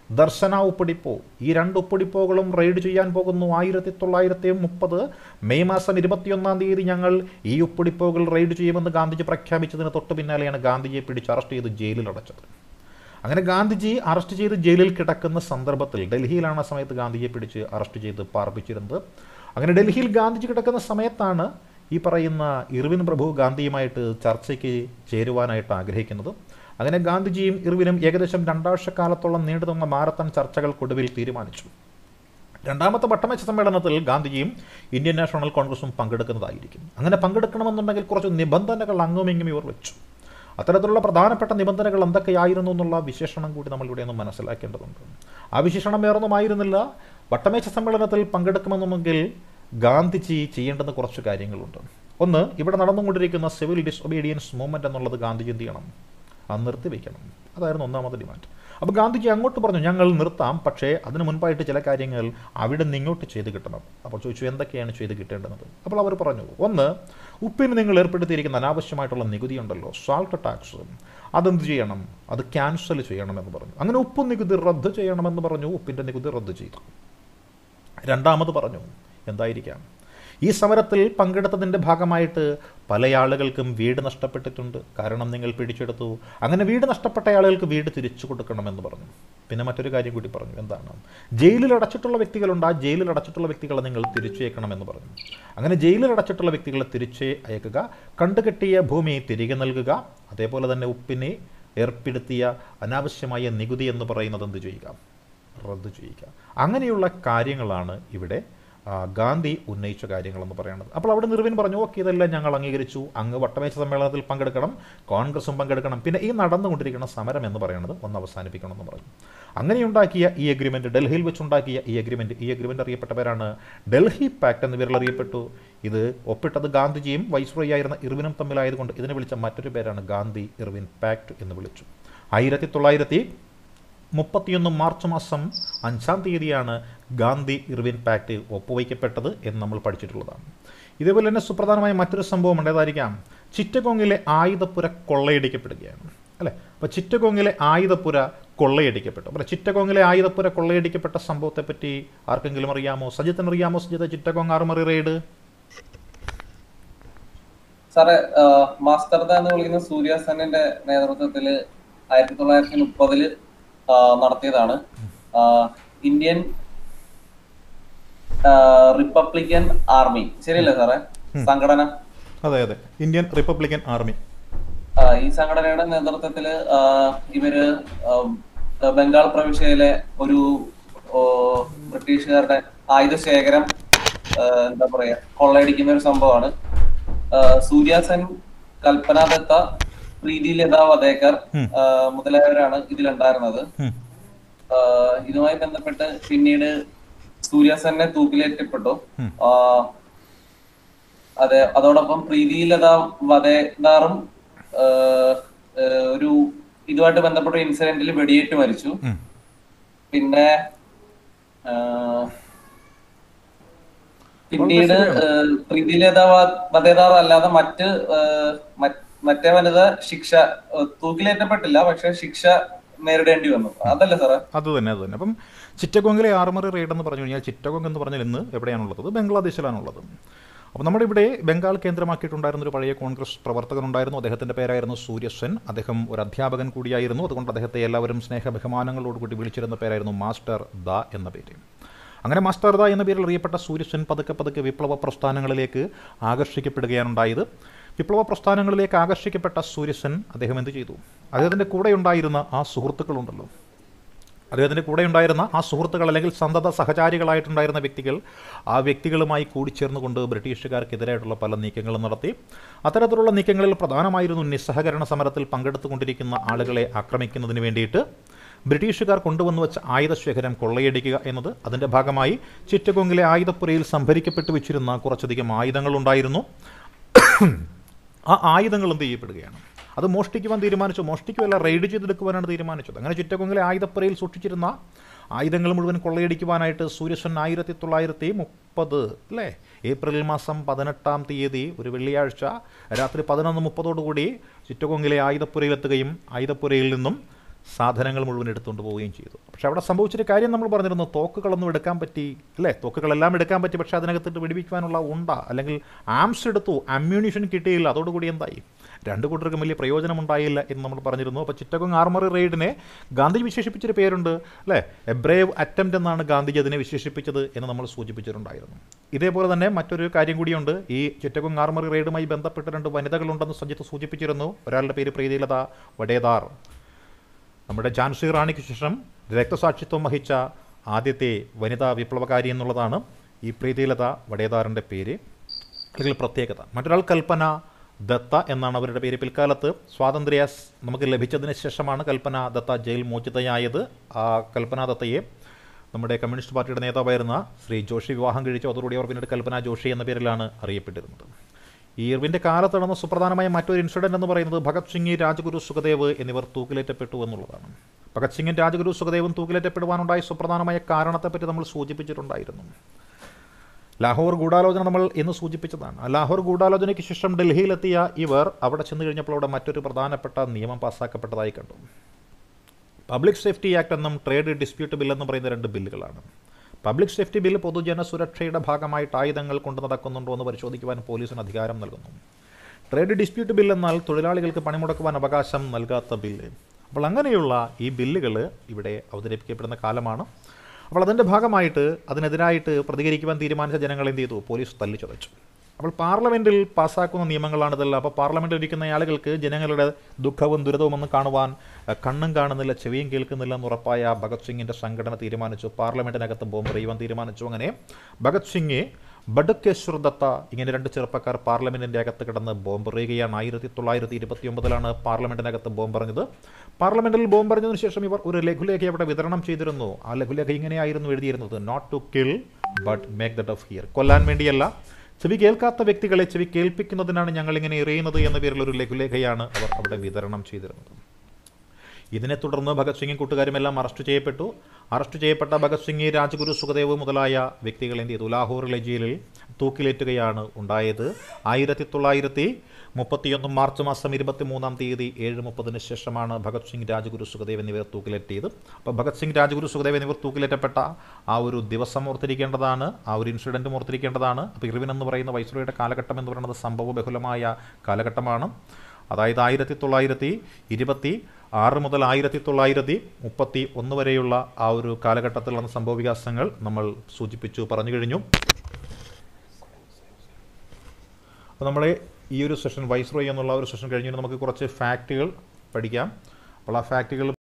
ദർശന ഉപ്പടിപ്പോ ഈ രണ്ട് ഉപ്പടിപ്പോകളും റെയ്ഡ് ചെയ്യാൻ പോകുന്നു ആയിരത്തി തൊള്ളായിരത്തി മുപ്പത് മെയ് മാസം ഇരുപത്തിയൊന്നാം തീയതി ഞങ്ങൾ ഈ ഉപ്പടിപ്പോകൾ റെയ്ഡ് ചെയ്യുമെന്ന് ഗാന്ധിജി പ്രഖ്യാപിച്ചതിന് തൊട്ട് പിന്നാലെയാണ് ഗാന്ധിജിയെ പിടിച്ച് അറസ്റ്റ് ചെയ്ത് ജയിലിൽ അടച്ചത് അങ്ങനെ ഗാന്ധിജി അറസ്റ്റ് ചെയ്ത് ജയിലിൽ കിടക്കുന്ന സന്ദർഭത്തിൽ ഡൽഹിയിലാണ് ആ സമയത്ത് ഗാന്ധിജിയെ പിടിച്ച് അറസ്റ്റ് ചെയ്ത് പാർപ്പിച്ചിരുന്നത് അങ്ങനെ ഡൽഹിയിൽ ഗാന്ധിജി കിടക്കുന്ന സമയത്താണ് ഈ പറയുന്ന ഇർവിൻ പ്രഭു ഗാന്ധിയുമായിട്ട് ചർച്ചയ്ക്ക് ചേരുവാനായിട്ട് ആഗ്രഹിക്കുന്നത് അങ്ങനെ ഗാന്ധിജിയും ഇർവിനും ഏകദേശം രണ്ടാഴ്ചക്കാലത്തോളം നീണ്ടുനിന്ന മാരത്തൺ ചർച്ചകൾക്കൊടുവിൽ തീരുമാനിച്ചു രണ്ടാമത്തെ വട്ടമേശ സമ്മേളനത്തിൽ ഗാന്ധിജിയും ഇന്ത്യൻ നാഷണൽ കോൺഗ്രസും പങ്കെടുക്കുന്നതായിരിക്കും അങ്ങനെ പങ്കെടുക്കണമെന്നുണ്ടെങ്കിൽ കുറച്ച് നിബന്ധനകൾ അങ്ങും ഇങ്ങും ഇവർ വെച്ചു അത്തരത്തിലുള്ള പ്രധാനപ്പെട്ട നിബന്ധനകൾ എന്തൊക്കെയായിരുന്നു എന്നുള്ള വിശേഷണം കൂടി നമ്മൾ ഇവിടെ ഒന്ന് മനസ്സിലാക്കേണ്ടതുണ്ട് ആ വിശേഷണം വേറൊന്നുമായിരുന്നില്ല വട്ടമേശ സമ്മേളനത്തിൽ പങ്കെടുക്കണമെന്നുണ്ടെങ്കിൽ ഗാന്ധിജി ചെയ്യേണ്ടുന്ന കുറച്ച് കാര്യങ്ങളുണ്ട് ഒന്ന് ഇവിടെ നടന്നുകൊണ്ടിരിക്കുന്ന സിവിൽ ഡിസൊബീഡിയൻസ് മൂവ്മെന്റ് എന്നുള്ളത് ഗാന്ധിജി എന്ത് ചെയ്യണം അത് നിർത്തിവെക്കണം അതായിരുന്നു ഒന്നാമത്തെ ഡിമാൻഡ് അപ്പോൾ ഗാന്ധിജി അങ്ങോട്ട് പറഞ്ഞു ഞങ്ങൾ നിർത്താം പക്ഷേ അതിന് മുൻപായിട്ട് ചില കാര്യങ്ങൾ അവിടെ നിന്ന് ഇങ്ങോട്ട് ചെയ്ത് കിട്ടണം അപ്പോൾ ചോദിച്ചു എന്തൊക്കെയാണ് ചെയ്ത് കിട്ടേണ്ടത് അപ്പോൾ അവർ പറഞ്ഞു ഒന്ന് ഉപ്പിന് നിങ്ങൾ ഏർപ്പെടുത്തിയിരിക്കുന്ന അനാവശ്യമായിട്ടുള്ള നികുതി ഉണ്ടല്ലോ സാൾട്ട് ടാക്സ് അതെന്ത് ചെയ്യണം അത് ക്യാൻസൽ ചെയ്യണമെന്ന് പറഞ്ഞു അങ്ങനെ ഉപ്പ് നികുതി റദ്ദ് ചെയ്യണമെന്ന് പറഞ്ഞു ഉപ്പിൻ്റെ നികുതി റദ്ദ് ചെയ്തു രണ്ടാമത് പറഞ്ഞു എന്തായിരിക്കാം ഈ സമരത്തിൽ പങ്കെടുത്തതിൻ്റെ ഭാഗമായിട്ട് പല ആളുകൾക്കും വീട് നഷ്ടപ്പെട്ടിട്ടുണ്ട് കാരണം നിങ്ങൾ പിടിച്ചെടുത്തു അങ്ങനെ വീട് നഷ്ടപ്പെട്ട ആളുകൾക്ക് വീട് തിരിച്ചു കൊടുക്കണമെന്ന് പറഞ്ഞു പിന്നെ മറ്റൊരു കാര്യം കൂടി പറഞ്ഞു എന്താണ് ജയിലിൽ അടച്ചിട്ടുള്ള വ്യക്തികളുണ്ട് ആ ജയിലിൽ അടച്ചിട്ടുള്ള വ്യക്തികളെ നിങ്ങൾ തിരിച്ചയക്കണമെന്ന് പറഞ്ഞു അങ്ങനെ ജയിലിൽ അടച്ചിട്ടുള്ള വ്യക്തികളെ തിരിച്ച് അയക്കുക കണ്ടുകെട്ടിയ ഭൂമി തിരികെ നൽകുക അതേപോലെ തന്നെ ഉപ്പിനെ ഏർപ്പെടുത്തിയ അനാവശ്യമായ നികുതി എന്ന് പറയുന്നത് എന്ത് ചെയ്യുക റദ്ദ് ചെയ്യുക അങ്ങനെയുള്ള കാര്യങ്ങളാണ് ഇവിടെ ആ, ഗാന്ധി ഉന്നയിച്ച കാര്യങ്ങളെന്ന് പറയുന്നത് അപ്പോൾ അവിടെ നിർവിൻ പറഞ്ഞു ഓക്കെ ഇതെല്ലാം ഞങ്ങൾ അംഗീകരിച്ചു അങ്ങ് വട്ടമേശ സമ്മേളനത്തിൽ പങ്കെടുക്കണം കോൺഗ്രസും പങ്കെടുക്കണം പിന്നെ ഈ നടന്നുകൊണ്ടിരിക്കുന്ന സമരം എന്ന് പറയുന്നത് ഒന്ന് അവസാനിപ്പിക്കണം എന്ന് പറഞ്ഞു അങ്ങനെയുണ്ടാക്കിയ ഈ എഗ്രിമെൻറ്റ് ഡൽഹിയിൽ വെച്ചുണ്ടാക്കിയ ഈ എഗ്രിമെൻറ്റ് ഈ എഗ്രിമെൻ്റ് അറിയപ്പെട്ട പേരാണ് ഡൽഹി പാക്ട് എന്ന പേരിൽ അറിയപ്പെട്ടു ഇത് ഒപ്പിട്ടത് ഗാന്ധിജിയും വൈസ്രോയി ആയിരുന്ന ഇർവിനും തമ്മിലായതുകൊണ്ട് ഇതിനെ വിളിച്ച മറ്റൊരു പേരാണ് ഗാന്ധി ഇർവിൻ പാക്ട് എന്ന് വിളിച്ചു ആയിരത്തി തൊള്ളായിരത്തി മുപ്പത്തിയൊന്ന് മാർച്ച് മാസം അഞ്ചാം തീയതിയാണ് ഗാന്ധി ഇർവിൻ പാക്ട് ഒപ്പുവയ്ക്കപ്പെട്ടത് എന്ന് നമ്മൾ പഠിച്ചിട്ടുള്ളതാണ് ഇതേപോലെ തന്നെ സുപ്രധാനമായ മറ്റൊരു സംഭവം ഉണ്ടേതായിരിക്കാം ചിറ്റഗോങ്ങിലെ ആയുധപ്പുര കൊള്ളയടിക്കപ്പെടുകയാണ് അല്ലേ അപ്പോൾ ചിറ്റഗോങ്ങിലെ ആയുധപ്പുര കൊള്ളയടിക്കപ്പെട്ടു അപ്പോൾ ചിറ്റഗോങ്ങിലെ ആയുധപ്പുര കൊള്ളയടിക്കപ്പെട്ട സംഭവത്തെപ്പറ്റി ആർക്കെങ്കിലും അറിയാമോ സജിത്തിന് അറിയാമോ സജിത്ത് ചിറ്റഗോങ് ആർമറി റെയ്ഡ് സാറേ മാസ്റ്റർദ എന്ന് വിളിക്കുന്ന സൂര്യാസന്റെ നേതൃത്വത്തിൽ ആയിരത്തി തൊള്ളായിരത്തി മുപ്പതില് നടത്തിയതാണ് ആ, ഇന്ത്യൻ ആ, റിപ്പബ്ലിക്കൻ ആർമി ശരിയല്ലേ സാറേ സംഘടന അതെ അതെ ഇന്ത്യൻ റിപ്പബ്ലിക്കൻ ആർമി ആ, ഈ സംഘടനയുടെ നേതൃത്വത്തില് ആ, ഇവര് ആ, ബംഗാൾ പ്രവിശ്യയിലെ ഒരു ഓ, ബ്രിട്ടീഷുകാരുടെ ആയുധ ശേഖരം ആ, എന്താ പറയാ കൊള്ളയടിക്കുന്ന ഒരു സംഭവമാണ് ആ, സൂര്യാസൻ കൽപ്പന ദത്ത പ്രീതി ലത വധേക്കർ ആ, മുതലായവരാണ് ഇതിലുണ്ടായിരുന്നത് ഉം. ആ, ഇതുമായി ബന്ധപ്പെട്ട് പിന്നീട് സൂര്യാസനെ തൂക്കിലേറ്റപ്പെട്ടു ഉം. ആ, അതെ അതോടൊപ്പം പ്രീതി ലത വധേദാറും ആ, ആ, ഒരു ഇതുമായിട്ട് ബന്ധപ്പെട്ട ഇൻസിഡന്റിൽ വെടിയേറ്റ് മരിച്ചു ഉം. പിന്നെ ആ, പിന്നീട് ആ, പ്രീതി ലത വധേദാർ അല്ലാതെ മറ്റ് ആ, മറ്റ് മറ്റേ വനിത ശിക്ഷ ആ, തൂക്കിലേറ്റപ്പെട്ടില്ല പക്ഷെ ശിക്ഷ നേരിടേണ്ടി വന്നു അതല്ലേ സാറേ അത് തന്നെ അത് തന്നെ അപ്പം ചിറ്റഗോങ്ങിലെ ആർമറി റെയ്ഡ് എന്ന് പറഞ്ഞു കഴിഞ്ഞാൽ ചിറ്റഗോങ് എന്ന് പറഞ്ഞാൽ ഇന്ന് എവിടെയാണുള്ളത് ബംഗ്ലാദേശിലാണുള്ളത് അപ്പോൾ നമ്മുടെ ഇവിടെ ബംഗാൾ കേന്ദ്രമാക്കിയിട്ടുണ്ടായിരുന്ന ഒരു പഴയ കോൺഗ്രസ് പ്രവർത്തകനുണ്ടായിരുന്നു അദ്ദേഹത്തിൻ്റെ പേരായിരുന്നു സൂര്യസെൻ അദ്ദേഹം ഒരു അധ്യാപകൻ കൂടിയായിരുന്നു അതുകൊണ്ട് അദ്ദേഹത്തെ എല്ലാവരും സ്നേഹബഹുമാനങ്ങളോടുകൂടി വിളിച്ചിരുന്ന പേരായിരുന്നു മാസ്റ്റർ ദ എന്ന പേര് അങ്ങനെ മാസ്റ്റർ ദ എന്ന പേരിൽ അറിയപ്പെട്ട സൂര്യസെൻ പതുക്കെ പതുക്കെ വിപ്ലവ പ്രസ്ഥാനങ്ങളിലേക്ക് ആകർഷിക്കപ്പെടുകയാണ് ഉണ്ടായത് വിപ്ലവ പ്രസ്ഥാനങ്ങളിലേക്ക് ആകർഷിക്കപ്പെട്ട സൂര്യസെൻ അദ്ദേഹം എന്ത് ചെയ്തു അദ്ദേഹത്തിൻ്റെ കൂടെ ഉണ്ടായിരുന്ന ആ സുഹൃത്തുക്കളുണ്ടല്ലോ അദ്ദേഹത്തിൻ്റെ കൂടെ ഉണ്ടായിരുന്ന ആ സുഹൃത്തുക്കൾ അല്ലെങ്കിൽ സന്തത സഹചാരികളായിട്ടുണ്ടായിരുന്ന വ്യക്തികൾ ആ വ്യക്തികളുമായി കൂടിച്ചേർന്നുകൊണ്ട് ബ്രിട്ടീഷുകാർക്കെതിരായിട്ടുള്ള പല നീക്കങ്ങളും നടത്തി അത്തരത്തിലുള്ള നീക്കങ്ങളിൽ പ്രധാനമായിരുന്നു നിസ്സഹകരണ സമരത്തിൽ പങ്കെടുത്തുകൊണ്ടിരിക്കുന്ന ആളുകളെ ആക്രമിക്കുന്നതിന് വേണ്ടിയിട്ട് ബ്രിട്ടീഷുകാർ കൊണ്ടുവന്നു വെച്ച ആയുധശേഖരം കൊള്ളയടിക്കുക എന്നത് അതിൻ്റെ ഭാഗമായി ചിറ്റഗോങ്ങിലെ ആയുധപ്പുരയിൽ സംഭരിക്കപ്പെട്ടു വെച്ചിരുന്ന കുറച്ചധികം ആയുധങ്ങളുണ്ടായിരുന്നു ആ ആയുധങ്ങൾ എന്ത് ചെയ്യപ്പെടുകയാണ് അത് മോഷ്ടിക്കുവാൻ തീരുമാനിച്ചു മോഷ്ടിക്കുമല്ല റെയ്ഡ് ചെയ്തെടുക്കുവാനാണ് തീരുമാനിച്ചത് അങ്ങനെ ചിറ്റകൊങ്കിലെ ആയുധപ്പുരയിൽ സൂക്ഷിച്ചിരുന്ന ആയുധങ്ങൾ മുഴുവൻ കൊള്ളയടിക്കുവാനായിട്ട് സൂര്യസൻ ആയിരത്തി തൊള്ളായിരത്തി മുപ്പത് അല്ലേ ഏപ്രിൽ മാസം പതിനെട്ടാം തീയതി ഒരു വെള്ളിയാഴ്ച രാത്രി പതിനൊന്ന് മുപ്പതോടുകൂടി ചിറ്റകൊങ്കിലെ ആയുധപ്പുരയിലെത്തുകയും ആയുധപ്പുരയിൽ നിന്നും സാധനങ്ങൾ മുഴുവൻ എടുത്തുകൊണ്ട് പോവുകയും ചെയ്തു പക്ഷേ അവിടെ സംഭവിച്ചൊരു കാര്യം നമ്മൾ പറഞ്ഞിരുന്നു തോക്കുകളൊന്നും എടുക്കാൻ പറ്റി അല്ലേ തോക്കുകളെല്ലാം എടുക്കാൻ പറ്റി പക്ഷേ അതിനകത്തിട്ട് വെടിവെക്കുവാനുള്ള ഉണ്ട അല്ലെങ്കിൽ ആംസ് എടുത്തു അമ്മ്യൂണിഷൻ കിട്ടിയില്ല അതോടുകൂടി എന്തായി രണ്ട് കൂട്ടർക്കും വലിയ പ്രയോജനമുണ്ടായില്ല എന്ന് നമ്മൾ പറഞ്ഞിരുന്നു അപ്പോൾ ചിറ്റഗോങ് ആർമറി റെയ്ഡിനെ ഗാന്ധി വിശേഷിപ്പിച്ചൊരു പേരുണ്ട് അല്ലേ എ ബ്രേവ് അറ്റംപ്റ്റ് എന്നാണ് ഗാന്ധിജി അതിനെ വിശേഷിപ്പിച്ചത് എന്ന് നമ്മൾ സൂചിപ്പിച്ചിട്ടുണ്ടായിരുന്നു ഇതേപോലെ തന്നെ മറ്റൊരു കാര്യം കൂടിയുണ്ട് ഈ ചിറ്റഗോങ് ആർമറി റെയ്ഡുമായി ബന്ധപ്പെട്ട് രണ്ട് വനിതകളുണ്ടെന്ന് സഞ്ജിത്ത് സൂചിപ്പിച്ചിരുന്നു ഒരാളുടെ പേര് പ്രീതിലത വടേദാർ നമ്മുടെ ഝാൻസി റാണിക്ക് ശേഷം രക്തസാക്ഷിത്വം വഹിച്ച ആദ്യത്തെ വനിതാ വിപ്ലവകാരി എന്നുള്ളതാണ് ഈ പ്രീതിലത വടേദാറിൻ്റെ പേര് അല്ലെങ്കിൽ പ്രത്യേകത മറ്റൊരാൾ കൽപ്പന ദത്ത എന്നാണ് അവരുടെ പേര് പിൽക്കാലത്ത് സ്വാതന്ത്ര്യ സ് നമുക്ക് ലഭിച്ചതിന് ശേഷമാണ് കൽപ്പന ദത്ത ജയിൽ മോചിതയായത് ആ കൽപ്പന ദത്തയെ നമ്മുടെ കമ്മ്യൂണിസ്റ്റ് പാർട്ടിയുടെ നേതാവായിരുന്ന ശ്രീ ജോഷി വിവാഹം കഴിച്ചു അതോടുകൂടി അവർ പിന്നീട് കൽപ്പന ജോഷി എന്ന പേരിലാണ് അറിയപ്പെട്ടിരുന്നത് ഈ ഇർവിൻ്റെ കാലത്ത് നടന്ന സുപ്രധാനമായ മറ്റൊരു ഇൻസിഡന്റ് എന്ന് പറയുന്നത് ഭഗത് സിംഗ് രാജഗുരു സുഖദേവ് എന്നിവർ തൂക്കിലേറ്റപ്പെട്ടു എന്നുള്ളതാണ് ഭഗത് സിംഗും രാജഗുരു സുഖദേവും തൂക്കിലേറ്റപ്പെടുവാനുണ്ടായ സുപ്രധാനമായ കാരണത്തെപ്പറ്റി നമ്മൾ സൂചിപ്പിച്ചിട്ടുണ്ടായിരുന്നു ലാഹോർ ഗൂഢാലോചന നമ്മൾ ഇന്ന് സൂചിപ്പിച്ചതാണ് ആ ലാഹോർ ഗൂഢാലോചനയ്ക്ക് ശേഷം ഡൽഹിയിലെത്തിയ ഇവർ അവിടെ ചെന്ന് കഴിഞ്ഞപ്പോൾ അവിടെ മറ്റൊരു പ്രധാനപ്പെട്ട നിയമം പാസ്സാക്കപ്പെട്ടതായി കണ്ടു പബ്ലിക് സേഫ്റ്റി ആക്ട് എന്നും ട്രേഡ് ഡിസ്പ്യൂട്ട് ബിൽ എന്ന് പറയുന്ന രണ്ട് ബില്ലുകളാണ് പബ്ലിക് സേഫ്റ്റി ബിൽ പൊതുജന സുരക്ഷയുടെ ഭാഗമായിട്ട് ആയുധങ്ങൾ കൊണ്ട് നടക്കുന്നുണ്ടോ എന്ന് പരിശോധിക്കുവാൻ പോലീസിന് അധികാരം നൽകുന്നു ട്രേഡ് ഡിസ്പ്യൂട്ട് ബിൽ എന്നാൽ തൊഴിലാളികൾക്ക് പണിമുടക്കുവാൻ അവകാശം നൽകാത്ത ബില്ല് അപ്പോൾ അങ്ങനെയുള്ള ഈ ബില്ലുകൾ ഇവിടെ അവതരിപ്പിക്കപ്പെടുന്ന കാലമാണ് അപ്പോൾ അതിൻ്റെ ഭാഗമായിട്ട് അതിനെതിരായിട്ട് പ്രതികരിക്കുവാൻ തീരുമാനിച്ച ജനങ്ങൾ എന്ത് ചെയ്തു പോലീസ് തല്ലിച്ചതച്ചു അപ്പോൾ പാർലമെൻറ്റിൽ പാസ്സാക്കുന്ന നിയമങ്ങളാണിതെല്ലാം അപ്പോൾ പാർലമെൻറ്റിൽ ഇരിക്കുന്ന ആളുകൾക്ക് ജനങ്ങളുടെ ദുഃഖവും ദുരിതവും ഒന്നും കാണുവാൻ അഹ്, കണ്ണും കാണുന്നില്ല ചെവിയും കേൾക്കുന്നില്ല എന്ന് ഉറപ്പായ ഭഗത് സിംഗിൻ്റെ സംഘടന തീരുമാനിച്ചു പാർലമെൻറ്റിനകത്ത് ബോംബ് എറിയുവാൻ തീരുമാനിച്ചു അങ്ങനെ ഭഗത് സിംഗ് ബഡുക്കേശ്വർ ദത്ത ഇങ്ങനെ രണ്ട് ചെറുപ്പക്കാർ പാർലമെൻറ്റിൻ്റെ അകത്ത് കിടന്ന് ബോംബെറിയുകയാണ് ആയിരത്തി തൊള്ളായിരത്തി ഇരുപത്തി ഒമ്പതിലാണ് പാർലമെൻറ്റിനകത്ത് ബോംബെറിഞ്ഞത് പാർലമെൻറ്റിൽ ബോംബെറിഞ്ഞതിന് ശേഷം ഇവർ ഒരു ലഘുലേഖ അവിടെ വിതരണം ചെയ്തിരുന്നു ആ ലഘുലേഖ ഇങ്ങനെയായിരുന്നു എഴുതിയിരുന്നത് not to kill but make the deaf hear കൊല്ലാൻ വേണ്ടിയല്ല ചെവി കേൾക്കാത്ത വ്യക്തികളെ ചെവി കേൾപ്പിക്കുന്നതിനാണ് ഞങ്ങൾ ഇങ്ങനെ എറിയുന്നത് എന്ന പേരിൽ ഒരു ലഘുലേഖയാണ് അവർ അവിടെ വിതരണം ചെയ്തിരുന്നത് ഇതിനെ തുടർന്ന് ഭഗത് സിംഗും കൂട്ടുകാരുമെല്ലാം അറസ്റ്റ് ചെയ്യപ്പെട്ടു അറസ്റ്റ് ചെയ്യപ്പെട്ട ഭഗത് സിംഗ് രാജഗുരു സുഖദേവ് മുതലായ വ്യക്തികൾ എന്ത് ചെയ്തു ലാഹോറിലെ ജയിലിൽ തൂക്കിലേറ്റുകയാണ് ഉണ്ടായത് ആയിരത്തി തൊള്ളായിരത്തി മുപ്പത്തിയൊന്ന് മാർച്ച് മാസം ഇരുപത്തി മൂന്നാം തീയതി ഏഴ് മുപ്പതിന് ശേഷമാണ് ഭഗത് സിംഗ് രാജഗുരു സുഖദേവ് എന്നിവർ തൂക്കിലേറ്റിയത് അപ്പോൾ ഭഗത് സിംഗ് രാജഗുരു സുഖദേവ് എന്നിവർ തൂക്കിലേറ്റപ്പെട്ട ആ ഒരു ദിവസം ഓർത്തിരിക്കേണ്ടതാണ് ആ ഒരു ഇൻസിഡൻറ്റും ഓർത്തിരിക്കേണ്ടതാണ് അപ്പോൾ ഇർവിൻ എന്ന് പറയുന്ന വൈസ്രോയുടെ കാലഘട്ടം എന്ന് പറയുന്നത് സംഭവ ബഹുലമായ കാലഘട്ടമാണ് അതായത് ആയിരത്തി തൊള്ളായിരത്തി ഇരുപത്തി ആറ് മുതൽ ആയിരത്തി തൊള്ളായിരത്തി മുപ്പത്തി ഒന്ന് വരെയുള്ള ആ ഒരു കാലഘട്ടത്തിലുള്ള സംഭവ വികാസങ്ങൾ നമ്മൾ സൂചിപ്പിച്ചു പറഞ്ഞു കഴിഞ്ഞു അപ്പോൾ നമ്മളെ ഈ ഒരു സെഷൻ വൈസ്രോയി എന്നുള്ള ഒരു സെഷൻ കഴിഞ്ഞിട്ട് നമുക്ക് കുറച്ച് ഫാക്റ്റുകൾ പഠിക്കാം അപ്പോൾ ആ ഫാക്റ്റുകൾ